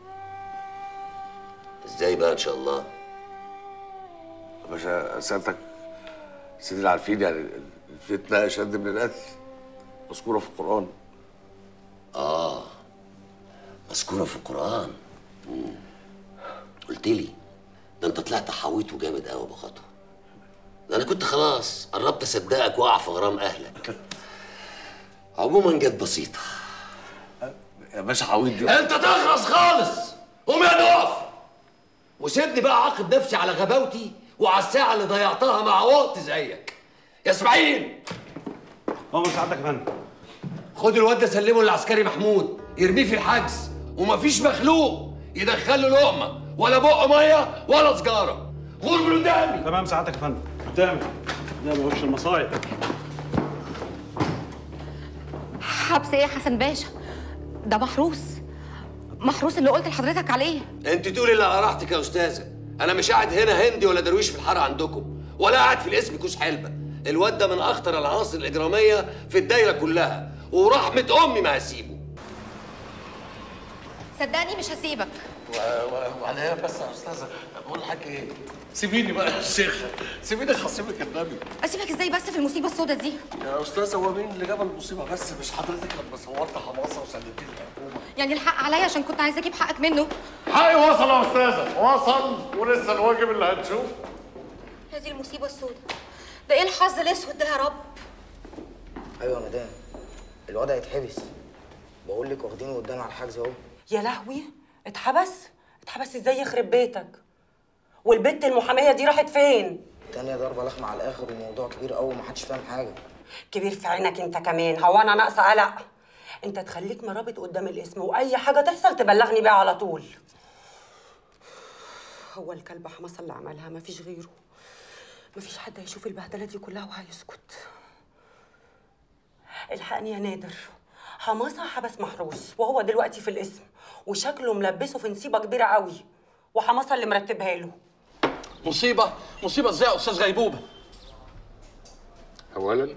ازاي بقى ان شاء الله يا باشا سيادتك سيدي اللي عارفين يعني الفتنه اشد من القتل مذكوره في القران اه مذكوره في القران مم. قلت لي ده انت طلعت حويت وجامد قوي بخطوه ده انا كنت خلاص قربت اصدقك واقع في غرام اهلك عموما جت بسيطه يا باشا حويت دي انت تخلص خالص قوم يا نقف وسيبني بقى عاقب نفسي على غباوتي وعلى الساعه اللي ضيعتها مع وقت زيك يا اسماعيل هو سعادتك يا فندم خد الواد ده سلمه للعسكري محمود يرميه في الحجز ومفيش مخلوق يدخله لقمه ولا بق ميه ولا سجاره غور من قدامي تمام سعادتك يا فندم قدامي ده بوش المصايب حبس ايه يا حسن باشا ده محروس محروس اللي قلت لحضرتك عليه انت تقولي اللي على راحتك يا استاذه انا مش قاعد هنا هندي ولا درويش في الحاره عندكم ولا قاعد في الاسم كوس حلبه الواد ده من اخطر العناصر الاجراميه في الدايره كلها ورحمه امي ما هسيبه صدقني مش هسيبك وعلى ايه بس يا استاذه بقول لحضرتك ايه سيبيني بقى يا شيخ سيبيني خصمك النبي اسيبك ازاي بس في المصيبه السوداء دي يا استاذه هو مين اللي جاب المصيبه بس مش حضرتك لما صورت حماسه وسلمتني الحكومه يعني الحق عليا عشان كنت عايزه اجيب حقك منه حقي وصل يا استاذه وصل ولسه الواجب اللي هتشوف هي دي المصيبه السوداء ده ايه الحظ الاسود ده يا رب ايوه يا مدام الوضع يتحبس بقول لك واخدينه قدام على الحجز اهو يا لهوي اتحبس اتحبس ازاي يخرب بيتك والبت المحاميه دي راحت فين تانية ضربة لخمة على الآخر وموضوع كبير قوي ومحدش فاهم حاجة كبير في عينك انت كمان هو انا ناقصه قلق انت تخليك مرابط قدام الاسم واي حاجه تحصل تبلغني بيها على طول هو الكلب حماصه اللي عملها مفيش غيره مفيش حد هيشوف البهدله دي كلها وهيسكت الحقني يا نادر حماصه حبس محروس وهو دلوقتي في الاسم وشكله ملبسه في نصيبه كبيره قوي وحماصه اللي مرتبها له مصيبه مصيبه ازاي يا استاذ غيبوبه اولا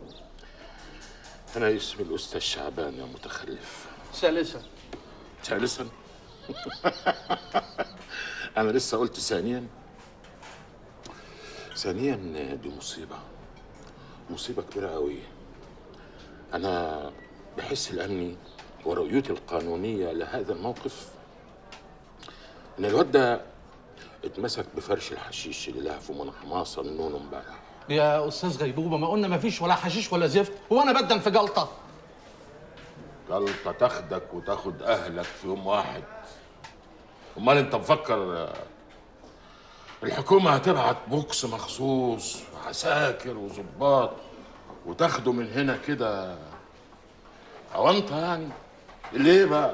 انا اسمي الاستاذ شعبان يا متخلف ثالثا ثالثا انا لسه قلت ثانيا ثانيا دي مصيبه مصيبه كبيره قوي انا بحس الامني ورؤيتي القانونيه لهذا الموقف ان الواد ده اتمسك بفرش الحشيش اللي لهفه من حماصه من نونه امبارح يا استاذ غيبوبه ما قلنا ما فيش ولا حشيش ولا زفت هو انا بدن في جلطه جلطه تاخدك وتاخد اهلك في يوم واحد امال انت مفكر الحكومه هتبعت بوكس مخصوص وعساكر وظباط وتاخده من هنا كده اونطه يعني ليه بقى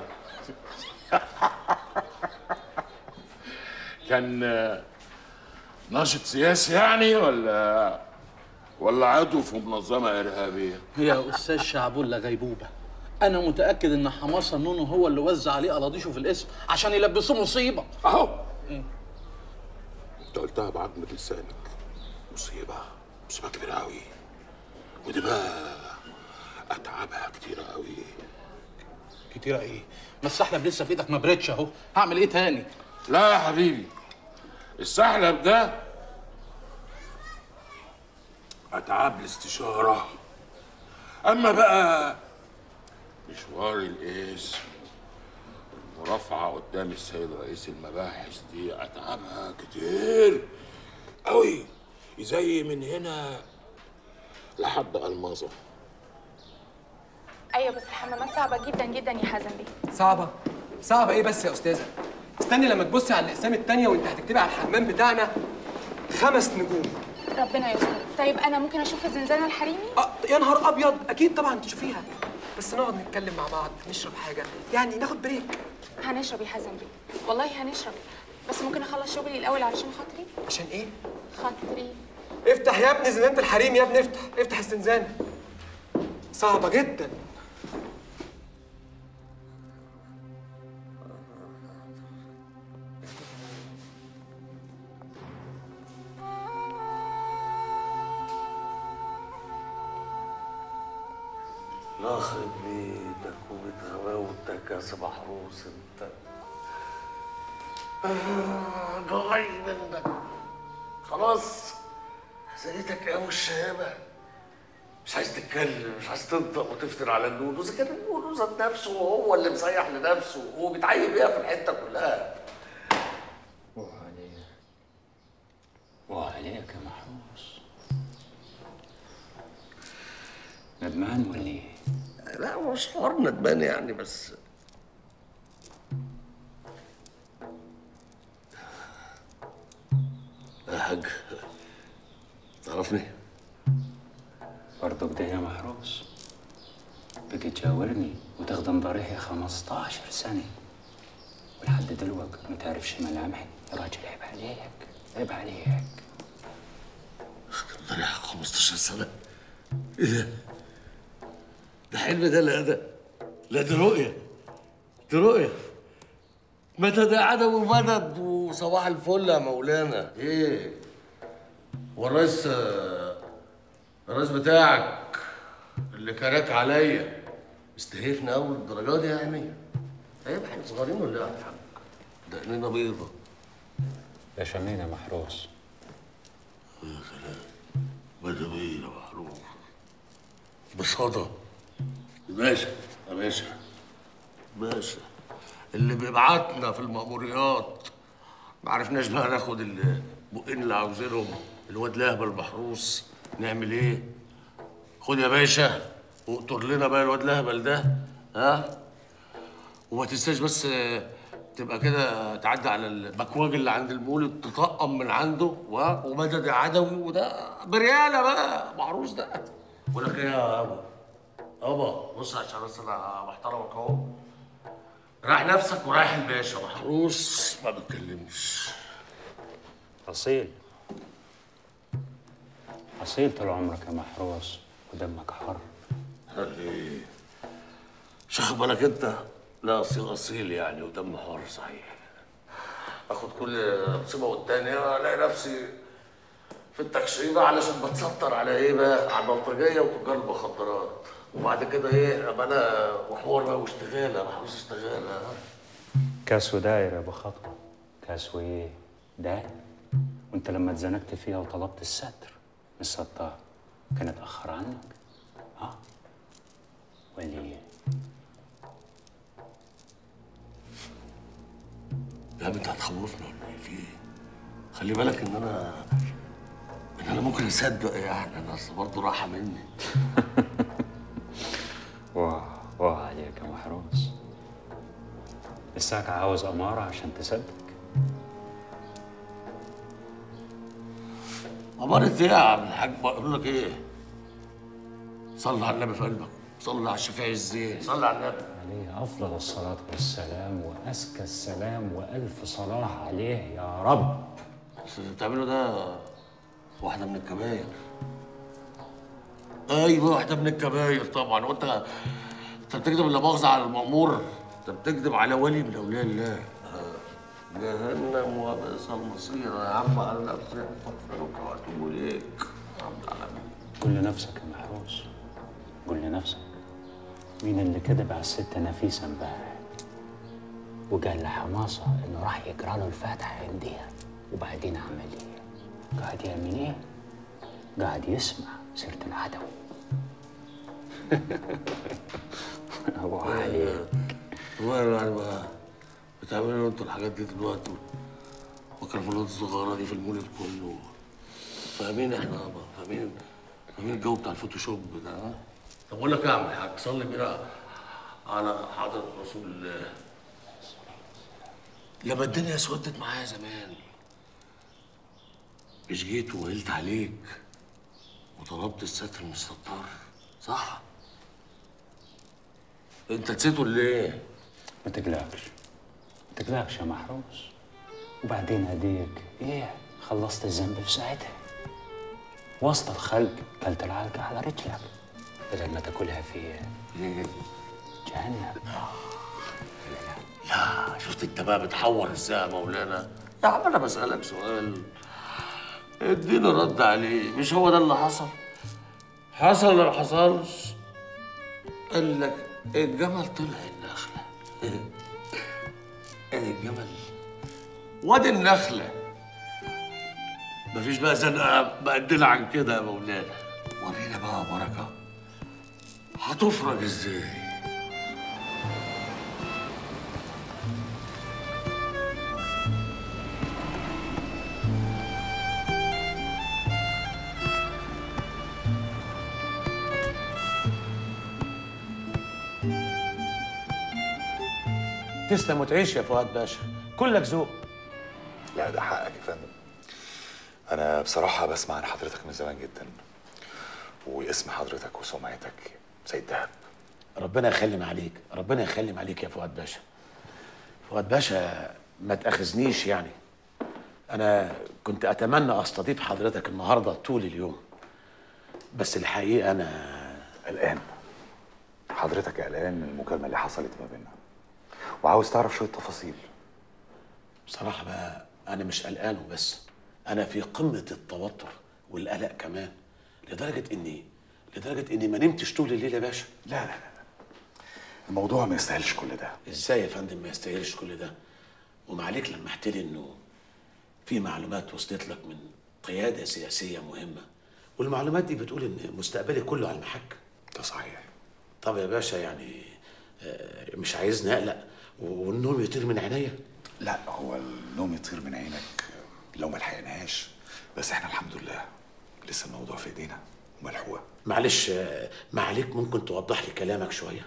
كان ناشط سياسي يعني ولا ولا عضو في منظمه ارهابيه يا استاذ شعبولة غيبوبه انا متاكد ان حماصه نونو هو اللي وزع عليه قراضيشه في الاسم عشان يلبسوه مصيبه اهو انت قلتها بعظمة لسانك مصيبة مصيبة كبيرة أوي ودي بقى أتعبها كتيرة أوي كتيرة إيه؟ ما السحلب لسه في إيدك ما بريتش أهو هعمل إيه تاني؟ لا يا حبيبي السحلب ده أتعاب الاستشارة أما بقى مشوار الاسم المرافعة قدام السيد رئيس المباحث دي أتعبها كتير أوي زي من هنا لحد ألماظة ايوه بس الحمامات صعبه جدا جدا يا حازم بيه صعبة صعبة ايه بس يا استاذة استني لما تبصي على الاقسام التانية وانت هتكتبي على الحمام بتاعنا خمس نجوم ربنا يستر طيب انا ممكن اشوف الزنزانه الحريمي اه يا نهار ابيض اكيد طبعا تشوفيها بس نقعد نتكلم مع بعض نشرب حاجة يعني ناخد بريك هنشرب يا حازم بيه والله هنشرب بس ممكن اخلص شغلي الاول علشان خاطري عشان ايه خاطري افتح يا ابني زنانة الحريم يا ابني افتح افتح الزنزانة صعبة جدا لا خرب بيتك وبيت غباوتك يا سي محروس انت آه، ضايع منك خلاص زيتك قوي الشهامة مش عايز تتكلم مش عايز تنطق وتفتن على النون واذا كان النون ذات نفسه هو اللي مسيح لنفسه هو بيتعيب بيها في الحته كلها وعليك وعليك يا محروس ندمان ولا ايه؟ لا هو مش حوار ندمان يعني بس يا حاج تعرفني؟ برضه كده يا محروس بقيت تجاورني وتخدم ضريحي 15 سنة ولحد دلوقتي ما تعرفش ملامحي يا راجل عيب عليك عيب عليك ضريحك 15 سنة ايه ده؟ ده حلم ده لا ده لا دي رؤية دي رؤية مدد يا عدوي مدد وصباح الفل يا مولانا ايه والرئيس الرئيس بتاعك اللي كراك عليا استهيفنا قوي الدرجات دي يعني عيب احنا صغيرين ولا ايه يا حاج دقننا بيضة يا شمين يا محروس يا سلام بدوية يا محروس بساطة باشا يا باشا باشا اللي بيبعتنا في المأموريات ما عرفناش بقى ناخد البقين اللي عاوزينهم الواد لهبل المحروس نعمل ايه؟ خد يا باشا واقطر لنا بقى الواد لهبل ده ها؟ وما تنساش بس آه، تبقى كده تعدي على البكواج اللي عند المولد تطقم من عنده و- ومدد يا عدوي وده بريالة بقى محروس ده بقول لك ايه يا ابو يابا بص عشان بس انا محترمك اهو رايح نفسك ورايح الباشا محروس ما بتكلمش أصيل أصيل طول عمرك يا محروس ودمك حر ايه شاخد بالك انت لا اصيل اصيل يعني ودم حر صحيح اخد كل مصيبه والتانيه الاقي نفسي في التكشيبه علشان بتستر على ايه بقى على البلطجيه وتجار المخدرات وبعد كده ايه ابقى انا وحوار بقى واشتغاله محروس اشتغاله كاس وداير يا ابو خطوه كاس وايه داير وانت لما اتزنقت فيها وطلبت الستر من الستار كان اتاخر عنك ها ولا ايه يا ابني انت هتخوفنا ولا ايه في ايه؟ خلي بالك ان انا ان انا ممكن اصدق يعني انا اصل برضه راحه مني واه واه عليك يا محروس لساك عاوز اماره عشان تصدق أمارة ايه يا عم الحاج بقول لك ايه؟ صلي على النبي في قلبك صلي على الشفيع الزين صلي على النبي عليه افضل الصلاه والسلام وازكى السلام والف صلاه عليه يا رب بس اللي بتعمله ده واحدة من الكباير ايوه واحدة من الكباير طبعا وانت انت بتكذب لا مؤاخذة على المأمور انت بتكذب على ولي من اولياء الله آه. جهنم وبئس المصير يا عم على نفسي استغفرك واتوب اليك يا رب العالمين قول لنفسك يا محروس قول لنفسك مين اللي كذب على الست نفيسة امبارح وقال لحماصة انه راح يقرا له الفاتحة عندها وبعدين عمل ايه؟ قاعد يعمل ايه؟ قاعد يسمع سيرة العدو ابو علي هو يعني بقى بتعملوا انتوا الحاجات دي دلوقتي الميكروفونات الصغيرة دي في المولد كله فاهمين احنا بقى فاهمين فاهمين الجو بتاع الفوتوشوب ده ها؟ طب اقول لك ايه يا عم الحاج صلي بينا على حضرة رسول الله لما الدنيا اسودت معايا زمان مش جيت وقلت عليك وطلبت الستر من الستار صح؟ انت نسيته ليه؟ ما تقلقش ما تقلقش يا محروس وبعدين اديك ايه خلصت الذنب في ساعتها وسط الخلق كلت العلقة على رجلك بدل ما تاكلها في جهنم لا شفت انت بقى بتحور ازاي يا مولانا يا عم انا بسألك سؤال اديني رد عليه مش هو ده اللي حصل حصل ولا ما حصلش قال لك الجمل طلع النخلة ايه الجمل وادي النخلة مفيش بقى زنقة مقدلة عن كده يا مولانا ورينا بقى يا بركة هتفرج ازاي تسلم وتعيش يا فؤاد باشا كلك ذوق لا ده حقك يا فندم انا بصراحه بسمع عن حضرتك من زمان جدا واسم حضرتك وسمعتك زي الدهب ربنا يخلم عليك ربنا يخلم عليك يا فؤاد باشا فؤاد باشا ما تاخذنيش يعني انا كنت اتمنى استضيف حضرتك النهارده طول اليوم بس الحقيقه انا قلقان حضرتك قلقان من المكالمه اللي حصلت ما بيننا وعاوز تعرف شويه تفاصيل بصراحه بقى انا مش قلقان وبس انا في قمه التوتر والقلق كمان لدرجه اني لدرجه اني ما نمتش طول الليل يا باشا لا لا لا الموضوع ما يستاهلش كل ده ازاي يا فندم ما يستاهلش كل ده ومعليك لمحت لي انه في معلومات وصلت لك من قياده سياسيه مهمه والمعلومات دي بتقول ان مستقبلي كله على المحك ده صحيح طب يا باشا يعني آه، مش عايزني اقلق والنوم يطير من عينيا لا هو النوم يطير من عينك لو ما لحقناهاش بس احنا الحمد لله لسه الموضوع في ايدينا وملحوقه معلش آه، ما عليك ممكن توضح لي كلامك شويه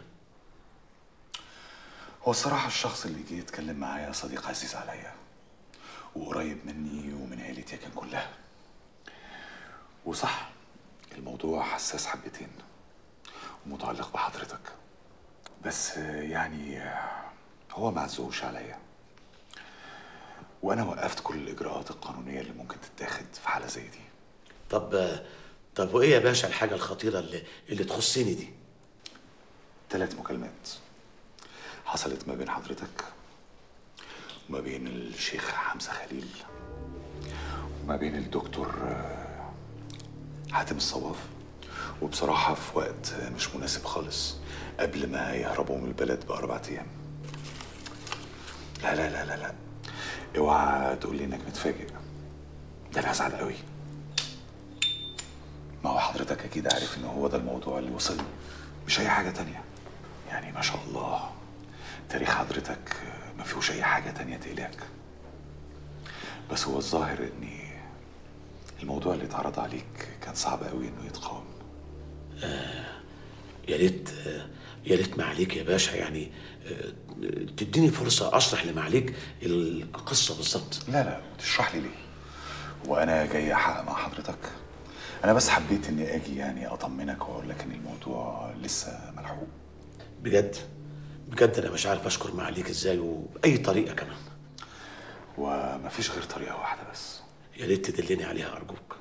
هو الصراحه الشخص اللي جه يتكلم معايا صديق عزيز عليا وقريب مني ومن عيلتي كان كلها وصح الموضوع حساس حبتين متعلق بحضرتك بس يعني هو ما عزوش عليا وانا وقفت كل الاجراءات القانونيه اللي ممكن تتاخد في حاله زي دي طب طب وايه يا باشا الحاجه الخطيره اللي اللي تخصني دي ثلاث مكالمات حصلت ما بين حضرتك وما بين الشيخ حمزه خليل وما بين الدكتور آه، حاتم الصواف وبصراحه في وقت مش مناسب خالص قبل ما يهربوا من البلد باربع ايام لا لا لا لا لا اوعى تقول لي انك متفاجئ ده انا هزعل قوي ما هو حضرتك اكيد عارف ان هو ده الموضوع اللي وصلني مش اي حاجه تانية يعني ما شاء الله تاريخ حضرتك ما فيهوش اي حاجه تانية تقلقك بس هو الظاهر ان الموضوع اللي اتعرض عليك كان صعب قوي انه يتقاوم يا ريت يا ريت ما عليك يا باشا يعني آه، تديني فرصه اشرح اللي ما عليك القصه بالظبط لا لا تشرح لي ليه وانا جاي احقق مع حضرتك انا بس حبيت اني اجي يعني اطمنك واقول لك ان الموضوع لسه ملحوق بجد بجد انا مش عارف اشكر ما عليك ازاي وباي طريقه كمان ومفيش غير طريقه واحده بس يا ريت تدلني عليها ارجوك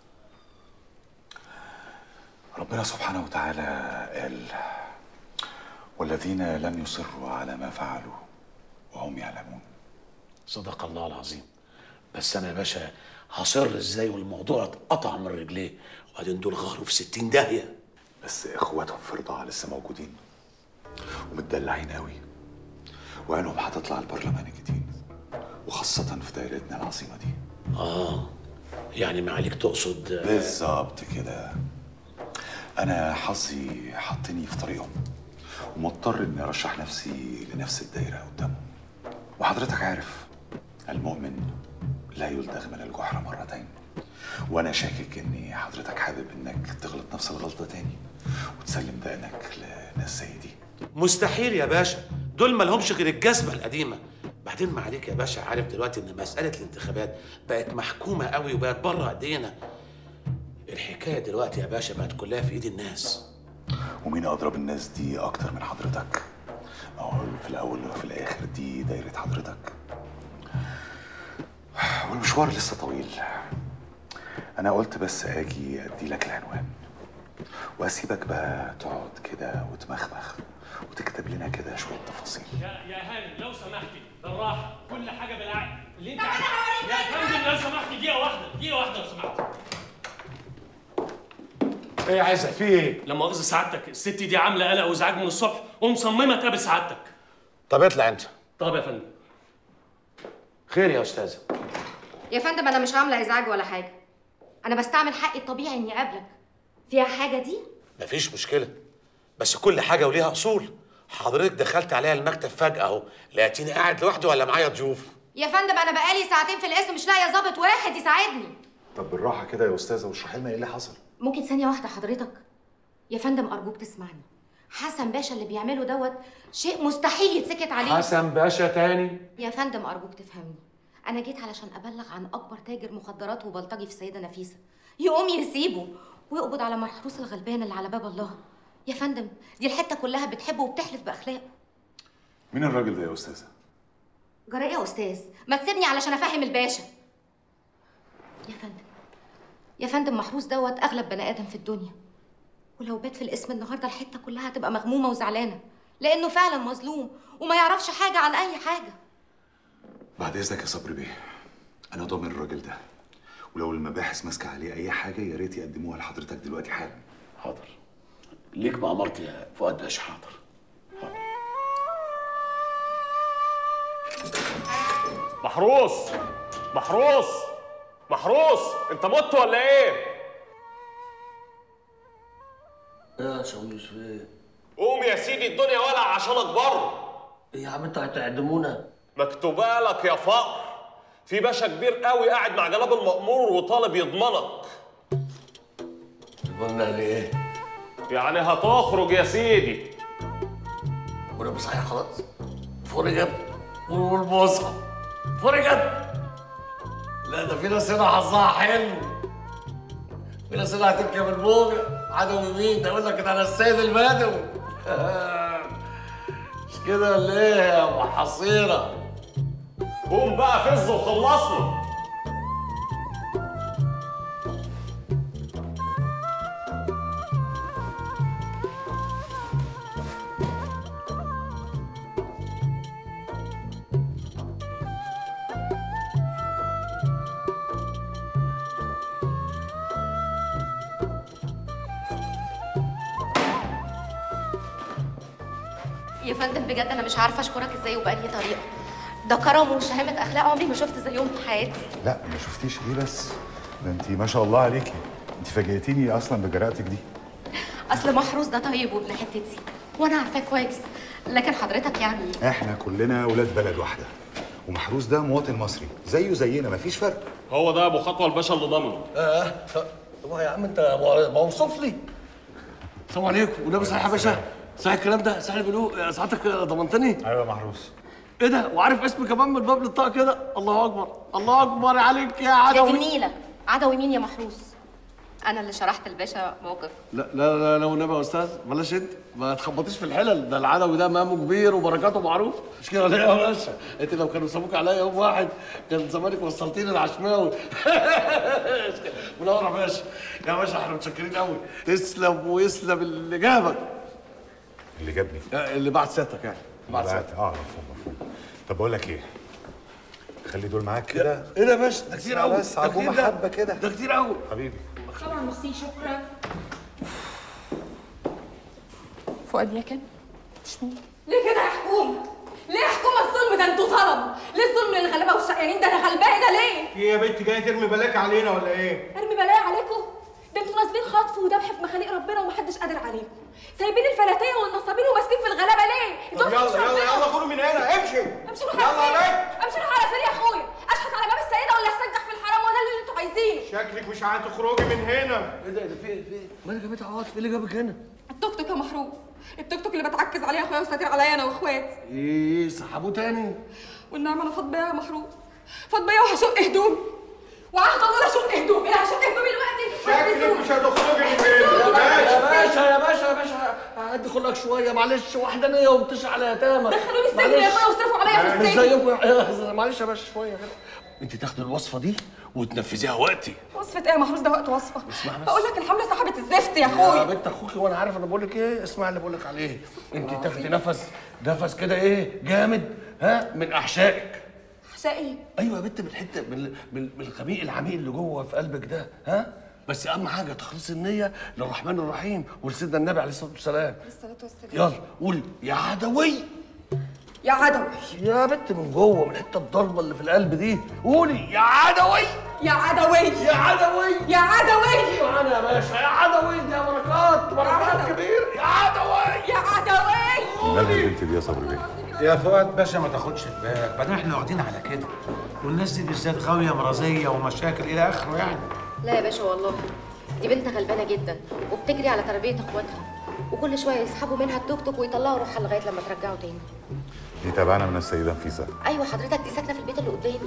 ربنا سبحانه وتعالى قال والذين لم يصروا على ما فعلوا وهم يعلمون صدق الله العظيم بس انا يا باشا هصر ازاي والموضوع اتقطع من رجليه وبعدين دول غاروا في 60 داهيه بس اخواتهم في رضاعة لسه موجودين ومتدلعين قوي وعينهم هتطلع البرلمان الجديد وخاصة في دايرتنا العظيمة دي اه يعني ما عليك تقصد بالظبط كده أنا حظي حطني في طريقهم ومضطر إني أرشح نفسي لنفس الدايرة قدامهم وحضرتك عارف المؤمن لا يلدغ من الجحر مرتين وأنا شاكك إني حضرتك حابب إنك تغلط نفس الغلطة تاني وتسلم دقنك لناس زي دي مستحيل يا باشا دول ما لهمش غير الجزمه القديمه بعدين ما عليك يا باشا عارف دلوقتي ان مساله الانتخابات بقت محكومه قوي وبقت بره ايدينا الحكايه دلوقتي يا باشا بقت كلها في ايد الناس ومين أضرب الناس دي أكتر من حضرتك؟ ما هو في الأول وفي الآخر دي دايرة حضرتك والمشوار لسه طويل أنا قلت بس أجي أدي لك العنوان وأسيبك بقى تقعد كده وتمخمخ وتكتب لنا كده شوية تفاصيل يا يا هاني لو سمحتي بالراحه كل حاجه بالعقل اللي انت عايزه يا فندم لو سمحتي دقيقه واحده دقيقه واحده لو سمحتي ايه عايزك في ايه؟ لا مؤاخذه سعادتك الست دي عامله قلق وازعاج من الصبح ومصممه تقابل سعادتك طب اطلع انت طب يا فندم خير يا استاذه يا فندم انا مش عامله ازعاج ولا حاجه انا بستعمل حقي الطبيعي اني اقابلك فيها حاجه دي مفيش مشكله بس كل حاجه وليها اصول حضرتك دخلت عليها المكتب فجاه اهو لقيتيني قاعد لوحدي ولا معايا ضيوف يا فندم انا بقالي ساعتين في القسم مش لاقيه ظابط واحد يساعدني طب بالراحة كده يا أستاذة واشرحي لنا إيه اللي حصل ممكن ثانيه واحده حضرتك يا فندم ارجوك تسمعني حسن باشا اللي بيعمله دوت شيء مستحيل يتسكت عليه حسن باشا تاني يا فندم ارجوك تفهمني انا جيت علشان ابلغ عن اكبر تاجر مخدرات وبلطجي في السيده نفيسه يقوم يسيبه ويقبض على محروس الغلبان اللي على باب الله يا فندم دي الحته كلها بتحبه وبتحلف باخلاقه مين الراجل ده يا أستاذة؟ جرى ايه يا استاذ ما تسيبني علشان افهم الباشا يا فندم يا فندم محروس دوت اغلب بني ادم في الدنيا ولو بات في الاسم النهارده الحته كلها هتبقى مغمومه وزعلانه لانه فعلا مظلوم وما يعرفش حاجه عن اي حاجه بعد إذنك يا صبري بيه أنا ضامن الراجل ده ولو المباحث ماسكة عليه أي حاجة يا ريت يقدموها لحضرتك دلوقتي حالا حاضر ليك ما امرت يا فؤاد باشا حاضر محروس محروس محروس انت مت ولا ايه؟ يا شاويش في ايه؟ قوم يا سيدي الدنيا ولع عشانك بره ايه يا عم انتوا هتعدمونا؟ مكتوبه لك يا فقر في باشا كبير قوي قاعد مع جناب المأمور وطالب يضمنك قلنا ليه؟ يعني هتخرج يا سيدي وانا مش صحيح خلاص فرجت والمصحف فرجت لا ده في ناس هنا حظها حلو الناس اللي هتركب الموجة عدو مين ده يقول لك ده انا السيد البدوي مش كده ولا ايه يا ابو حصيرة قوم بقى فز وخلصني يا فندم بجد انا مش عارفه اشكرك ازاي وبأنهي طريقه ده كرم وشهامه اخلاق عمري ما شفت زيهم في حياتي لا ما شفتيش ايه بس ده انت ما شاء الله عليكي انت فاجئتيني اصلا بجرأتك دي اصل محروس ده طيب وابن حتتي وانا عارفاه كويس لكن حضرتك يعني احنا كلنا ولاد بلد واحده ومحروس ده مواطن مصري زيه زينا مفيش فرق هو ده ابو خطوه الباشا اللي ضمنه اه طب يا عم انت موصوف لي السلام عليكم ونبي صحيح يا باشا صحيح الكلام ده صحيح اللي بيقولوه ساعتك ضمنتني ايوه محروس ايه ده وعارف اسمي كمان من باب للطاقه كده الله اكبر الله اكبر عليك يا يا عدوي النيله عدوي مين يا محروس انا اللي شرحت الباشا موقف لا لا لا لا والنبي يا استاذ بلاش انت ما تخبطيش في الحلل ده العدوي ده مقامه كبير وبركاته معروف مش كده ولا ايه يا باشا انت لو كانوا سابوك عليا يوم واحد كان زمانك وصلتيني العشماوي منور يا باشا يا باشا احنا متشكرين قوي تسلم ويسلم اللي جابك اللي جابني اللي بعت سيادتك يعني بعت بعت سيادتك اه مفهوم مفهوم طب بقول لك ايه خلي دول معاك كده ايه ده يا باشا ده كتير قوي بس ده عبوا كتير ده. محبه كده ده كتير قوي حبيبي طبعا ميرسي شكرا فؤاد يا كان مش مين ليه كده يا حكومه ليه يا حكومه الظلم ده انتوا ظلم ليه الظلم للغلابه والشقيانين ده انا غلبانه ليه في يا بنت جايه ترمي بلاك علينا ولا ايه؟ ارمي بلايا عليكم ده انتوا نازلين خطف وذبح في مخاليق ربنا ومحدش قادر عليكم سايبين الفلاتيه والنصابين وماسكين في الغلابه ليه؟ طب انتوا يلا مش يلا ربنا. يلا خدوا من هنا امشي امشي روح يلا على عليك فين؟ امشي روح على فين يا اخويا؟ اشحت على باب السيده ولا استنجح في الحرام ولا اللي انتوا عايزينه؟ شكلك مش هتخرجي من هنا ايه ده ده في ايه في ايه؟ مالك يا بنت عواطف ايه اللي جابك هنا؟ التوك توك يا محروس التوك توك اللي بتعكز عليه اخويا وساتر عليا انا واخواتي ايه سحبوه تاني؟ والنعمه انا فاض بيا يا محروس فاض بيا وهشق هدومي وعهد الله لا اشق هدومي لا هشق هدومي دلوقتي شكلك مش هتخرجي من يا هنا باشا يا باشا يا باشا هدي خلقك شويه معلش وحدانيه وبتشع على يتامى دخلوني السجن يا اخويا واصرفوا عليا في مش السجن زيكم يا- معلش يا باشا شويه كده انت تاخدي الوصفه دي وتنفذيها وقتي وصفة ايه يا محروس ده وقت وصفة اسمع بس. بقول لك الحملة سحبت الزفت يا يا اخويا بنت اخوكي وانا عارف انا بقول لك ايه اسمع اللي بقول لك عليه انت تاخدي نفس نفس كده ايه جامد ها من احشائك عشان ايه؟ ايوه يا بنت من الحته من من من الخبيء العميق اللي جوه في قلبك ده ها بس اهم حاجه تخليص النيه للرحمن الرحيم ولسيدنا النبي عليه الصلاه والسلام الصلاة والسلام يلا قول يا عدوي يا عدوي يا بنت من جوه من الحته الضلمه اللي في القلب دي قولي يا عدوي يا عدوي يا عدوي يا عدوي معانا يا باشا يا عدوي دي يا بركات بركات كبير يا عدوي يا عدوي مالها البنت دي يا صبري بيه يا فؤاد باشا ما تاخدش في بالك بعدين احنا واخدين على كده والناس دي بالذات غاويه مرضيه ومشاكل الى اخره يعني لا يا باشا والله دي بنت غلبانه جدا وبتجري على تربيه اخواتها وكل شويه يسحبوا منها التوك توك ويطلعوا روحها لغايه لما ترجعوا تاني دي تابعنا من السيده نفيسه ايوه حضرتك دي ساكنه في البيت اللي قدامي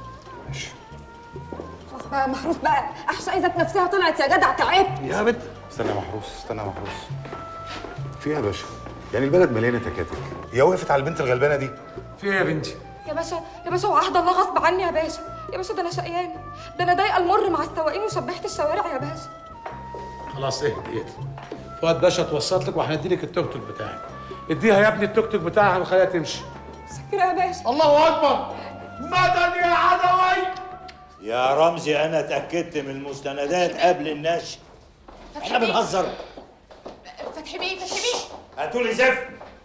خلاص بقى محروس بقى احشائي ذات نفسها طلعت يا جدع تعبت يا بنت استنى يا محروس استنى يا محروس في ايه يا باشا يعني البلد مليانه تكاتك هي وقفت على البنت الغلبانه دي في ايه يا بنتي يا باشا يا باشا وعهد الله غصب عني يا باشا يا باشا ده انا شقيانه ده انا ضايقه المر مع السواقين وشبحت الشوارع يا باشا خلاص اهدي اهدي فؤاد باشا اتوسط لك وهندي لك التوك توك بتاعك اديها يا ابني التوك توك بتاعها ونخليها تمشي شكرا يا باشا الله اكبر مدد يا عدوي يا رمزي انا اتاكدت من المستندات قبل النشر احنا بنهزر فتحي بيه فتحي بيه هاتوا لي زفت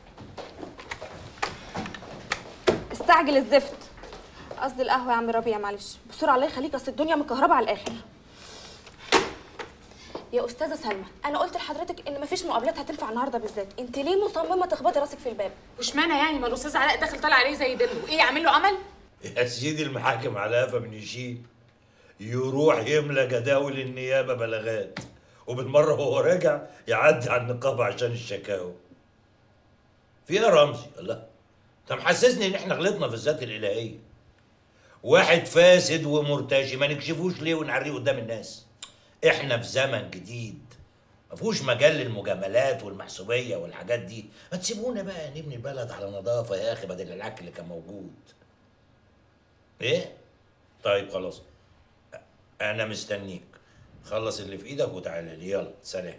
استعجل الزفت قصدي القهوه يا عم ربيع معلش بسرعه الله يخليك اصل الدنيا مكهربه على الاخر يا استاذه سلمى انا قلت لحضرتك ان مفيش مقابلات هتنفع النهارده بالذات انت ليه مصممه تخبطي راسك في الباب واشمعنى يعني ما الاستاذ علاء داخل طالع عليه زي دلو ايه يعمل له عمل يا سيدي المحاكم على قفا من يشيل يروح يملى جداول النيابه بلاغات وبالمره وهو راجع يعدي على النقابه عشان الشكاوى في ايه يا رمزي الله انت محسسني ان احنا غلطنا في الذات الالهيه واحد فاسد ومرتشي ما نكشفوش ليه ونعريه قدام الناس احنا في زمن جديد ما فيهوش مجال للمجاملات والمحسوبيه والحاجات دي ما تسيبونا بقى نبني بلد على نظافه يا اخي بدل العك اللي كان موجود ايه طيب خلاص انا مستنيك خلص اللي في ايدك وتعالى لي يلا سلام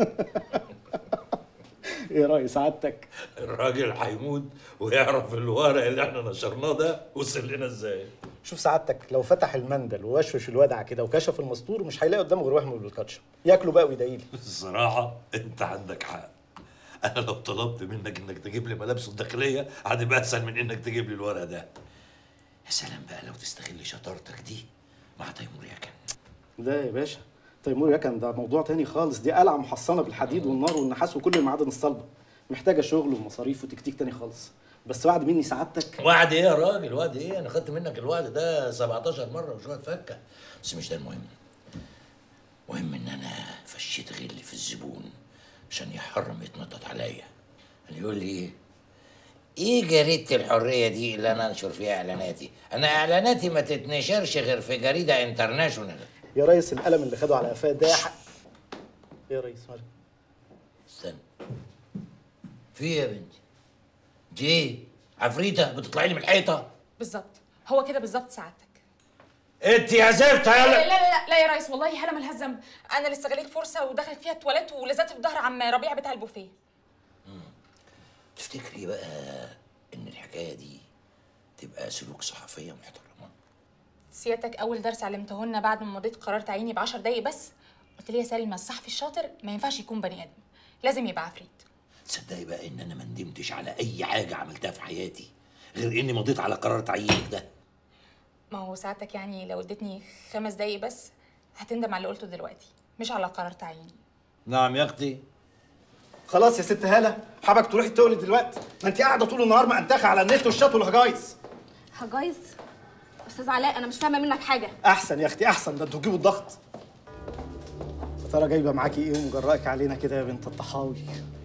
ايه راي سعادتك الراجل هيموت ويعرف الورق اللي احنا نشرناه ده وصل لنا ازاي شوف سعادتك لو فتح المندل ووشوش الودع كده وكشف المستور مش هيلاقي قدامه غير وهم بالكاتشب ياكله بقى ويدعيلي الصراحه انت عندك حق انا لو طلبت منك انك تجيب لي ملابسه الداخليه هتبقى اسهل من انك تجيب لي الورق ده يا سلام بقى لو تستغل شطارتك دي مع تيمور يكن لا يا باشا تيمور يكن ده موضوع تاني خالص دي قلعه محصنه بالحديد والنار والنحاس وكل المعادن الصلبه محتاجه شغل ومصاريف وتكتيك تاني خالص بس وعد مني سعادتك وعد ايه يا راجل وعد ايه انا خدت منك الوعد ده 17 مره وشويه فكه بس مش ده المهم المهم ان انا فشيت غلي في الزبون عشان يحرم يتنطط عليا اللي يقول لي ايه ايه جريدة الحرية دي اللي انا انشر فيها اعلاناتي انا اعلاناتي ما تتنشرش غير في جريدة انترناشونال يا ريس القلم اللي خده على قفاه ده حق ايه يا ريس مالك استنى في ايه يا بنتي دي ايه عفريتة بتطلعي لي من الحيطة بالظبط هو كده بالظبط سعادتك انت يا زفت لا يلا لا لا لا يا ريس والله هلا ملهاش ذنب انا اللي استغليت فرصه ودخلت فيها التواليت ولزقت في ظهر عم ربيع بتاع البوفيه تفتكري بقى ان الحكاية دي تبقى سلوك صحفية محترمة سيادتك اول درس علمته لنا بعد ما مضيت قرار تعييني ب 10 دقايق بس قلت لي يا سلمى الصحفي الشاطر ما ينفعش يكون بني ادم لازم يبقى عفريت تصدقي بقى ان انا ما ندمتش على اي حاجة عملتها في حياتي غير اني مضيت على قرار تعيينك ده ما هو ساعتك يعني لو اديتني خمس دقايق بس هتندم على اللي قلته دلوقتي مش على قرار تعييني نعم يا اختي خلاص يا ست هاله حابك تروحي تولد دلوقتي ما انت قاعده طول النهار مأنتخه على النت والشات والهجايز هجايز استاذ علاء انا مش فاهمه منك حاجه احسن يا اختي احسن ده انتوا تجيبوا الضغط يا ترى جايبه معاكي ايه ومجرأك علينا كده يا بنت الطحاوي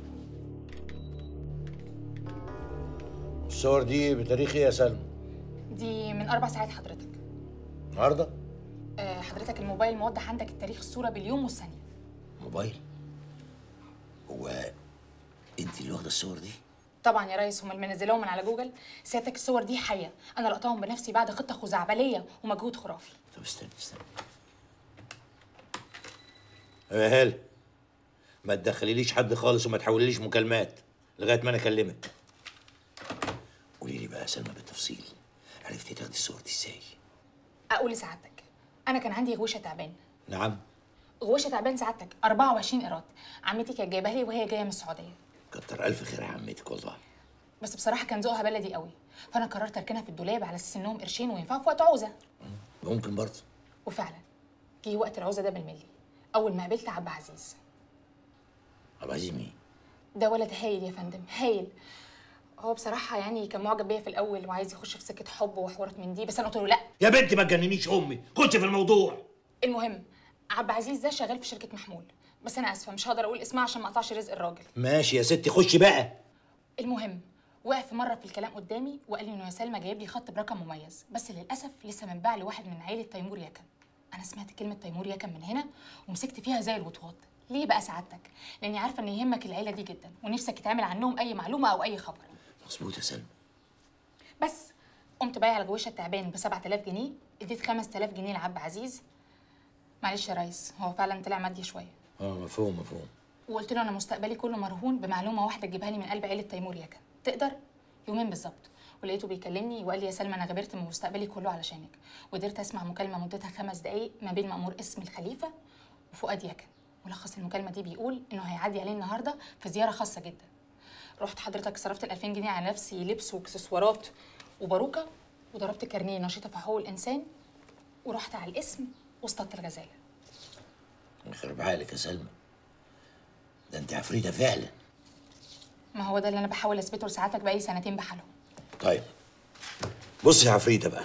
الصور دي بتاريخ ايه يا سلمى دي من اربع ساعات حضرتك النهارده آه، حضرتك الموبايل موضح عندك التاريخ الصوره باليوم والثانيه موبايل هو انت اللي واخده الصور دي طبعا يا ريس هم اللي منزلوهم من على جوجل سيادتك الصور دي حيه انا لقطاهم بنفسي بعد خطه خزعبليه ومجهود خرافي طب استنى استنى يا هلا ما تدخليليش حد خالص وما تحوليليش مكالمات لغايه ما انا اكلمك قولي لي بقى يا سلمى بالتفصيل عرفتي تاخدي الصور دي ازاي اقول لسعادتك انا كان عندي غوشه تعبان نعم غوشه تعبان سعادتك 24 ايراد عمتي كانت جايباها لي وهي جايه من السعوديه كتر الف خير يا عمتك والله بس بصراحه كان ذوقها بلدي قوي فانا قررت اركنها في الدولاب على اساس انهم قرشين وينفعوا في وقت عوزه ممكن برضه وفعلا جه وقت العوزه ده بالملي اول ما قابلت عبد عزيز عبد العزيز مين ده ولد هايل يا فندم هايل هو بصراحة يعني كان معجب بيا في الأول وعايز يخش في سكة حب وحوارات من دي بس أنا قلت له لأ يا بنتي ما تجننيش امي خش في الموضوع المهم عبد العزيز ده شغال في شركة محمول بس أنا آسفة مش هقدر أقول اسمها عشان ما أقطعش رزق الراجل ماشي يا ستي خشي بقى المهم وقف مرة في الكلام قدامي وقال لي إنه يا سلمى جايب لي خط برقم مميز بس للأسف لسه منباع لواحد من عيلة تيمور يكن أنا سمعت كلمة تيمور يكن من هنا ومسكت فيها زي الوطواط ليه بقى سعادتك؟ لأني عارفة إن يهمك العيلة دي جدا ونفسك يتعمل عنهم أي معلومة أو أي خبر مظبوط يا سلمى بس قمت بايع الغويشه التعبان ب 7000 جنيه اديت 5000 جنيه لعب عزيز معلش يا ريس هو فعلا طلع مادي شويه اه مفهوم مفهوم وقلت له انا مستقبلي كله مرهون بمعلومه واحده تجيبها لي من قلب عيله تيمور يكن تقدر يومين بالظبط ولقيته بيكلمني وقال لي يا سلمى انا غبرت من مستقبلي كله علشانك وقدرت اسمع مكالمه مدتها خمس دقايق ما بين مامور اسم الخليفه وفؤاد يكن ملخص المكالمه دي بيقول انه هيعدي عليه النهارده في زياره خاصه جدا رحت حضرتك صرفت ال 2000 جنيه على نفسي لبس واكسسوارات وباروكه وضربت كارنيه نشيطه في حقوق الانسان ورحت على الاسم واصطدت الغزاله يخرب عقلك يا سلمى ده انت عفريته فعلا ما هو ده اللي انا بحاول اثبته لسعادتك بقالي سنتين بحالهم طيب بصي يا عفريته بقى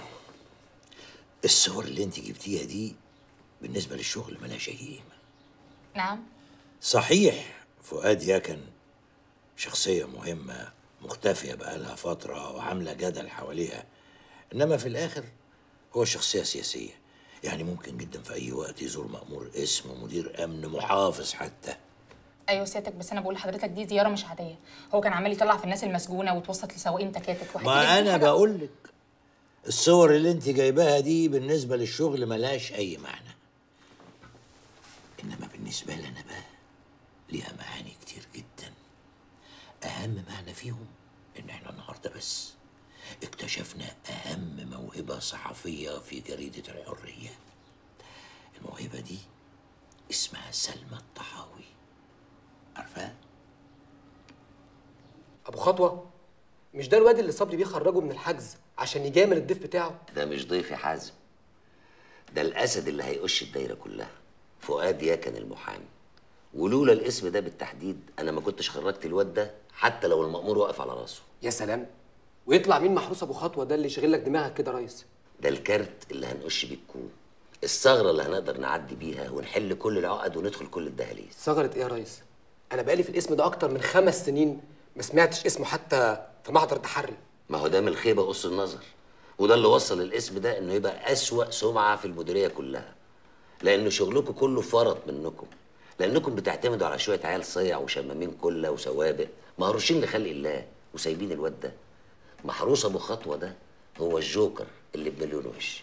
الصور اللي انت جبتيها دي بالنسبه للشغل ملهاش اي قيمه نعم صحيح فؤاد يكن شخصيه مهمه مختفيه بقالها فتره وعامله جدل حواليها انما في الاخر هو شخصيه سياسيه يعني ممكن جدا في اي وقت يزور مأمور اسم مدير امن محافظ حتى ايوه سيادتك بس انا بقول لحضرتك دي زياره مش عاديه هو كان عمال يطلع في الناس المسجونه وتوسط لسواقين تكاتك وحكي لك ما كل انا حاجة. بقول لك الصور اللي انت جايباها دي بالنسبه للشغل ملهاش اي معنى انما بالنسبه لي انا بقى ليها معاني كتير جدا اهم معنى فيهم ان احنا النهارده بس اكتشفنا اهم موهبه صحفيه في جريده الحريه الموهبه دي اسمها سلمى الطحاوي عارفاها ابو خطوه مش ده الواد اللي صبري بيه خرجه من الحجز عشان يجامل الضيف بتاعه ده مش ضيف يا حازم ده الاسد اللي هيقش الدايره كلها فؤاد ياكن المحامي ولولا الاسم ده بالتحديد انا ما كنتش خرجت الواد ده حتى لو المأمور واقف على راسه يا سلام ويطلع مين محروس ابو خطوه ده اللي يشغل لك دماغك كده يا ريس ده الكارت اللي هنقش بيه الكون الثغره اللي هنقدر نعدي بيها ونحل كل العقد وندخل كل الدهاليز ثغره ايه يا ريس انا بقالي في الاسم ده اكتر من خمس سنين ما سمعتش اسمه حتى في محضر تحري ما هو ده من الخيبه قص النظر وده اللي وصل الاسم ده انه يبقى اسوأ سمعه في المديريه كلها لان شغلكم كله فرط منكم لانكم بتعتمدوا على شويه عيال صيع وشمامين كله وسوابق مهروشين لخلق الله وسايبين الواد ده محروس ابو خطوه ده هو الجوكر اللي بمليون وش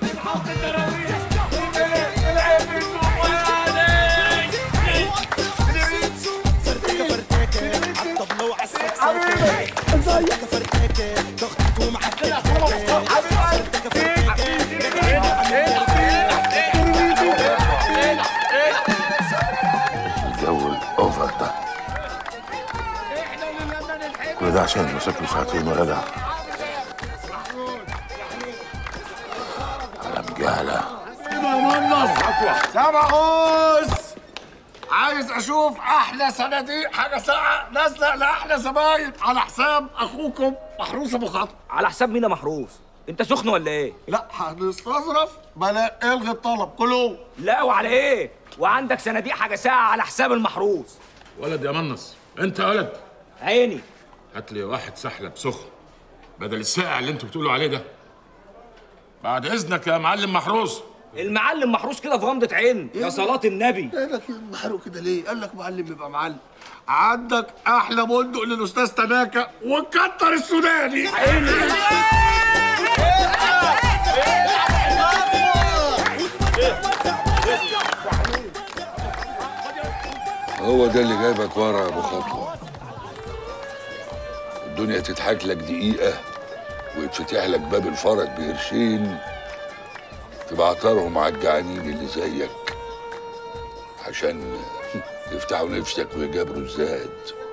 الجو الاوفر ده كل ده عشان مشاكل ساعتين ورجع على مجهله سامعوس عايز اشوف احلى صناديق حاجه ساعه نازله لاحلى زباين على حساب اخوكم محروس ابو خطوه على حساب مين يا محروس انت سخن ولا ايه لا هنستظرف بلا الغي الطلب كله لا وعلى ايه وعندك صناديق حاجه ساعه على حساب المحروس ولد يا منص انت يا ولد عيني هات لي واحد سحلب سخن بدل الساقع اللي انتوا بتقولوا عليه ده بعد اذنك يا معلم محروس المعلم محروس كده في غمضه عين يا صلاه النبي قال لك محروق كده ليه؟ قال لك معلم يبقى معلم عندك احلى بندق للاستاذ تناكا وكتر السوداني هو ده اللي جايبك ورا يا ابو خطوه الدنيا تضحك لك دقيقه ويتفتح لك باب الفرج بقرشين تبعترهم على الجعانين اللي زيك عشان يفتحوا نفسك ويجابروا الزاد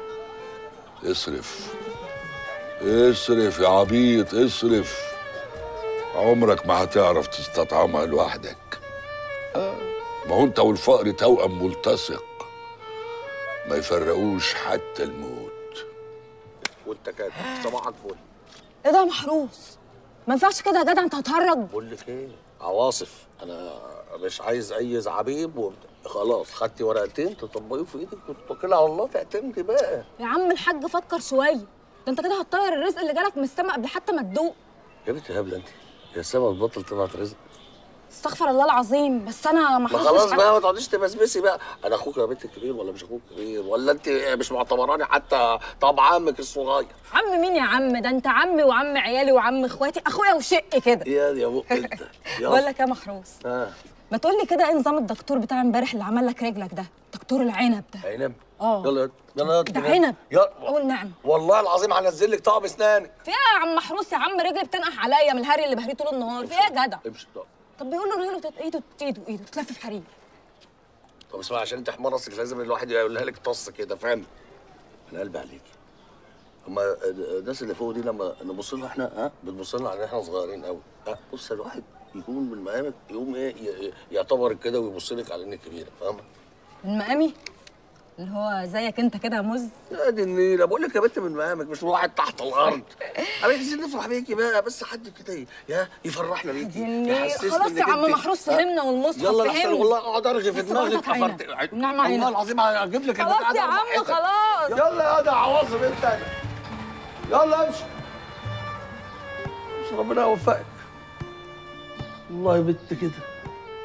اصرف اصرف يا عبيط اصرف عمرك ما هتعرف تستطعمها لوحدك آه، ما هو انت والفقر توأم ملتصق ما يفرقوش حتى الموت وانت كده صباحك فل ايه ده يا محروس ما ينفعش كده يا جدع انت هتهرج بقول لك ايه عواصف انا مش عايز اي زعابيب و... خلاص خدتي ورقتين تطبقيه في ايدك وتتوكلي على الله تعتمدي بقى يا عم الحاج فكر شويه ده انت كده هتطير الرزق اللي جالك من السما قبل حتى ما تدوق يا بنتي هبله انت يا سما البطل طلعت رزق استغفر الله العظيم بس انا ما محروس خلاص مش بقى عارفة- ما تقعديش تبسبسي بقى انا اخوك يا بنت الكبير ولا مش اخوك الكبير ولا انت مش معتبراني حتى طب عمك الصغير عم مين يا عم ده انت عمي وعم عيالي وعم اخواتي اخويا وشقي كده يا يا بق انت بقول لك يا محروس ها ما تقول لي كده ايه نظام الدكتور بتاع امبارح اللي عمل لك رجلك ده دكتور العنب ده عنب اه يلا يا- يلا يا- ده عنب يلا قول نعم والله العظيم هنزل لك طقم اسنانك في ايه يا عم محروس يا عم رجلي بتنقح عليا من الهري اللي بهريه طول النهار في ايه يا جدع امشي طب طب بيقول له رجله تت... ايده ايده ايده تلف في حرير طب اسمع عشان انت حمار راسك لازم الواحد يقولها لك طص كده فاهم انا قلبي عليك هما الناس اللي فوق دي لما نبص لها احنا ها بتبص لنا على احنا صغيرين قوي ها بص الواحد يكون من مقامك يقوم ايه ي- يعتبر كده ويبص لك على انك كبيره فاهمه؟ من مقامي اللي هو زيك انت كده يا مز يا دي النيله بقول لك يا بنت من مقامك مش واحد تحت الارض انا عايزين نفرح بيكي بقى بس حد كده ي- يا يفرحنا بيكي النيلة. يحسسنا خلاص يا إنك عم انت- محروس ها؟ فهمنا والمصحف يلا فهمنا. لحسن والله اقعد ارغي في بس دماغك برضك عينك. أفرت- ونعم عينك. والله العظيم هجيب لك خلاص البتاع يا ده عم وأضحكك. خلاص يلا يا ده عواصم انت يلا امشي مش ربنا يوفقك والله يا بنت كده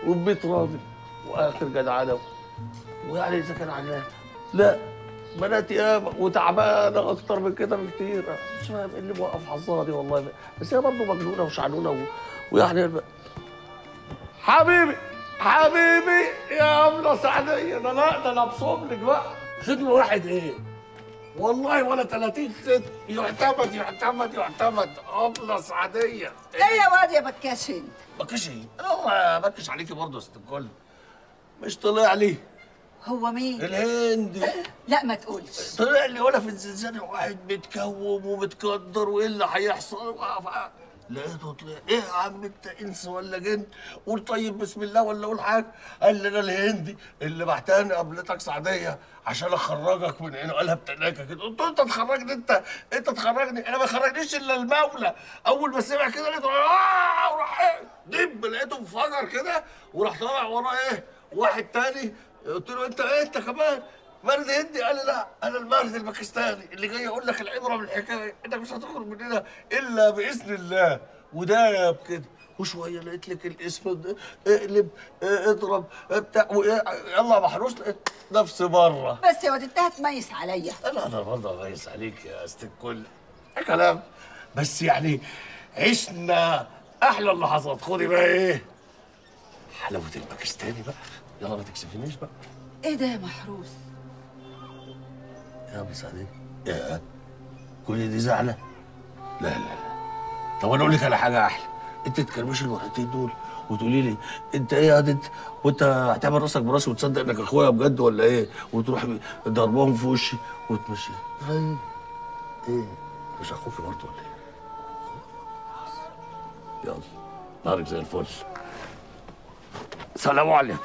وببيت راضي واخر جدعنه ويعني اذا كان علام لا بنات ياما وتعبانه اكتر من كده بكتير مش فاهم ايه اللي موقف حظها دي والله بس هي برضه مجنونه وشعنونه و... ويعني حبيبي حبيبي يا ابله سعديه ده لا ده انا بصوم لك بقى خدمه واحد ايه والله ولا 30 ست يعتمد يعتمد يعتمد ابله سعديه ايه يا واد يا بكاش انت بكش ايه؟ هو بكش عليكي برضه يا ست الكل مش طلع لي هو مين الهندي لا ما تقولش طلع لي ولا في الزنزانه واحد متكوم ومتقدر وايه اللي هيحصل لقيته طلع ايه يا عم انت انس ولا جن قول طيب بسم الله ولا قول حاجه قال لي انا الهندي اللي بعتني قبلتك سعديه عشان اخرجك من هنا قالها بتناكه كده قلت له انت تخرجني انت انت تخرجني انا ما خرجنيش الا المولى اول ما سمع كده لقيته اه وراح ايه دب لقيته انفجر كده وراح طالع وراه ايه واحد تاني قلت له انت ايه انت كمان مرد هندي قال لي لا انا المرد الباكستاني اللي جاي اقول لك العبره من الحكايه انك مش هتخرج من هنا الا باذن الله وده بكده وشويه لقيت لك الاسم ده اقلب اه، اضرب اه، بتاع وايه، يلا يا محروس لقيت نفسي بره بس يا واد انت هتميس عليا لا انا برضه غيس عليك يا است الكل ده كلام بس يعني عشنا احلى اللحظات خدي بقى ايه حلاوه الباكستاني بقى يلا ما تكسفنيش بقى ايه ده يا محروس يا ابو سعدين يا كل دي زعله لا لا لا طب انا اقول لك على حاجه احلى انت تكرمشي الورقتين دول وتقولي لي انت ايه يا انت وانت هتعمل راسك براسي وتصدق انك اخويا بجد ولا ايه وتروح ضربهم في وشي وتمشي ايه ايه مش اخوكي برضه ولا ايه يلا نهارك زي الفل سلام عليكم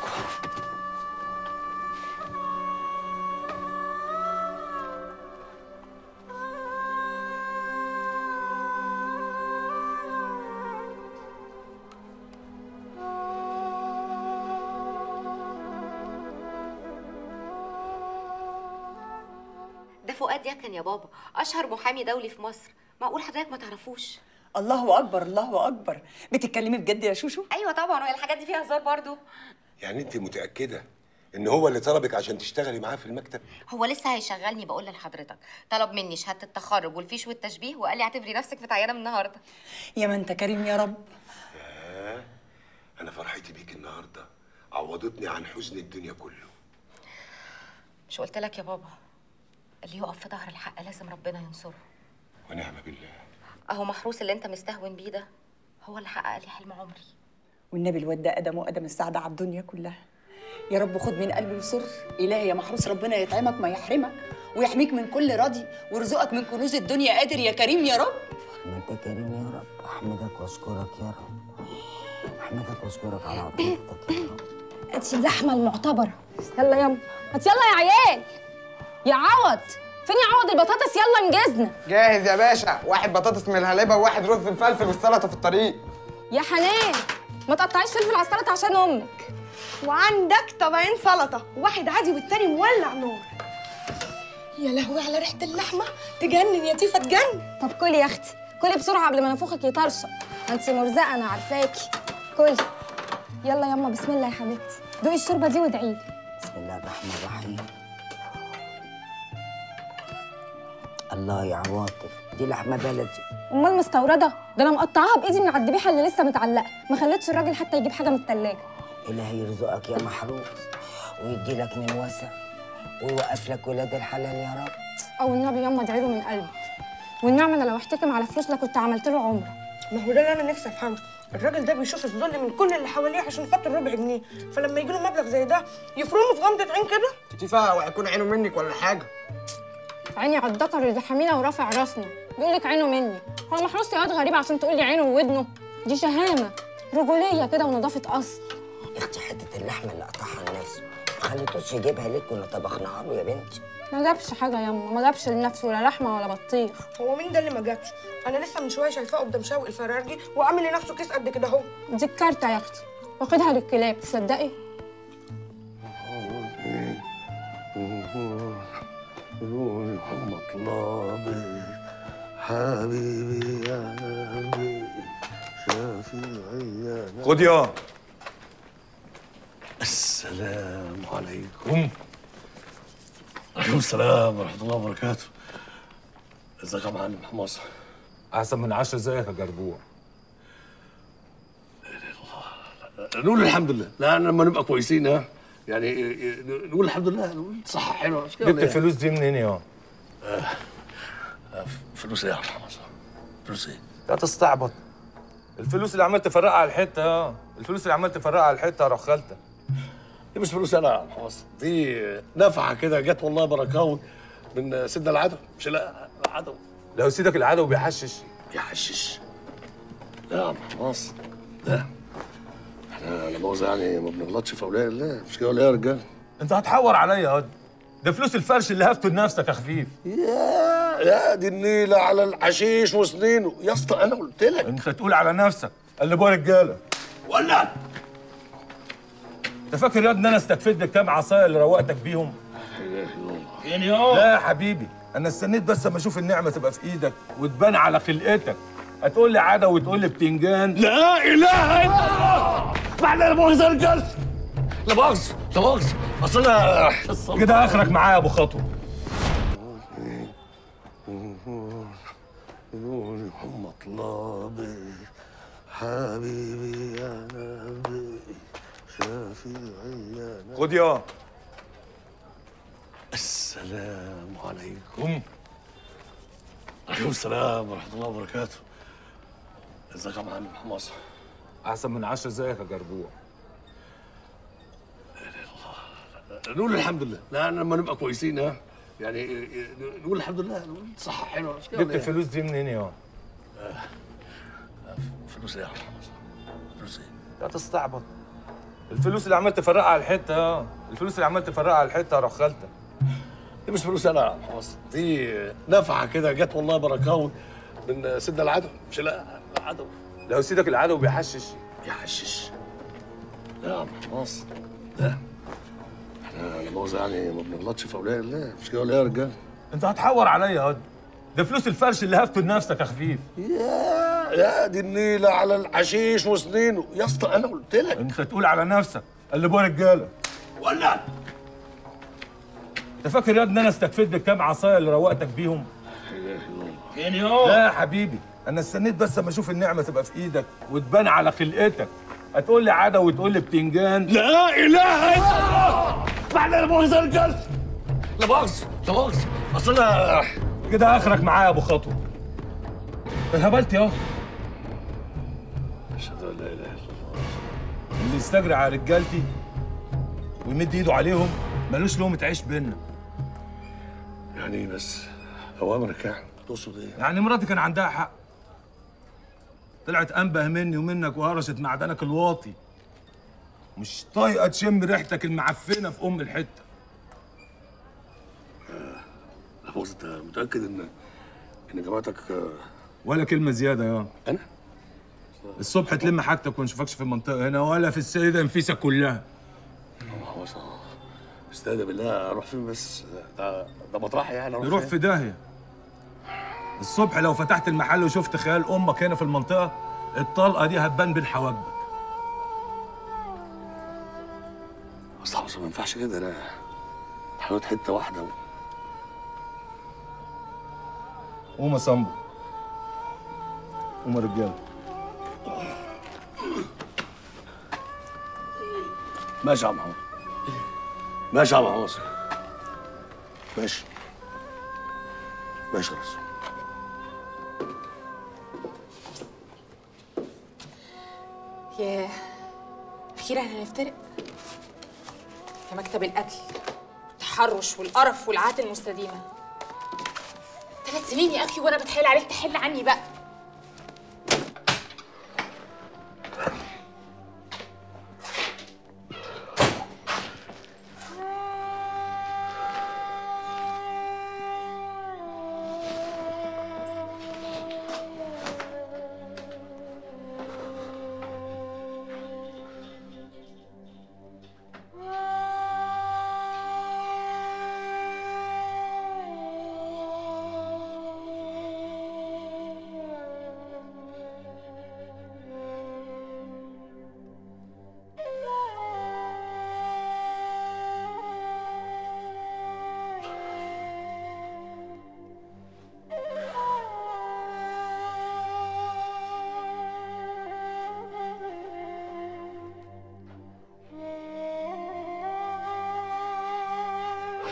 ده فؤاد يكن يا بابا اشهر محامي دولي في مصر معقول حضرتك ما تعرفوش الله اكبر الله اكبر بتتكلمي بجد يا شوشو ايوه طبعا وهي الحاجات دي فيها هزار برضو يعني انت متاكده ان هو اللي طلبك عشان تشتغلي معاه في المكتب هو لسه هيشغلني بقول لحضرتك طلب مني شهاده التخرج والفيش والتشبيه وقال لي اعتبري نفسك متعينه من النهارده يا ما انت كريم يا رب آه انا فرحتي بيك النهارده عوضتني عن حزن الدنيا كله مش قلت لك يا بابا اللي يقف في ظهر الحق لازم ربنا ينصره ونعم بالله اهو محروس اللي انت مستهون بيه ده هو اللي حقق لي حلم عمري والنبي الواد ده ادم وادم السعاده على الدنيا كلها يا رب خد من قلبي وسر الهي يا محروس ربنا يطعمك ما يحرمك ويحميك من كل راضي ويرزقك من كنوز الدنيا قادر يا كريم يا رب ما انت كريم يا رب احمدك واشكرك يا رب احمدك واشكرك على عطيتك يا رب ادي اللحمه المعتبره يلا يلا هات يلا يا عيال يا عوض فين يا عوض البطاطس يلا انجزنا جاهز يا باشا واحد بطاطس من الهلبة وواحد رز مفلفل والسلطة في الطريق يا حنان ما تقطعيش فلفل على السلطه عشان امك وعندك طبقين سلطة واحد عادي والتاني مولع نار يا لهوي على ريحة اللحمة تجنن يا تيفا تجنن طب كلي يا اختي كلي بسرعه قبل ما نفوخك يطرشق انت مرزقه انا عارفاكي كلي يلا يما بسم الله يا حبيبتي دوقي الشوربه دي وادعي لي بسم الله الرحمن الرحيم الله يا عواطف دي لحمه بلدي امال مستورده ده انا مقطعاها بايدي من على الذبيحه اللي لسه متعلقه ما خليتش الراجل حتى يجيب حاجه من التلاجة الهي يرزقك يا محروس ويديلك من وسع ويوقف لك ولاد الحلال يا رب او النبي يما ادعي له من قلبي والنعمه انا لو احتكم على فلوس كنت عملت له عمره ما هو ده اللي انا نفسي افهمه الراجل ده بيشوف الذل من كل اللي حواليه عشان خاطر ربع جنيه فلما يجي له مبلغ زي ده يفرمه في غمضة عين كده تيفا وهيكون عينه منك ولا حاجة عيني على الذكر اللي حامينا ورافع راسنا بيقول لك عينه مني هو المحروس يا واد غريب عشان تقول لي عينه وودنه دي شهامه رجوليه كده ونظافه اصل يا اختي حته اللحمه اللي قطعها لنفسه ما خليتوش يجيبها لك كنا طبخناها له يا بنتي ما جابش حاجه يما ما جابش لنفسه ولا لحمه ولا بطيخ هو مين ده اللي ما جابش انا لسه من شويه شايفاه قدام شوقي الفرارجي وعامل لنفسه كيس قد كده اهو دي الكارته يا اختي واخدها للكلاب تصدقي مطلبي حبيبي يا نبي شافعي يا خد يا السلام عليكم عليكم السلام ورحمة الله وبركاته ازيك يا معلم حماصة احسن من عشرة زيك يا جربوع نقول الحمد لله لا لما نبقى كويسين ها يعني نقول الحمد لله نقول صحة حلوة مش كده جبت ولا إيه؟ الفلوس دي منين يا آه، آه، فلوس ايه يا عم حماصة فلوس ايه لا تستعبط الفلوس اللي عمال تفرقها على الحته اه الفلوس اللي عمال تفرقها على الحته يا روح خالتك دي مش فلوس انا يا عم حماصة دي نفعة كده جت والله بركاوي من سيدنا العدو مش لا العدو لو سيدك العدو بيحشش بيحشش لا يا عم حماصة لا احنا لا مؤاخذة يعني ما بنغلطش في اولياء الله مش كده ولا ايه يا رجاله انت هتحور عليا يا واد ده فلوس الفرش اللي هفته لنفسك يا خفيف يا يا دي النيلة على الحشيش وسنينه يا اسطى انا قلت لك انت تقول على نفسك اللي بقى رجاله ولا انت فاكر يا واد ان انا استكفيت بالكام عصايه اللي روقتك بيهم فين لا يا حبيبي انا استنيت بس اما اشوف النعمه تبقى في ايدك وتبان على خلقتك هتقول لي عاده وتقول لي بتنجان لا اله الا الله معنى لا مؤاخذة يا رجاله لا مؤاخذة لا مؤاخذة اصل انا كده اخرك معايا يا ابو خطوه نور مطلبي حبيبي يا نبي شافعي يا نبي خد يا السلام عليكم عليكم السلام ورحمة الله وبركاته ازيك يا معلم حماصة احسن من عشرة زيك يا جربوع نقول الحمد لله لا لما نبقى كويسين ها يعني نقول الحمد لله نقول صحة حلوة مش كده جبت ولا إيه؟ الفلوس دي منين يا فلوس ايه يا عم حماصة فلوس ايه لا تستعبط الفلوس اللي عمال تفرقها على الحته اه الفلوس اللي عمال تفرقها على الحته يا روح خالتك دي مش فلوس انا يا عم حماصة دي نفعة كده جت والله بركاوي من سيدنا العدو مش لا العدو لو سيدك العدو بيحشش بيحشش لا يا عم حماصة لا احنا لا مؤاخذة يعني ما بنغلطش في اولياء الله مش كده ولا ايه يا رجاله انت هتحور عليا يا واد ده فلوس الفرش اللي هفته لنفسك يا خفيف يا يا دي النيلة على الحشيش وسنينه يا اسطى انا قلت لك انت تقول على نفسك اللي بقى رجاله ولا انت فاكر يا واد ان انا استكفيت بالكام عصايه اللي روقتك بيهم فين لا يا حبيبي انا استنيت بس اما اشوف النعمه تبقى في ايدك وتبان على خلقتك هتقول لي عاده وتقول لي بتنجان لا اله الا الله معنى لا مؤاخذة يا رجاله لا مؤاخذة لا مؤاخذة اصل انا كده اخرك معايا يا ابو خطوه اتهبلت يا اشهد ان لا اله الا الله اللي يستجري على رجالتي ويمد ايده عليهم ملوش لقمه عيش بينا يعني بس اوامرك يعني تقصد ايه؟ يعني مراتي كان عندها حق طلعت انبه مني ومنك وهرشت معدنك الواطي مش طايقه تشم ريحتك المعفنه في ام الحته لا مؤاخذة انت متاكد ان ان جماعتك آه، ولا كلمه زياده يا انا الصبح تلم حاجتك وما نشوفكش في المنطقه هنا ولا في السيده نفيسه كلها هو صح. استهدى بالله اروح فين بس ده ده مطرحي يعني اروح يروح فين؟ في داهيه الصبح لو فتحت المحل وشفت خيال امك هنا في المنطقه الطلقه دي هتبان بين حواجبك بس حمص ما ينفعش كده انا حاولت حته واحده و... قوم يا صنبو قوم يا رجاله ماشي يا عم حمص ماشي يا عم حمص ماشي ماشي يا ريس ياه اخيرا هنفترق يا مكتب القتل التحرش والقرف والعات المستديمه ثلاث سنين يا اخي وانا بتحايل عليك تحل عني بقى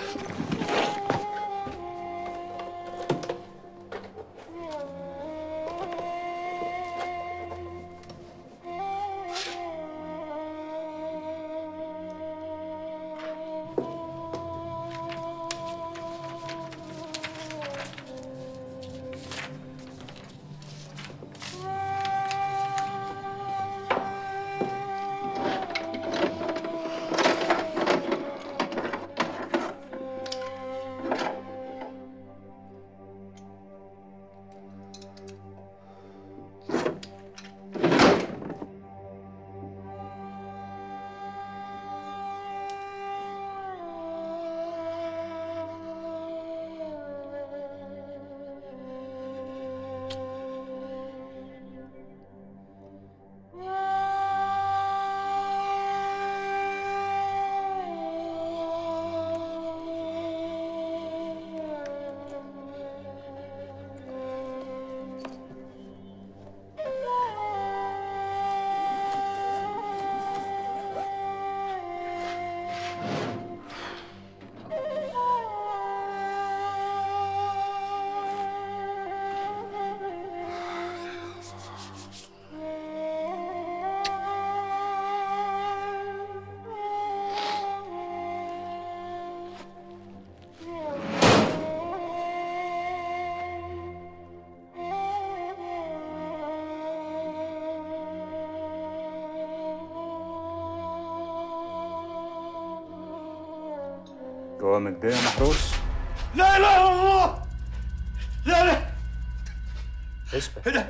جوامك ده يا محروس لا لا الله لا لا اثبت انت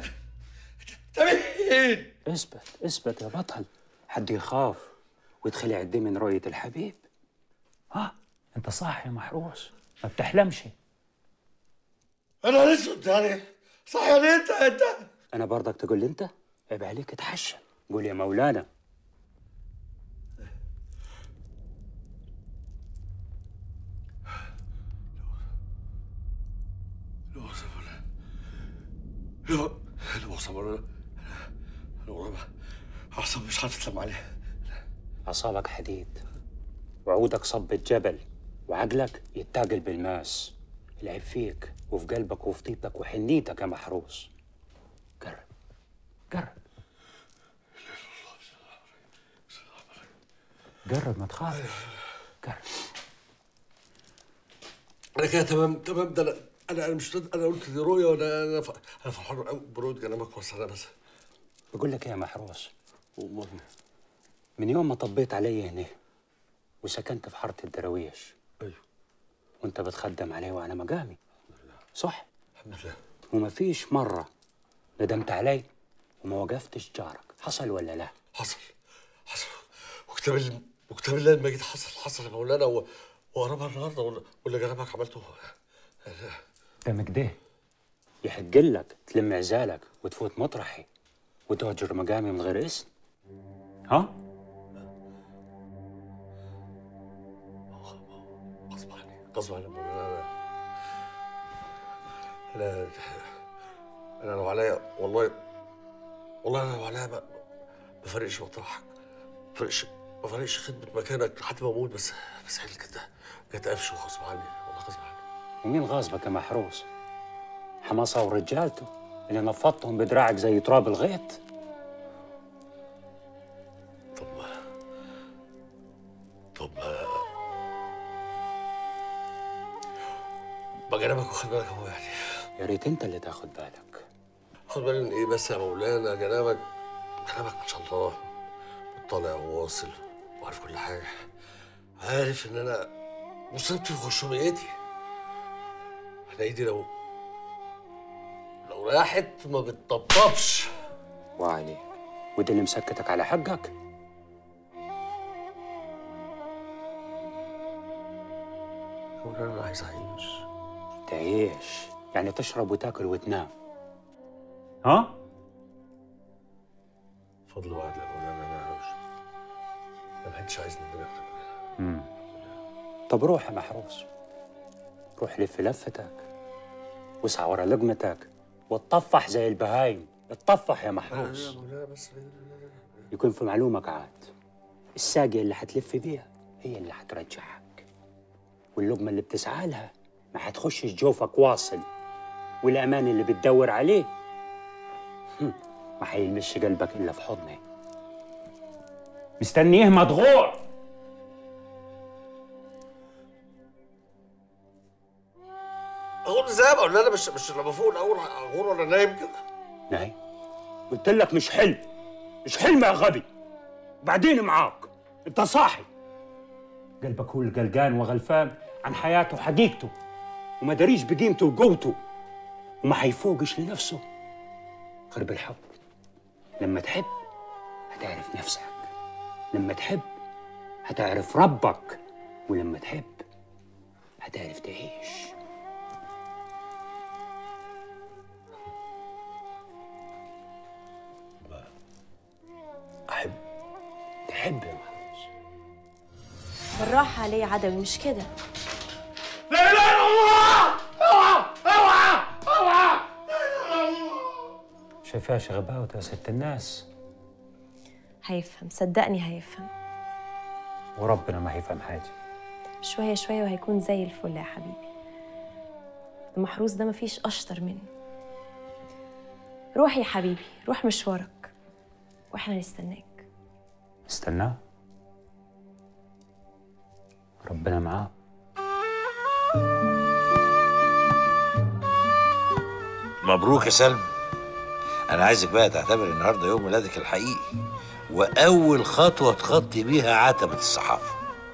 مين؟ اثبت اثبت يا بطل حد يخاف ويتخلع الدم من رؤية الحبيب ها انت صح يا محروس ما بتحلمش انا اسود يعني صح يعني انت انت انا برضك تقول لي انت عيب عليك اتحشم قول يا مولانا لا وصف ولا لا لا وصف ولا لا والله اعصابي مش عارف اتلم عليها أعصابك حديد وعودك صب الجبل وعقلك يتاجل بالماس العيب فيك وفي قلبك وفي طيبتك وحنيتك يا محروس جرب جرب جرب ما تخاف جرب انا كده تمام تمام ده انا انا انا مش انا قلت دي رؤيه وانا انا ف- انا فرحان قوي برؤيه كلامك بس انا بس بقول لك ايه يا محروس والله من يوم ما طبيت علي هنا وسكنت في حارة الدراويش ايوه وانت بتخدم علي وانا مقامي صح الحمد لله وما فيش مرة ندمت علي وما وقفتش جارك حصل ولا لا حصل حصل وكتاب ال- وكتاب الله المجيد حصل حصل يا مولانا و- وقربها النهارده ولا ولا كلامك عملته دمك ده يحق لك تلم عزالك وتفوت مطرحي وتهجر مقامي من غير اسم ها غصب عني غصب عني يا مولانا انا انا لو عليا والله والله انا لو عليا ما ما فرقش مطرحك ما فرقش ما فرقش خدمة مكانك لحد ما اموت بس بس هي اللي كانت كانت قفش وغصب عني والله غصب عني ومين غاصبك يا محروس حماسة ورجالته اللي نفضتهم بدراعك زي تراب الغيط طب ما بجنبك وخد بالك اهو يعني يا ريت انت اللي تاخد بالك خد بالي من ايه بس يا مولانا جنابك جنابك ما شاء الله مطلع وواصل وعارف كل حاجه عارف ان انا مصيبتي في خشوميتي انا ايدي لو لو راحت ما بتطبطبش وعليك وده اللي مسكتك على حقك مولانا انا عايز اعيش تعيش يعني تشرب وتاكل وتنام ها فضل وعد يا مولانا انا عاوز ما حدش عايزني الدنيا اكتر من كده. مم. طب روح يا محروس روح لف لفتك واسعى ورا لقمتك واتطفح زي البهايم اتطفح يا محروس يا مولانا بس يكون في معلومك عاد الساقية اللي هتلف بيها هي اللي هترجعك واللقمة اللي بتسعى لها ما هتخشش جوفك واصل والأمان اللي بتدور عليه هم، ما هيلمش قلبك إلا في حضني مستنيه مضغوع اقول ازاي بقى ولا انا مش مش لما فوق الاول اغور وانا نايم كده نايم قلت لك مش حلم مش حلم يا غبي بعدين معاك انت صاحي قلبك هو القلقان وغلفان عن حياته وحقيقته وما داريش بقيمته وقوته وما حيفوقش لنفسه غير بالحب لما تحب هتعرف نفسك لما تحب هتعرف ربك ولما تحب هتعرف تعيش احب تحب يا محروس بالراحة عليه عدوي مش كده لا اله الا الله اوعى اوعى اوعى شايفاش غباوة يا ست الناس هيفهم صدقني هيفهم وربنا ما هيفهم حاجة شوية شوية وهيكون زي الفل يا حبيبي المحروس ده مفيش أشطر منه روح يا حبيبي روح مشوارك واحنا نستناك استناه ربنا معاه مبروك يا سلمى انا عايزك بقى تعتبر النهارده يوم ميلادك الحقيقي واول خطوه تخطي بيها عتبه الصحافه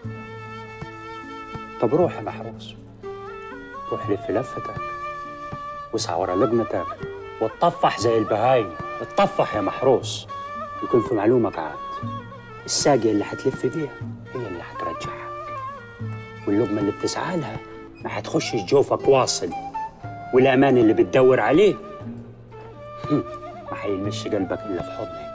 طب روح يا محروس روح لف لفتك واسعى ورا لقمتك واتطفح زي البهايم اتطفح يا محروس يكون في معلومك عاد الساقية اللي هتلف بيها هي اللي هترجعها واللقمة اللي بتسعى لها ما هتخشش جوفك واصل والأمان اللي بتدور عليه هم، ما هيلمش قلبك إلا في حضني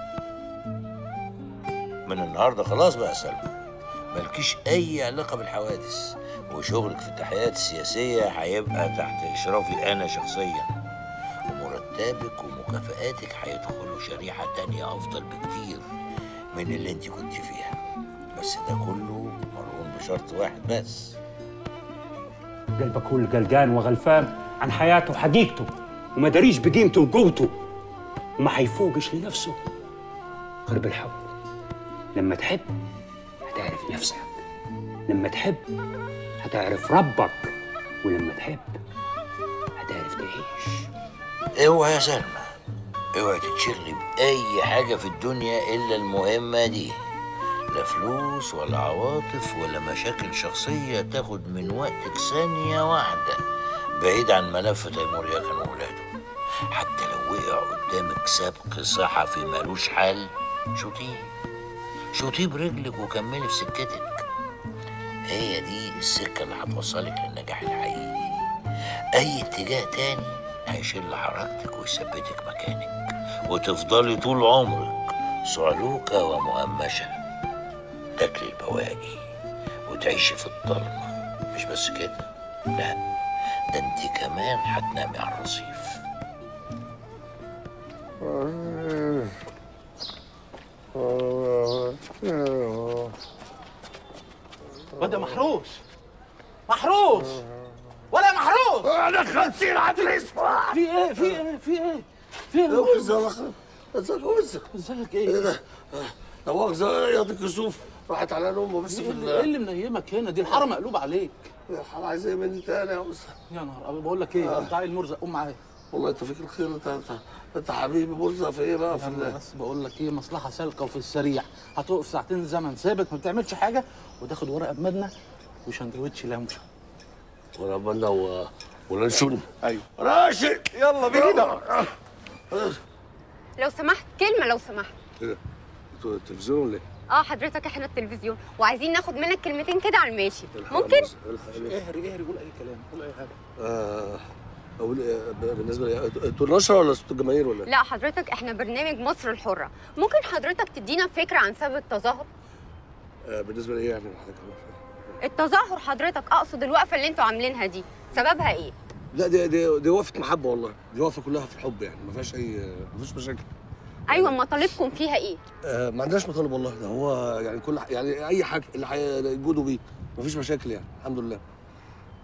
من النهارده خلاص بقى يا سلمى مالكيش اي علاقه بالحوادث وشغلك في التحقيقات السياسيه هيبقى تحت اشرافي انا شخصيا ومرتبك ومكافآتك هيدخلوا شريحه تانية افضل بكتير من اللي انت كنت فيها بس ده كله مرهون بشرط واحد بس قلبك هو القلقان وغلفان عن حياته وحقيقته وما داريش بقيمته وقوته وما حيفوقش لنفسه غير بالحب لما تحب هتعرف نفسك لما تحب هتعرف ربك ولما تحب هتعرف تعيش اوعى يا سلمى اوعي تتشغلي بأي حاجة في الدنيا إلا المهمة دي لا فلوس ولا عواطف ولا مشاكل شخصية تاخد من وقتك ثانية واحدة بعيد عن ملف تيمور يكن وولاده حتى لو وقع قدامك سبق صحفي ملوش حل شوطيه شوطيه برجلك وكملي في سكتك هي دي السكة اللي هتوصلك للنجاح الحقيقي أي اتجاه تاني هيشل حركتك ويثبتك مكانك وتفضلي طول عمرك صعلوكة ومهمشة تاكلي البواقي وتعيشي في الضلمة مش بس كده لا ده انت كمان هتنامي على الرصيف واد يا محروس محروس ولا يا محروس انا خمسين عدل اسمع في ايه في ايه في ايه في ايه ازيك ازيك ازيك ازيك ايه ايه ده لا مؤاخذة يا دي كسوف راحت على نومه بس ايه في اللي, إيه اللي منيمك هنا دي الحاره مقلوبه عليك يا حرام عايز ايه مني تاني يا أستاذ يا نهار ابيض بقول لك ايه آه. انت عيل مرزق قوم معايا والله انت فيك الخير انت انت, انت حبيبي مرزق في ايه بقى في يلا ال- بس بقول لك ايه مصلحه سالكه وفي السريع هتقف ساعتين زمن ثابت ما بتعملش حاجه وتاخد ورقه بمدنه وشندوتش لمشه ولا بنا و... ولانشون ايوه راشد يلا بينا لو سمحت كلمة لو سمحت ايه ده؟ انتوا التلفزيون ولا ايه؟ اه حضرتك احنا التلفزيون وعايزين ناخد منك كلمتين كده على الماشي ممكن اهري اهري قول اي كلام قول اي حاجه آه اقول إيه ب- بالنسبه لي انتوا النشره ولا صوت الجماهير ولا إيه؟ لا حضرتك احنا برنامج مصر الحرة ممكن حضرتك تدينا فكرة عن سبب التظاهر آه بالنسبه لي ايه يعني حضرتك؟ التظاهر حضرتك اقصد الوقفة اللي انتوا عاملينها دي سببها ايه لا دي دي دي وقفه محبه والله دي وقفه كلها في الحب يعني ما فيهاش اي ما فيش مشاكل ايوه مطالبكم فيها ايه آه ما عندناش مطالب والله ده هو يعني كل ح- يعني اي حاجه اللي هيجودوا بيه ما فيش مشاكل يعني الحمد لله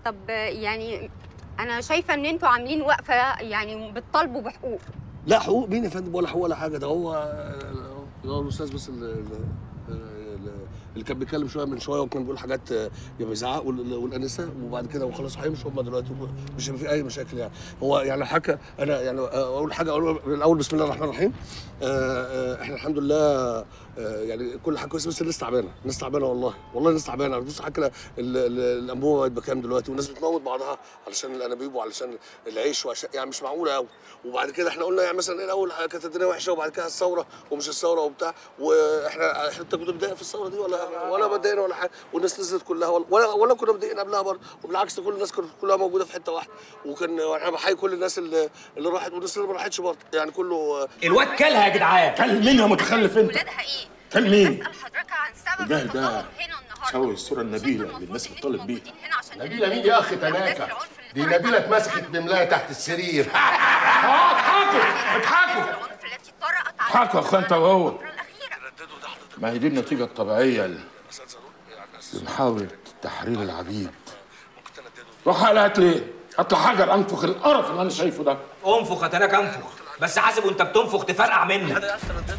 طب يعني انا شايفه ان انتوا عاملين وقفه يعني بتطالبوا بحقوق لا حقوق مين يا فندم ولا حقوق ولا حاجه ده هو هو الاستاذ بس اللي, اللي كان بيتكلم شويه من شويه وكان بيقول حاجات آه، يا بيزعق وال- والانسه وبعد كده وخلاص هيمشوا هم دلوقتي مش هيبقى في اي مشاكل يعني هو يعني حكى انا يعني آه، اول حاجه اقول الاول بسم الله الرحمن الرحيم آه، آه، احنا الحمد لله آه، يعني كل حاجه كويسه بس الناس تعبانه الناس تعبانه والله والله الناس تعبانه بص حكى ال- ال- الانبوبه بقت بكام دلوقتي والناس بتموت بعضها علشان الانابيب وعلشان العيش وعشان يعني مش معقوله قوي وبعد كده احنا قلنا يعني مثلا ايه الاول كانت الدنيا وحشه وبعد كده الثوره ومش الثوره وبتاع واحنا احنا انت كنت متضايق في الثوره دي ولا ولا متضايقين ولا حاجه والناس نزلت كلها ولا ولا, ولا كنا متضايقين قبلها برضه وبالعكس كل الناس كانت كلها موجوده في حته واحده وكان احنا بحيي كل الناس اللي اللي راحت والناس اللي ما راحتش برضه يعني كله الواد كلها يا جدعان كل مين يا متخلف انت؟ ولادها ايه كل مين؟ حضرتك عن سبب ده ده شوي الصورة النبيلة اللي الناس بتطالب بيها نبيلة مين يا أخي تناكة؟ دي نبيلة اتمسكت بملاية تحت السرير اضحكوا اضحكوا اضحكوا يا اخوان انت وهو ما هي دي النتيجة الطبيعية ل- لمحاولة تحرير العبيد روح هلا هات لي هات لي حجر انفخ القرف اللي انا شايفه ده انفخ اتناك انفخ بس حاسب وانت بتنفخ تفرقع منك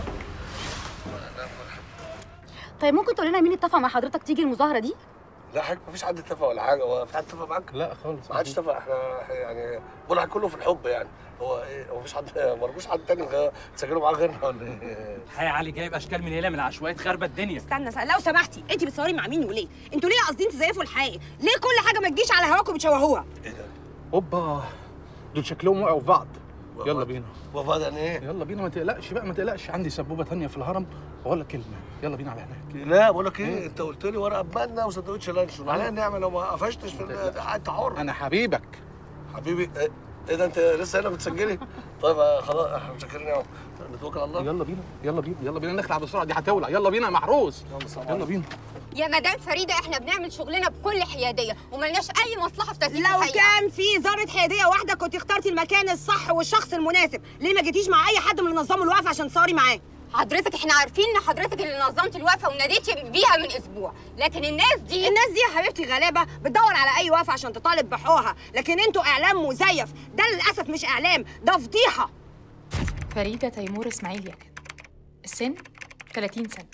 طيب ممكن تقول لنا مين اتفق مع حضرتك تيجي المظاهره دي لا حاجة مفيش حد اتفق ولا حاجة هو في حد اتفق معاك؟ لا خالص ما حدش اتفق احنا يعني بقول لك كله في الحب يعني هو ايه هو مفيش حد ما لقوش حد تاني غير- تسجلوا معاه غيرنا ولا ايه؟ يا علي جايب اشكال من هنا من عشوائيه خربة الدنيا استنى استنى لو سمحتي انت بتصوري مع مين وليه انتوا ليه قاصدين تزيفوا الحقيقه ليه كل حاجه ما تجيش على هواكم بتشوهوها اوبا دول شكلهم وقعوا في بعض يلا بينا وبعد يعني ايه؟ يلا بينا ما تقلقش بقى ما تقلقش عندي سبوبه تانية في الهرم واقول لك كلمه يلا بينا على هناك لا بقول لك ايه انت قلت لي ورقه بمالنا وسندوتش لانشون معناها النعمه لو ما قفشتش في ال- انت حر انا حبيبك حبيبي ايه إيه ده انت لسه هنا بتسجلي؟ طيب آه، خلاص احنا متشكرين قوي نتوكل على الله يلا بينا يلا بينا يلا بينا نخلع بسرعه دي هتولع يلا بينا يا محروس يلا بينا يا مدام فريده احنا بنعمل شغلنا بكل حياديه وملناش اي مصلحه في تزييف لو الحقيقة. كان في ذره حياديه واحده كنت اخترتي المكان الصح والشخص المناسب ليه ما جيتيش مع اي حد من اللي نظموا الوقفه عشان تصوري معاه حضرتك احنا عارفين ان حضرتك اللي نظمت الوقفه وناديتي بيها من اسبوع لكن الناس دي الناس دي يا حبيبتي غلابه بتدور على اي وقفه عشان تطالب بحقوقها لكن انتوا اعلام مزيف ده للاسف مش اعلام ده فضيحه فريدة تيمور إسماعيل يكن السن 30 سنة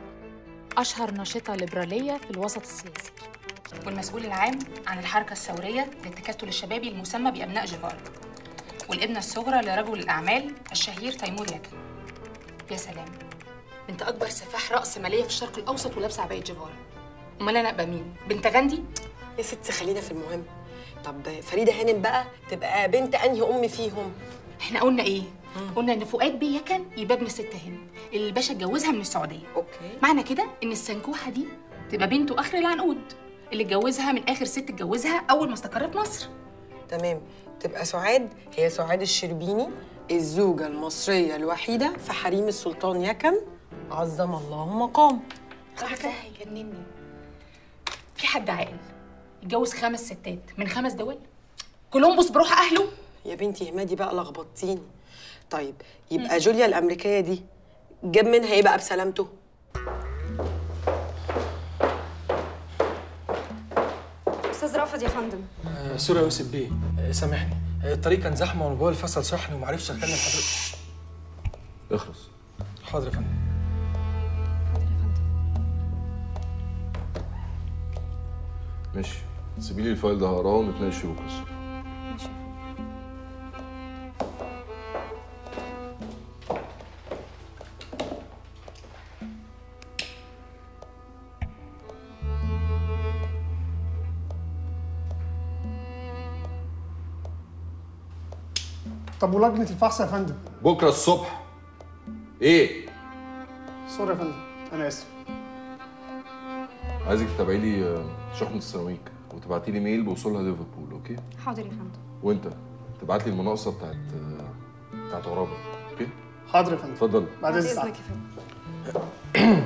أشهر ناشطة ليبرالية في الوسط السياسي والمسؤول العام عن الحركة الثورية للتكتل الشبابي المسمى بأبناء جيفارا والابنة الصغرى لرجل الأعمال الشهير تيمور يكن يا سلام بنت أكبر سفاح رأس مالية في الشرق الأوسط ولابسة عباية جيفارا أمال أنا أبقى مين؟ بنت غاندي؟ يا ستي خلينا في المهم طب فريده هانم بقى تبقى بنت انهي ام فيهم احنا قلنا ايه؟ قلنا ان فؤاد بيه يكن يبقى ابن الست هند اللي الباشا اتجوزها من السعوديه اوكي معنى كده ان السنكوحه دي تبقى بنته اخر العنقود اللي اتجوزها من اخر ست اتجوزها اول ما استقر في مصر تمام تبقى سعاد هي سعاد الشربيني الزوجة المصرية الوحيدة في حريم السلطان يكن عظم الله مقام صح ده هيجنني في حد عاقل يتجوز خمس ستات من خمس دول كولومبوس بروح اهله يا بنتي همادي بقى لخبطتيني طيب يبقى جوليا الأمريكية دي جاب منها ايه بقى بسلامته؟ استاذ رافض يا فندم آه، سوري يا يوسف بيه آه، سامحني آه، الطريق كان زحمه والموبايل فصل شحن وما عرفتش اكلم حضرتك اخرس حاضر يا فندم ماشي سيبي لي الفايل ده هقراه ونتناقش فيه بكره طب ولجنه الفحص يا فندم بكره الصبح ايه سوري يا فندم انا اسف عايزك تتابعي لي آه، شحنه السيراميك وتبعتي لي ميل بوصولها ليفربول اوكي حاضر يا فندم وانت تبعت لي المناقصه بتاعت آه، بتاعت عرابه اوكي حاضر يا فندم اتفضل بعد بعد اذن اذنك سعادتك. يا فندم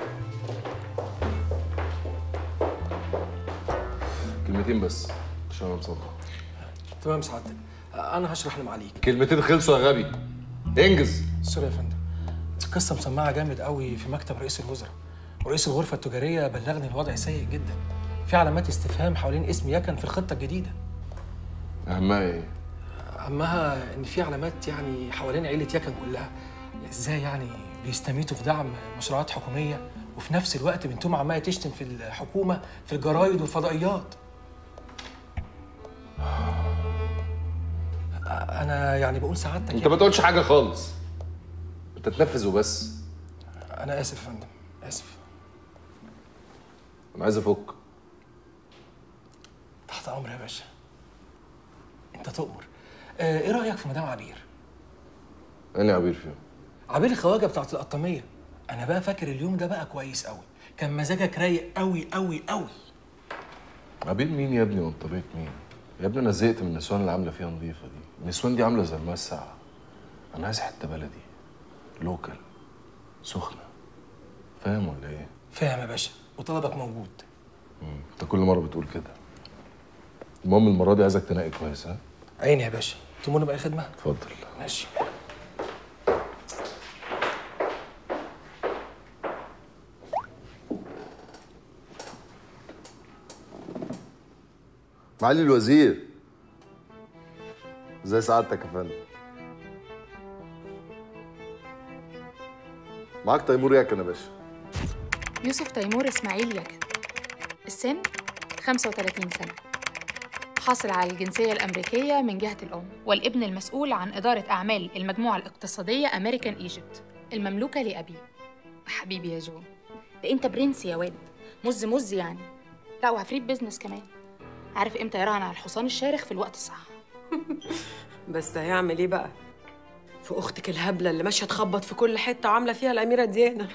كلمتين بس عشان انا مصدع تمام سعادتك آه، انا هشرح لمعاليك كلمتين خلصوا يا غبي انجز سوري يا فندم القصه مسمعه جامد قوي في مكتب رئيس الوزراء ورئيس الغرفه التجاريه بلغني الوضع سيء جدا في علامات استفهام حوالين اسم يكن في الخطه الجديده اهمها ايه؟ اهمها ان في علامات يعني حوالين عيله يكن كلها ازاي يعني بيستميتوا في دعم مشروعات حكوميه وفي نفس الوقت بنتهم عماله تشتم في الحكومه في الجرايد والفضائيات انا يعني بقول سعادتك انت ما تقولش حاجه خالص انت تنفذ وبس انا اسف يا فندم اسف انا عايز افك تحت امر يا باشا انت تؤمر آه ايه رايك في مدام عبير انا عبير فيهم عبير الخواجه بتاعت القطاميه انا بقى فاكر اليوم ده بقى كويس قوي كان مزاجك رايق قوي قوي قوي عبير مين يا ابني وانت بيت مين يا ابني انا زهقت من النسوان اللي عامله فيها نظيفه دي النسوان دي عامله زي الماء الساقعه انا عايز حته بلدي لوكال سخنه فاهم ولا ايه فاهم يا باشا وطلبك موجود مم. انت كل مره بتقول كده المهم المره دي عايزك تنقي كويس ها عيني يا باشا تمر باي خدمه اتفضل ماشي معالي الوزير ازي سعادتك يا فندم معاك تيمور ياكن يا باشا يوسف تيمور إسماعيل يكن السن 35 سنة حاصل على الجنسية الأمريكية من جهة الأم والابن المسؤول عن إدارة أعمال المجموعة الاقتصادية أمريكان إيجيبت المملوكة لأبيه حبيبي يا جو ده أنت برنس يا واد مز مز يعني لا وعفريت بيزنس كمان عارف امتى يراهن على الحصان الشارخ في الوقت الصح بس هيعمل ايه بقى في اختك الهبله اللي ماشيه تخبط في كل حته عامله فيها الاميره ديانا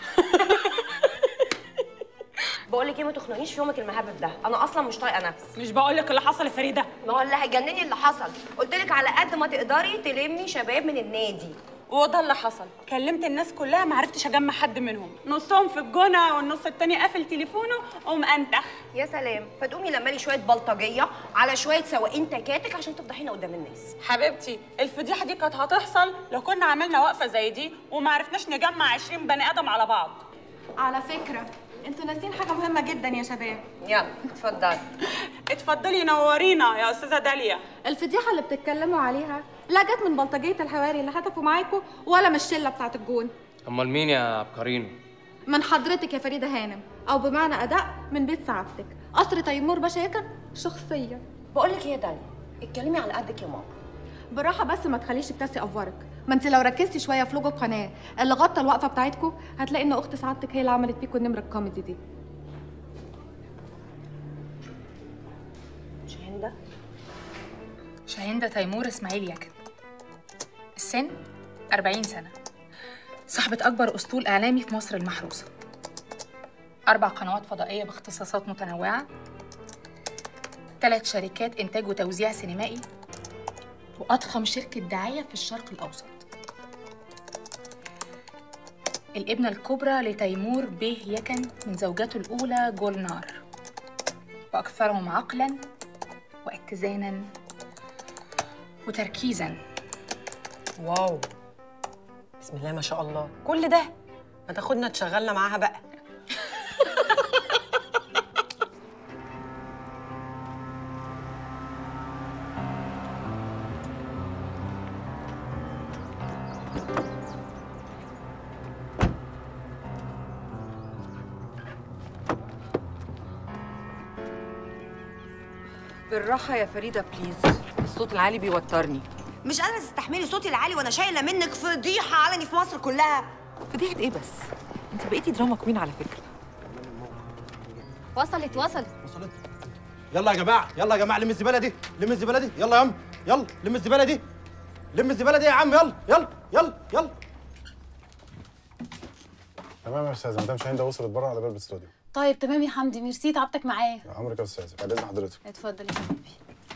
بقول لك ايه ما تخنقنيش في يومك المهبب ده انا اصلا مش طايقه نفسي مش بقول لك اللي حصل يا فريده ما هو اللي هيجنني اللي حصل قلت لك على قد ما تقدري تلمي شباب من النادي وده اللي حصل كلمت الناس كلها ما عرفتش اجمع حد منهم نصهم في الجونه والنص التاني قافل تليفونه ومأنتخ يا سلام فتقومي لما لي شويه بلطجيه على شويه سواقين تكاتك عشان تفضحينا قدام الناس حبيبتي الفضيحه دي كانت هتحصل لو كنا عملنا وقفه زي دي وما عرفناش نجمع 20 بني ادم على بعض على فكرة انتوا ناسين حاجة مهمة جدا يا شباب يلا اتفضلي اتفضلي نورينا يا استاذه داليا الفضيحة اللي بتتكلموا عليها لا جت من بلطجية الحواري اللي هتفوا معاكوا ولا من الشلة بتاعت الجون امال مين يا عبقرينو من حضرتك يا فريدة هانم أو بمعنى أدق من بيت سعادتك قصر تيمور باشا يكن شخصيا بقول لك ايه يا داليا اتكلمي على قدك يا ماما بالراحة بس ما تخليش الكاس يقفرك ما انت لو ركزتي شوية في لوجو القناة اللي غطى الوقفة بتاعتكم هتلاقي ان اخت سعادتك هي اللي عملت فيكم النمرة الكوميدي دي شاهندة شاهندة تيمور إسماعيل يكن السن 40 سنة صاحبة أكبر أسطول إعلامي في مصر المحروسة أربع قنوات فضائية باختصاصات متنوعة ثلاث شركات إنتاج وتوزيع سينمائي وأضخم شركة دعاية في الشرق الأوسط الابنة الكبرى لتيمور بيه يكن من زوجته الأولى جولنار وأكثرهم عقلاً واتزانا وتركيزا واو بسم الله ما شاء الله كل ده ما تاخدنا تشغلنا معاها بقى بالراحه يا فريده بليز الصوت العالي بيوترني مش قادره تستحملي صوتي العالي وانا شايله منك فضيحه علني في مصر كلها فضيحه ايه بس انت بقيتي دراما كوين على فكره وصلت وصلت يلا يا جماعه يلا يا جماعه لم الزباله دي لم الزباله دي يلا يا عم يلا لم الزباله دي لم الزباله دي يا عم يلا يلا يلا يلا تمام يا استاذه مدام شاهين وصلت بره على باب الاستوديو طيب تمام يا حمدي ميرسي تعبتك معايا عمرك يا استاذه بعد اذن حضرتك اتفضل يا حبيبي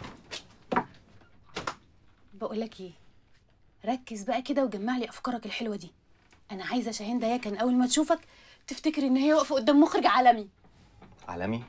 بقول لك ايه ركز بقى كده وجمع لي افكارك الحلوه دي انا عايزه شاهين ده كان اول ما تشوفك تفتكر ان هي واقفه قدام مخرج عالمي عالمي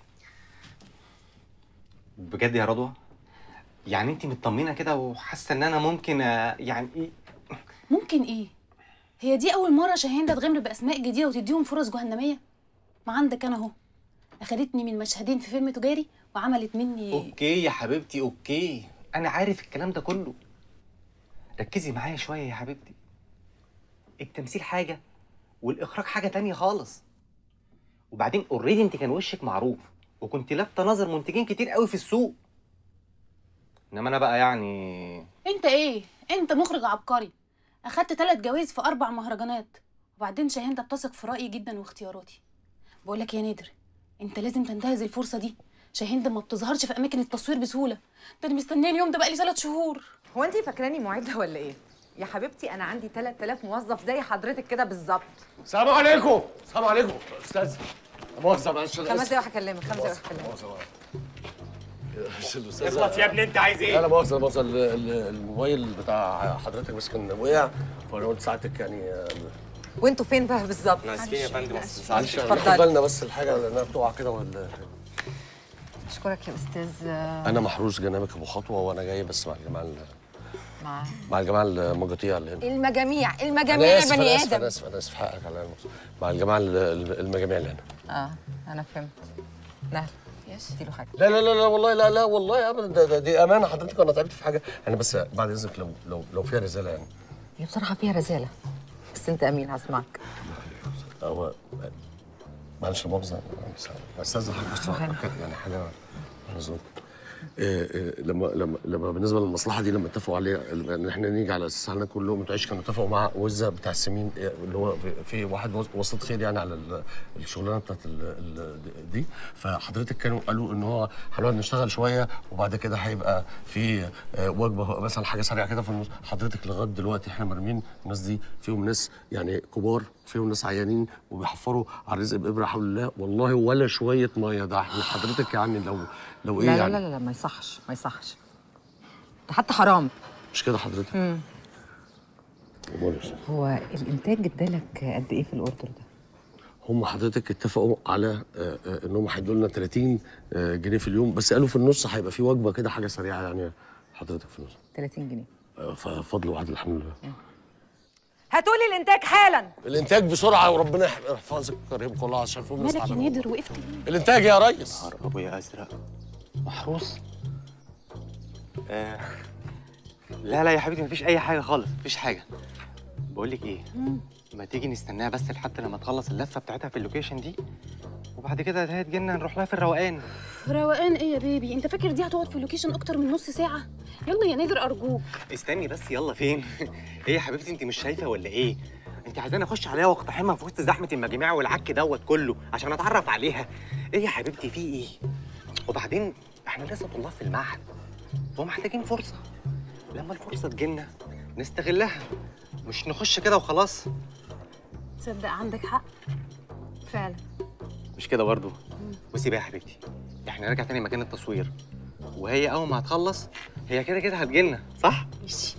بجد يا رضوى يعني انت مطمنه كده وحاسه ان انا ممكن آه، يعني ايه ممكن ايه هي دي اول مره شاهين ده تغامر باسماء جديده وتديهم فرص جهنميه ما عندك انا اهو اخدتني من مشهدين في فيلم تجاري وعملت مني اوكي يا حبيبتي اوكي انا عارف الكلام ده كله ركزي معايا شويه يا حبيبتي التمثيل حاجه والاخراج حاجه تانية خالص وبعدين اوريدي انت كان وشك معروف وكنت لافته نظر منتجين كتير قوي في السوق انما انا بقى يعني انت ايه انت مخرج عبقري اخدت ثلاث جوائز في اربع مهرجانات وبعدين شاهين ده بتثق في رايي جدا واختياراتي بقول لك يا نادر انت لازم تنتهز الفرصه دي شاهين ده ما بتظهرش في اماكن التصوير بسهوله ده انا مستنيه اليوم ده بقالي ثلاث شهور هو انت فاكراني معده ولا ايه يا حبيبتي انا عندي 3000 موظف زي حضرتك كده بالظبط السلام عليكم السلام عليكم استاذ مؤاخذة معلش أنا خمس آسف. دقايق هكلمك خمس دقايق هكلمك اخلص يا ابني انت عايز ايه؟ لا مؤاخذة مؤاخذة ال- ال- الموبايل بتاع حضرتك بس كان وقع فانا قلت ساعتك يعني آه، وانتوا فين بقى بالظبط احنا اسفين يا فندم أصل معلش اتفضل. خد بالنا بس الحاجة لانها بتقع كده ولا اشكرك يا استاذ انا محروس جنابك ابو خطوة وانا جاي بس مع الجماعة ال- مع مع الجماعة المجاطيع اللي هنا المجاميع انا المجاميع يا اسف بني انا اسف ادم انا اسف انا اسف حقك عليا مع الجماعة ال- ال- المجاميع اللي هنا اه انا فهمت نهل يس اديله حاجه لا لا لا لا والله لا لا والله ابدا ده, ده دي امانه حضرتك انا تعبت في حاجه انا بس بعد اذنك لو لو لو فيها رساله يعني هي بصراحه فيها رزاله بس انت امين هسمعك هو معلش لا مؤاخذه بس استاذن حضرتك بس يعني حاجه مظبوط إيه إيه لما لما لما بالنسبه للمصلحه دي لما اتفقوا عليها ان احنا نيجي على اساس احنا كلهم متعيش كانوا اتفقوا مع وزه بتاع السمين إيه اللي هو في, في واحد وس- وسط خير يعني على ال- الشغلانه بتاعت ال- ال- دي فحضرتك كانوا قالوا ان هو هنقعد نشتغل شويه وبعد كده هيبقى في آه، وجبه مثلا حاجه سريعه كده في النص حضرتك لغايه دلوقتي احنا مرمين الناس دي فيهم ناس يعني كبار فيهم ناس عيانين وبيحفروا على الرزق بابره حول الله والله ولا شويه ميه ده احنا حضرتك يعني لو لو ايه لا لا يعني لا لا ما يصحش ما يصحش ده حتى حرام مش كده حضرتك مم. أمال إيه؟ هو الانتاج ادالك قد ايه في الاوردر ده هم حضرتك اتفقوا على آه، آه، انهم هيدوا لنا 30 آه، جنيه في اليوم بس قالوا في النص هيبقى في وجبه كده حاجه سريعه يعني حضرتك في النص 30 جنيه آه، ففضل وعدل الحمد لله هاتولي الانتاج حالا الانتاج بسرعه وربنا يحفظك ويكرمك والله عشان فوق مالك يا نادر وقفت ليه الانتاج يا ريس ابويا ازرق محروس آه. لا لا يا حبيبتي مفيش اي حاجه خالص مفيش حاجه بقول لك ايه ما تيجي نستناها بس لحد لما تخلص اللفه بتاعتها في اللوكيشن دي وبعد كده هي تجينا نروح لها في الروقان روقان ايه يا بيبي انت فاكر دي هتقعد في اللوكيشن اكتر من نص ساعه يلا يا نادر ارجوك استني بس يلا فين ايه يا حبيبتي انت مش شايفه ولا ايه انت عايزاني اخش عليها واقتحمها في وسط زحمه المجاميع والعك دوت كله عشان اتعرف عليها ايه يا حبيبتي في ايه وبعدين احنا لسه طلاب في المعهد ومحتاجين فرصه لما الفرصه تجيلنا نستغلها مش نخش كده وخلاص تصدق عندك حق فعلا مش كده برضه بصي بقى يا حبيبتي احنا نرجع تاني مكان التصوير وهي اول ما هتخلص هي كده كده هتجيلنا صح ماشي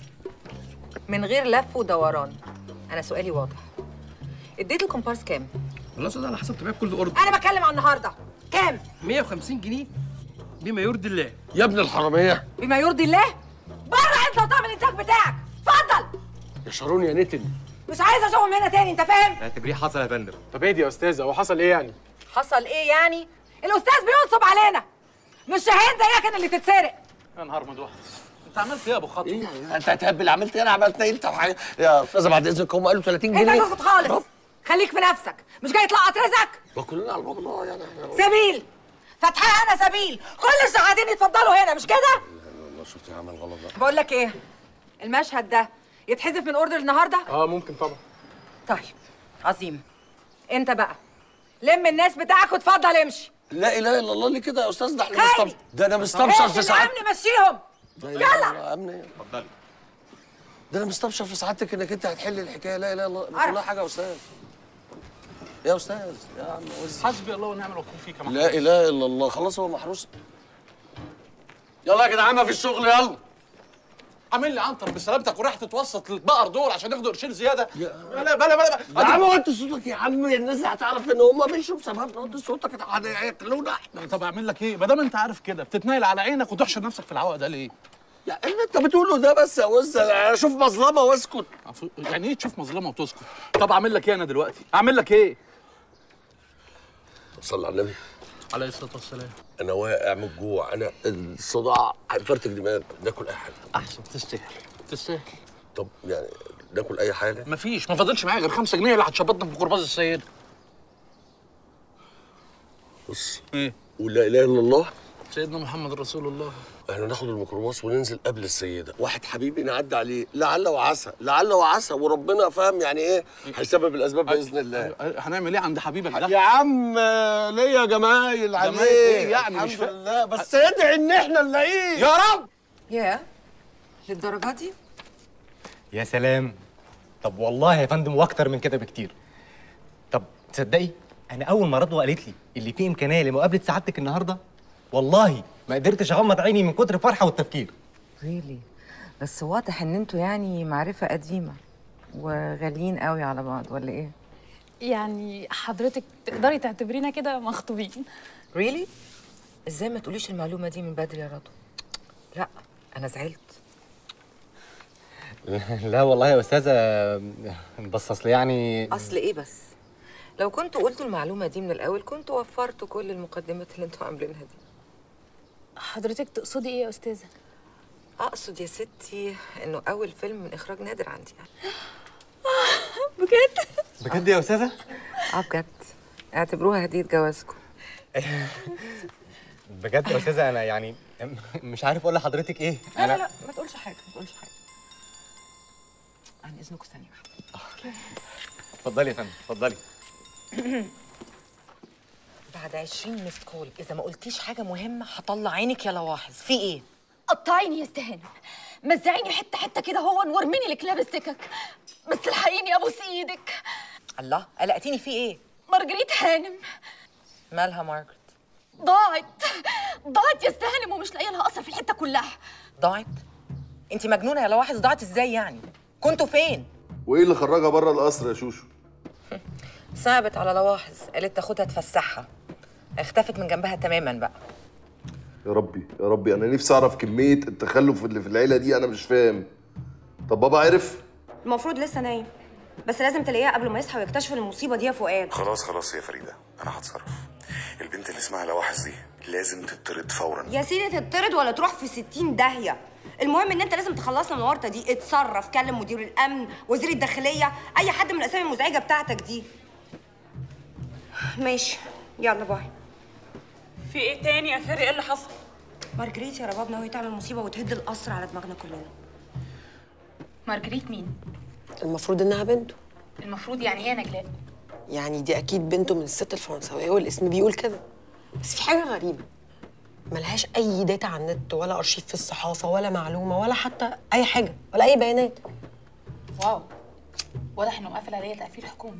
من غير لف ودوران انا سؤالي واضح اديت الكومبارس كام خلاص ده على حسب طبيعه كل اوردر انا بتكلم عن النهارده كام 150 جنيه بما يرضي الله يا ابن الحراميه بما يرضي الله بره انت وطعم الانتاج بتاعك اتفضل يا شارون يا نتن مش عايزه اشوفهم هنا تاني انت فاهم اعتبريه حصل يا فندم طب ايه يا استاذه هو حصل ايه يعني حصل ايه يعني الاستاذ بينصب علينا مش شاهين زيك اللي تتسرق يا نهار مدوح انت عملت ايه يا ابو خطوه إيه؟ انت هتهبل عملت ايه انا عملت ايه انت وحاجة. يا استاذه بعد اذنك هم قالوا 30 انت جنيه تسكت خالص خليك في نفسك مش جاي تلقط رزقك ما كلنا على باب الله يعني احنا سبيل فاتحه انا سبيل كل الشحاتين يتفضلوا هنا مش كده والله شفت يا عمل غلط ده بقول لك ايه المشهد ده يتحذف من اوردر النهارده اه ممكن طبعا طيب عظيم انت بقى لم الناس بتاعك واتفضل امشي لا اله الا الله ليه كده يا استاذ ده احنا خالي. مستبشر ده انا مستبشر في ساعات الامن مشيهم لا اله الا الله امن ايه اتفضلي ده انا مستبشر في سعادتك انك انت هتحل الحكايه لا اله الا الله والله حاجه يا استاذ يا استاذ يا عم وز حسبي الله ونعم الوكيل فيك يا محمود لا اله الا الله خلاص هو محروس يلا يا جدعان ما في الشغل يلا عامل لي عنتر بسلامتك وراح تتوسط للبقر دول عشان ياخدوا قرشين زياده بلا بلا بلا يا عم وطي صوتك يا عم الناس هتعرف ان هم مشوا بسبب وطي صوتك هياكلونا احنا طب اعمل لك ايه ما دام انت عارف كده بتتنايل على عينك وتحشر نفسك في العوق ده ليه يا اللي انت بتقوله ده بس يا وز انا اشوف مظلمه واسكت يعني ايه تشوف مظلمه وتسكت طب اعمل لك ايه انا دلوقتي اعمل لك ايه صلى على النبي عليه الصلاه والسلام انا واقع من الجوع انا الصداع هيفرتك دماغي ناكل اي حاجه احسن تستاهل تستاهل طب يعني ناكل اي حاجه مفيش ما فاضلش معايا غير 5 جنيه اللي هتشبطنا في كرباز السيد بص ايه ولا اله الا الله سيدنا محمد رسول الله احنا ناخد الميكروباص وننزل قبل السيده واحد حبيبي نعدي عليه لعل وعسى لعل وعسى وربنا فاهم يعني ايه هيسبب الاسباب باذن الله هنعمل ايه عند حبيبك ده يا عم ليا جمايل عليه جمايل إيه يعني؟ الحمد مش فاهم. لله بس ادعي ان احنا نلاقيه يا رب يا للدرجه دي يا سلام طب والله يا فندم واكتر من كده بكتير طب تصدقي انا اول ما رضوى قالت لي اللي فيه امكانيه لمقابله سعادتك النهارده والله ما قدرتش اغمض عيني من كتر الفرحه والتفكير ريلي بس واضح ان انتوا يعني معرفه قديمه وغاليين قوي على بعض ولا ايه يعني حضرتك تقدري تعتبرينا كده مخطوبين ريلي ازاي ما تقوليش المعلومه دي من بدري يا رضوى لا انا زعلت لا والله يا استاذه بس اصل يعني اصل ايه بس لو كنتوا قلتوا المعلومه دي من الاول كنتوا وفرتوا كل المقدمات اللي انتوا عاملينها دي حضرتك تقصدي ايه يا استاذه اقصد يا ستي انه اول فيلم من اخراج نادر عندي بجد بجد يا استاذه اه بجد اعتبروها هديه جوازكم بجد يا استاذه انا يعني مش عارف اقول لحضرتك ايه لا لا لا ما تقولش حاجه ما تقولش حاجه عن اذنكم ثانيه واحده اتفضلي يا فندم اتفضلي بعد 20 ميس كول اذا ما قلتيش حاجه مهمه هطلع عينك يا لواحظ في ايه قطعيني يا استهانه مزعيني حته حته كده هو وارميني لكلاب السكك بس الحقيني ابوس ايدك الله قلقتيني في ايه مارجريت هانم مالها مارجريت ضاعت ضاعت يا استهانم ومش لاقيه لها اثر في الحته كلها ضاعت انت مجنونه يا لواحظ ضاعت ازاي يعني كنتوا فين وايه اللي خرجها بره القصر يا شوشو صعبت على لواحظ قالت تاخدها تفسحها اختفت من جنبها تماما بقى يا ربي يا ربي انا نفسي اعرف كميه التخلف اللي في العيله دي انا مش فاهم طب بابا عرف المفروض لسه نايم بس لازم تلاقيها قبل ما يصحى ويكتشف المصيبه دي يا فؤاد خلاص خلاص يا فريده انا هتصرف البنت اللي اسمها لواحظ دي لازم تطرد فورا يا سيدي تطرد ولا تروح في 60 داهيه المهم ان انت لازم تخلصنا من الورطه دي اتصرف كلم مدير الامن وزير الداخليه اي حد من الاسامي المزعجه بتاعتك دي ماشي يلا باي في ايه تاني يا فري ايه اللي حصل مارجريت يا رباب ناويه تعمل مصيبه وتهد القصر على دماغنا كلنا مارجريت مين المفروض انها بنته المفروض يعني ايه يا نجلاء يعني دي اكيد بنته من الست الفرنسويه والاسم بيقول كده بس في حاجه غريبه ملهاش اي داتا على النت ولا ارشيف في الصحافه ولا معلومه ولا حتى اي حاجه ولا اي بيانات واو واضح انه قافل عليا تقفيل حكومي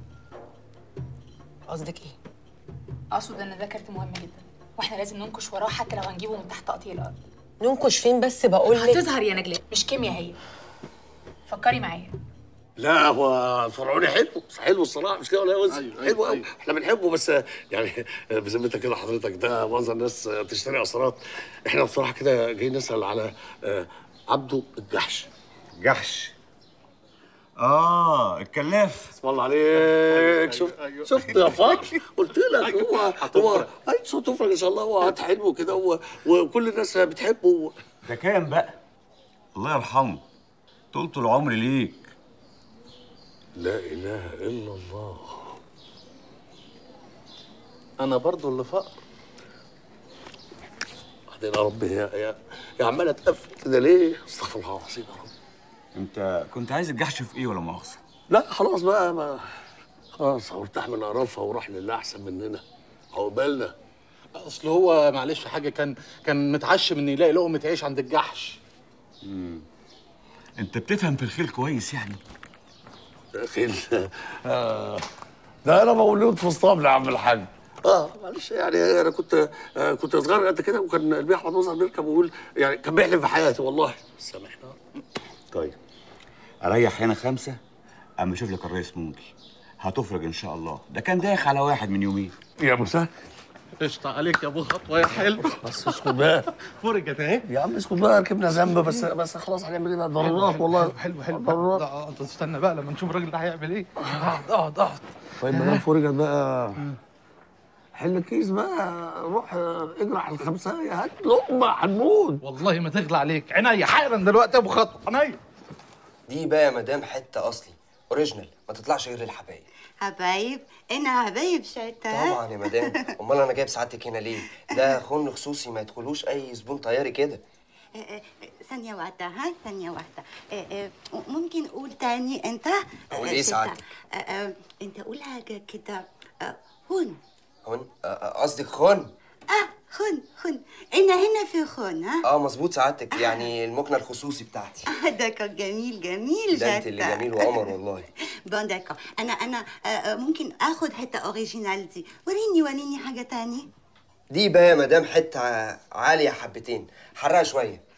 قصدك ايه اقصد ان ده كارت مهم جدا واحنا لازم ننكش وراه حتى لو هنجيبه من تحت تقطيع الارض ننكش فين بس بقول لك هتظهر يا نجلاء مش كيمياء هي فكري معايا لا هو الفرعوني حلو حلو الصراحه مش كده ولا يا وز حلو قوي احنا بنحبه بس يعني بذمتك كده حضرتك ده معظم الناس تشتري اسرات احنا بصراحه كده جايين نسال على آه، عبده الجحش جحش اه الكلاف اسم الله عليك شفت شفت يا فاطمه قلت لك هو هو اي صوته تفرج ان شاء الله هو واد حلو كده و- وكل الناس بتحبه ده كام بقى الله يرحمه طولة العمر ليك لا اله الا الله انا برضو اللي فقر بعدين يا رب يا يا يا عماله تقفل كده ليه؟ استغفر الله العظيم يا رب انت كنت عايز الجحش في ايه ولا مؤاخذه لا خلاص بقى ما خلاص هرتاح من قرفها وراح للي احسن مننا عقبالنا اصل هو معلش حاجه كان كان متعشم ان يلاقي لقمه عيش عند الجحش مم. انت بتفهم في الخيل كويس يعني خيل آه. ده انا مولود في اسطبل يا عم الحاج اه معلش يعني انا كنت آه كنت صغير قد كده وكان البيه احمد مظهر بيركب ويقول يعني كان بيحلم في حياتي والله سامحنا طيب اريح هنا خمسه اما اشوف لك الرئيس ممكن هتفرج ان شاء الله ده كان دايخ على واحد من يومين يا مسهل قشطه عليك يا ابو خطوه يا حلو بس اسكت بقى فرجت اهي يا عم اسكت بقى ركبنا ذنب بس بس خلاص هنعمل ايه بقى ضرورات والله حلو حلو ضرورات اقعد استنى بقى لما نشوف الراجل ده هيعمل ايه اقعد اقعد اقعد طيب ما دام فرجت بقى حل كيس بقى روح آه، اجرح الخمسة هات لقمة هنموت والله ما تغلى عليك عينيا حالا دلوقتي يا ابو خطوه عينيا دي بقى يا مدام حته اصلي اوريجينال ما تطلعش غير للحبايب حبايب انا حبايب شتا طبعا يا مدام امال انا جايب سعادتك هنا ليه ده خن خصوصي ما يدخلوش اي زبون طياري كده آه، آه، ثانية واحدة ها ثانية واحدة آه، آه، ممكن قول تاني انت أقول آه، إيه شتا. سعادتك؟ آه، آه، انت قول حاجة كده آه، هون هون آه، آه، قصدك خن اه خن خن انا هنا في خن ها اه مظبوط سعادتك يعني المكنه الخصوصي بتاعتي آه، داكور جميل جميل ده انت اللي جدا. جميل وقمر والله بون داكور انا انا آه، آه، ممكن اخد حتة اوريجينال دي وريني وريني حاجة تاني دي بقى يا مدام حته عاليه حبتين حرقه شويه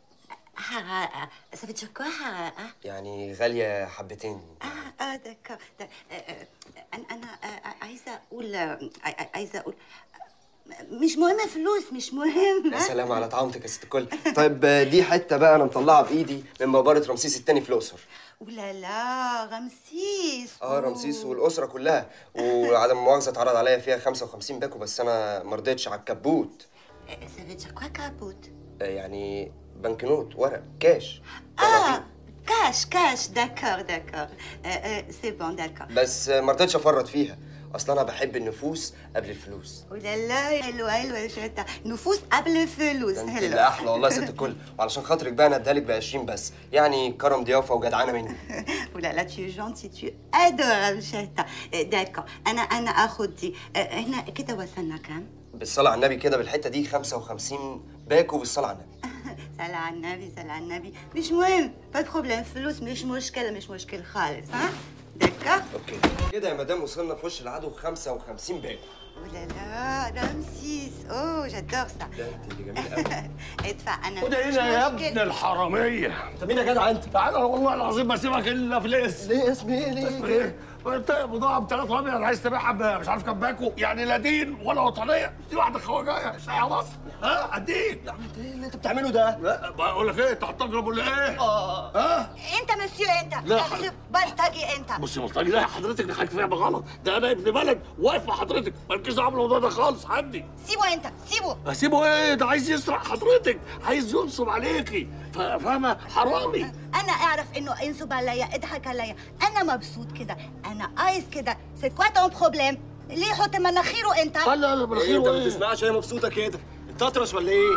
حرقة ça veut dire quoi حرقة؟ يعني غاليه حبتين اه اه داكور دا- آه، آه، انا انا آه، عايزة اقول آه، آه، عايزة اقول مش مهم فلوس مش مهم يا سلام على طعامتك يا ست الكل طيب آه، دي حته بقى انا مطلعها بايدي من مقبره رمسيس الثاني في الاقصر ولا لا رمسيس اه رمسيس والاسره كلها وعدم مؤاخذه اتعرض عليا فيها 55 باكو بس انا ما رضيتش على الكبوت ça veut dire quoi كابوت آه، يعني بنكنوت ورق كاش اه كاش كاش داكور داكور سي بون داكور بس آه، ما رضيتش افرط فيها اصلا انا بحب النفوس قبل الفلوس ولا لا حلوة حلوة شتا نفوس قبل فلوس ده انت حلوة اللي احلى والله يا ست الكل وعلشان خاطرك بقى انا اديها لك ب 20 بس يعني كرم ضيافه وجدعانه مني ولا لا tu es gentil tu es adorable شتا داكور انا انا اخد دي آه، هنا كده وصلنا كام؟ بالصلاه على النبي كده بالحته دي 55 باكو بالصلاه على النبي صلاة على النبي صلاة على النبي مش مهم با بروبليم فلوس مش مشكلة مش مشكل خالص ها داكور اوكي كده يا مدام وصلنا في وش العدو 55 باكو ولا لا رمسيس اوه جادور سا ده انت اللي جميل قوي ادفع انا خد مش هنا يا مشكلة. ابن الحرامية انت مين يا جدع انت؟ تعالى والله العظيم ما اسيبك الا في الاسم ليه اسم ايه ليه؟ اسم ايه؟ انت بضاعة ب 3 ابيض عايز تبيعها ب- مش عارف كام باكو يعني لا دين ولا وطنية دي واحدة خواجاية شايعة مصر ها اديك يا عم انت ايه اللي انت بتعمله ده؟ لا بقول لك ايه انت هتضرب ولا ايه؟ اه ها؟ انت مسيو انت لا. آه، مسيو بلطجي انت بص يا مصطفى لا حضرتك دي حاجة فيها غلط ده انا ابن بلد واقف مع حضرتك مالكيش دعوة بالموضوع ده خالص عندي سيبه انت سيبه هسيبه ايه ده عايز يسرق حضرتك عايز ينصب عليكي ف- فاهمة حرامي انا اعرف انه انصب عليا اضحك عليا انا مبسوط كده انا عايز كده سي كوا تون بروبليم ليه يحط مناخيره انت لا لا ايه انت ما بتسمعش هي مبسوطه كده انت اطرش ولا ايه؟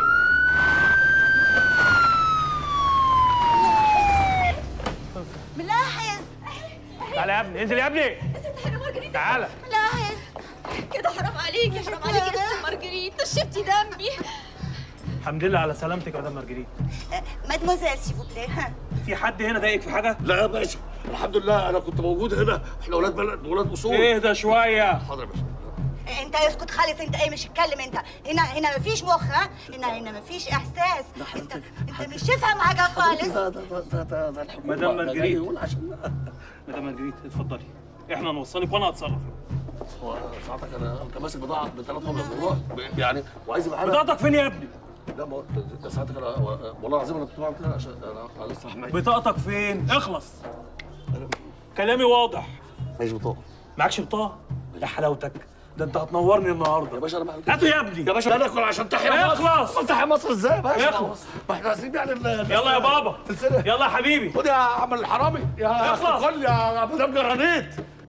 ملاحظ تعالى يا ابني انزل يا ابني تعالى ملاحظ كده حرام عليكي حرام عليكي يا ست مارجريت نشفتي دمي الحمد لله على سلامتك يا مدام مارجريت مادموزيل سي فو بلاي في حد هنا ضايقك في حاجه لا يا باشا الحمد لله انا كنت موجود هنا احنا ولاد بلد ولاد اصول اهدى شويه حاضر يا باشا انت اسكت خالص انت ايه مش اتكلم انت هنا هنا مفيش مخ ها هنا هنا مفيش احساس انت انت مش تفهم حاجه خالص ده ده ده ده ده ده الحكومة مدام ده جاي مارجريت يقول عشان مدام مارجريت اتفضلي احنا نوصلك وانا هتصرف هو ساعتك انا انت ماسك بضاعه ب 3 ابيض والله ب- يعني وعايز يبقى بطاقتك فين يا ابني؟ لا ما هو ده ساعتك انا والله العظيم انا كنت بعمل كده عشان انا انا لسه حماية بطاقتك فين؟ اخلص كلامي واضح ماليش بطاقه معكش بطاقه يا حلاوتك ده انت هتنورني النهارده يا باشا انا بعمل هاتوا يا ابني يا باشا انا اكل عشان تحيا مصر اخلص قلت تحيا مصر ازاي يا باشا اخلص. ما احنا عايزين يعني ال- يلا يا بابا السلسله يلا يا حبيبي خد يا عم الحرامي يا اخلص. كل يا مدام جرانيت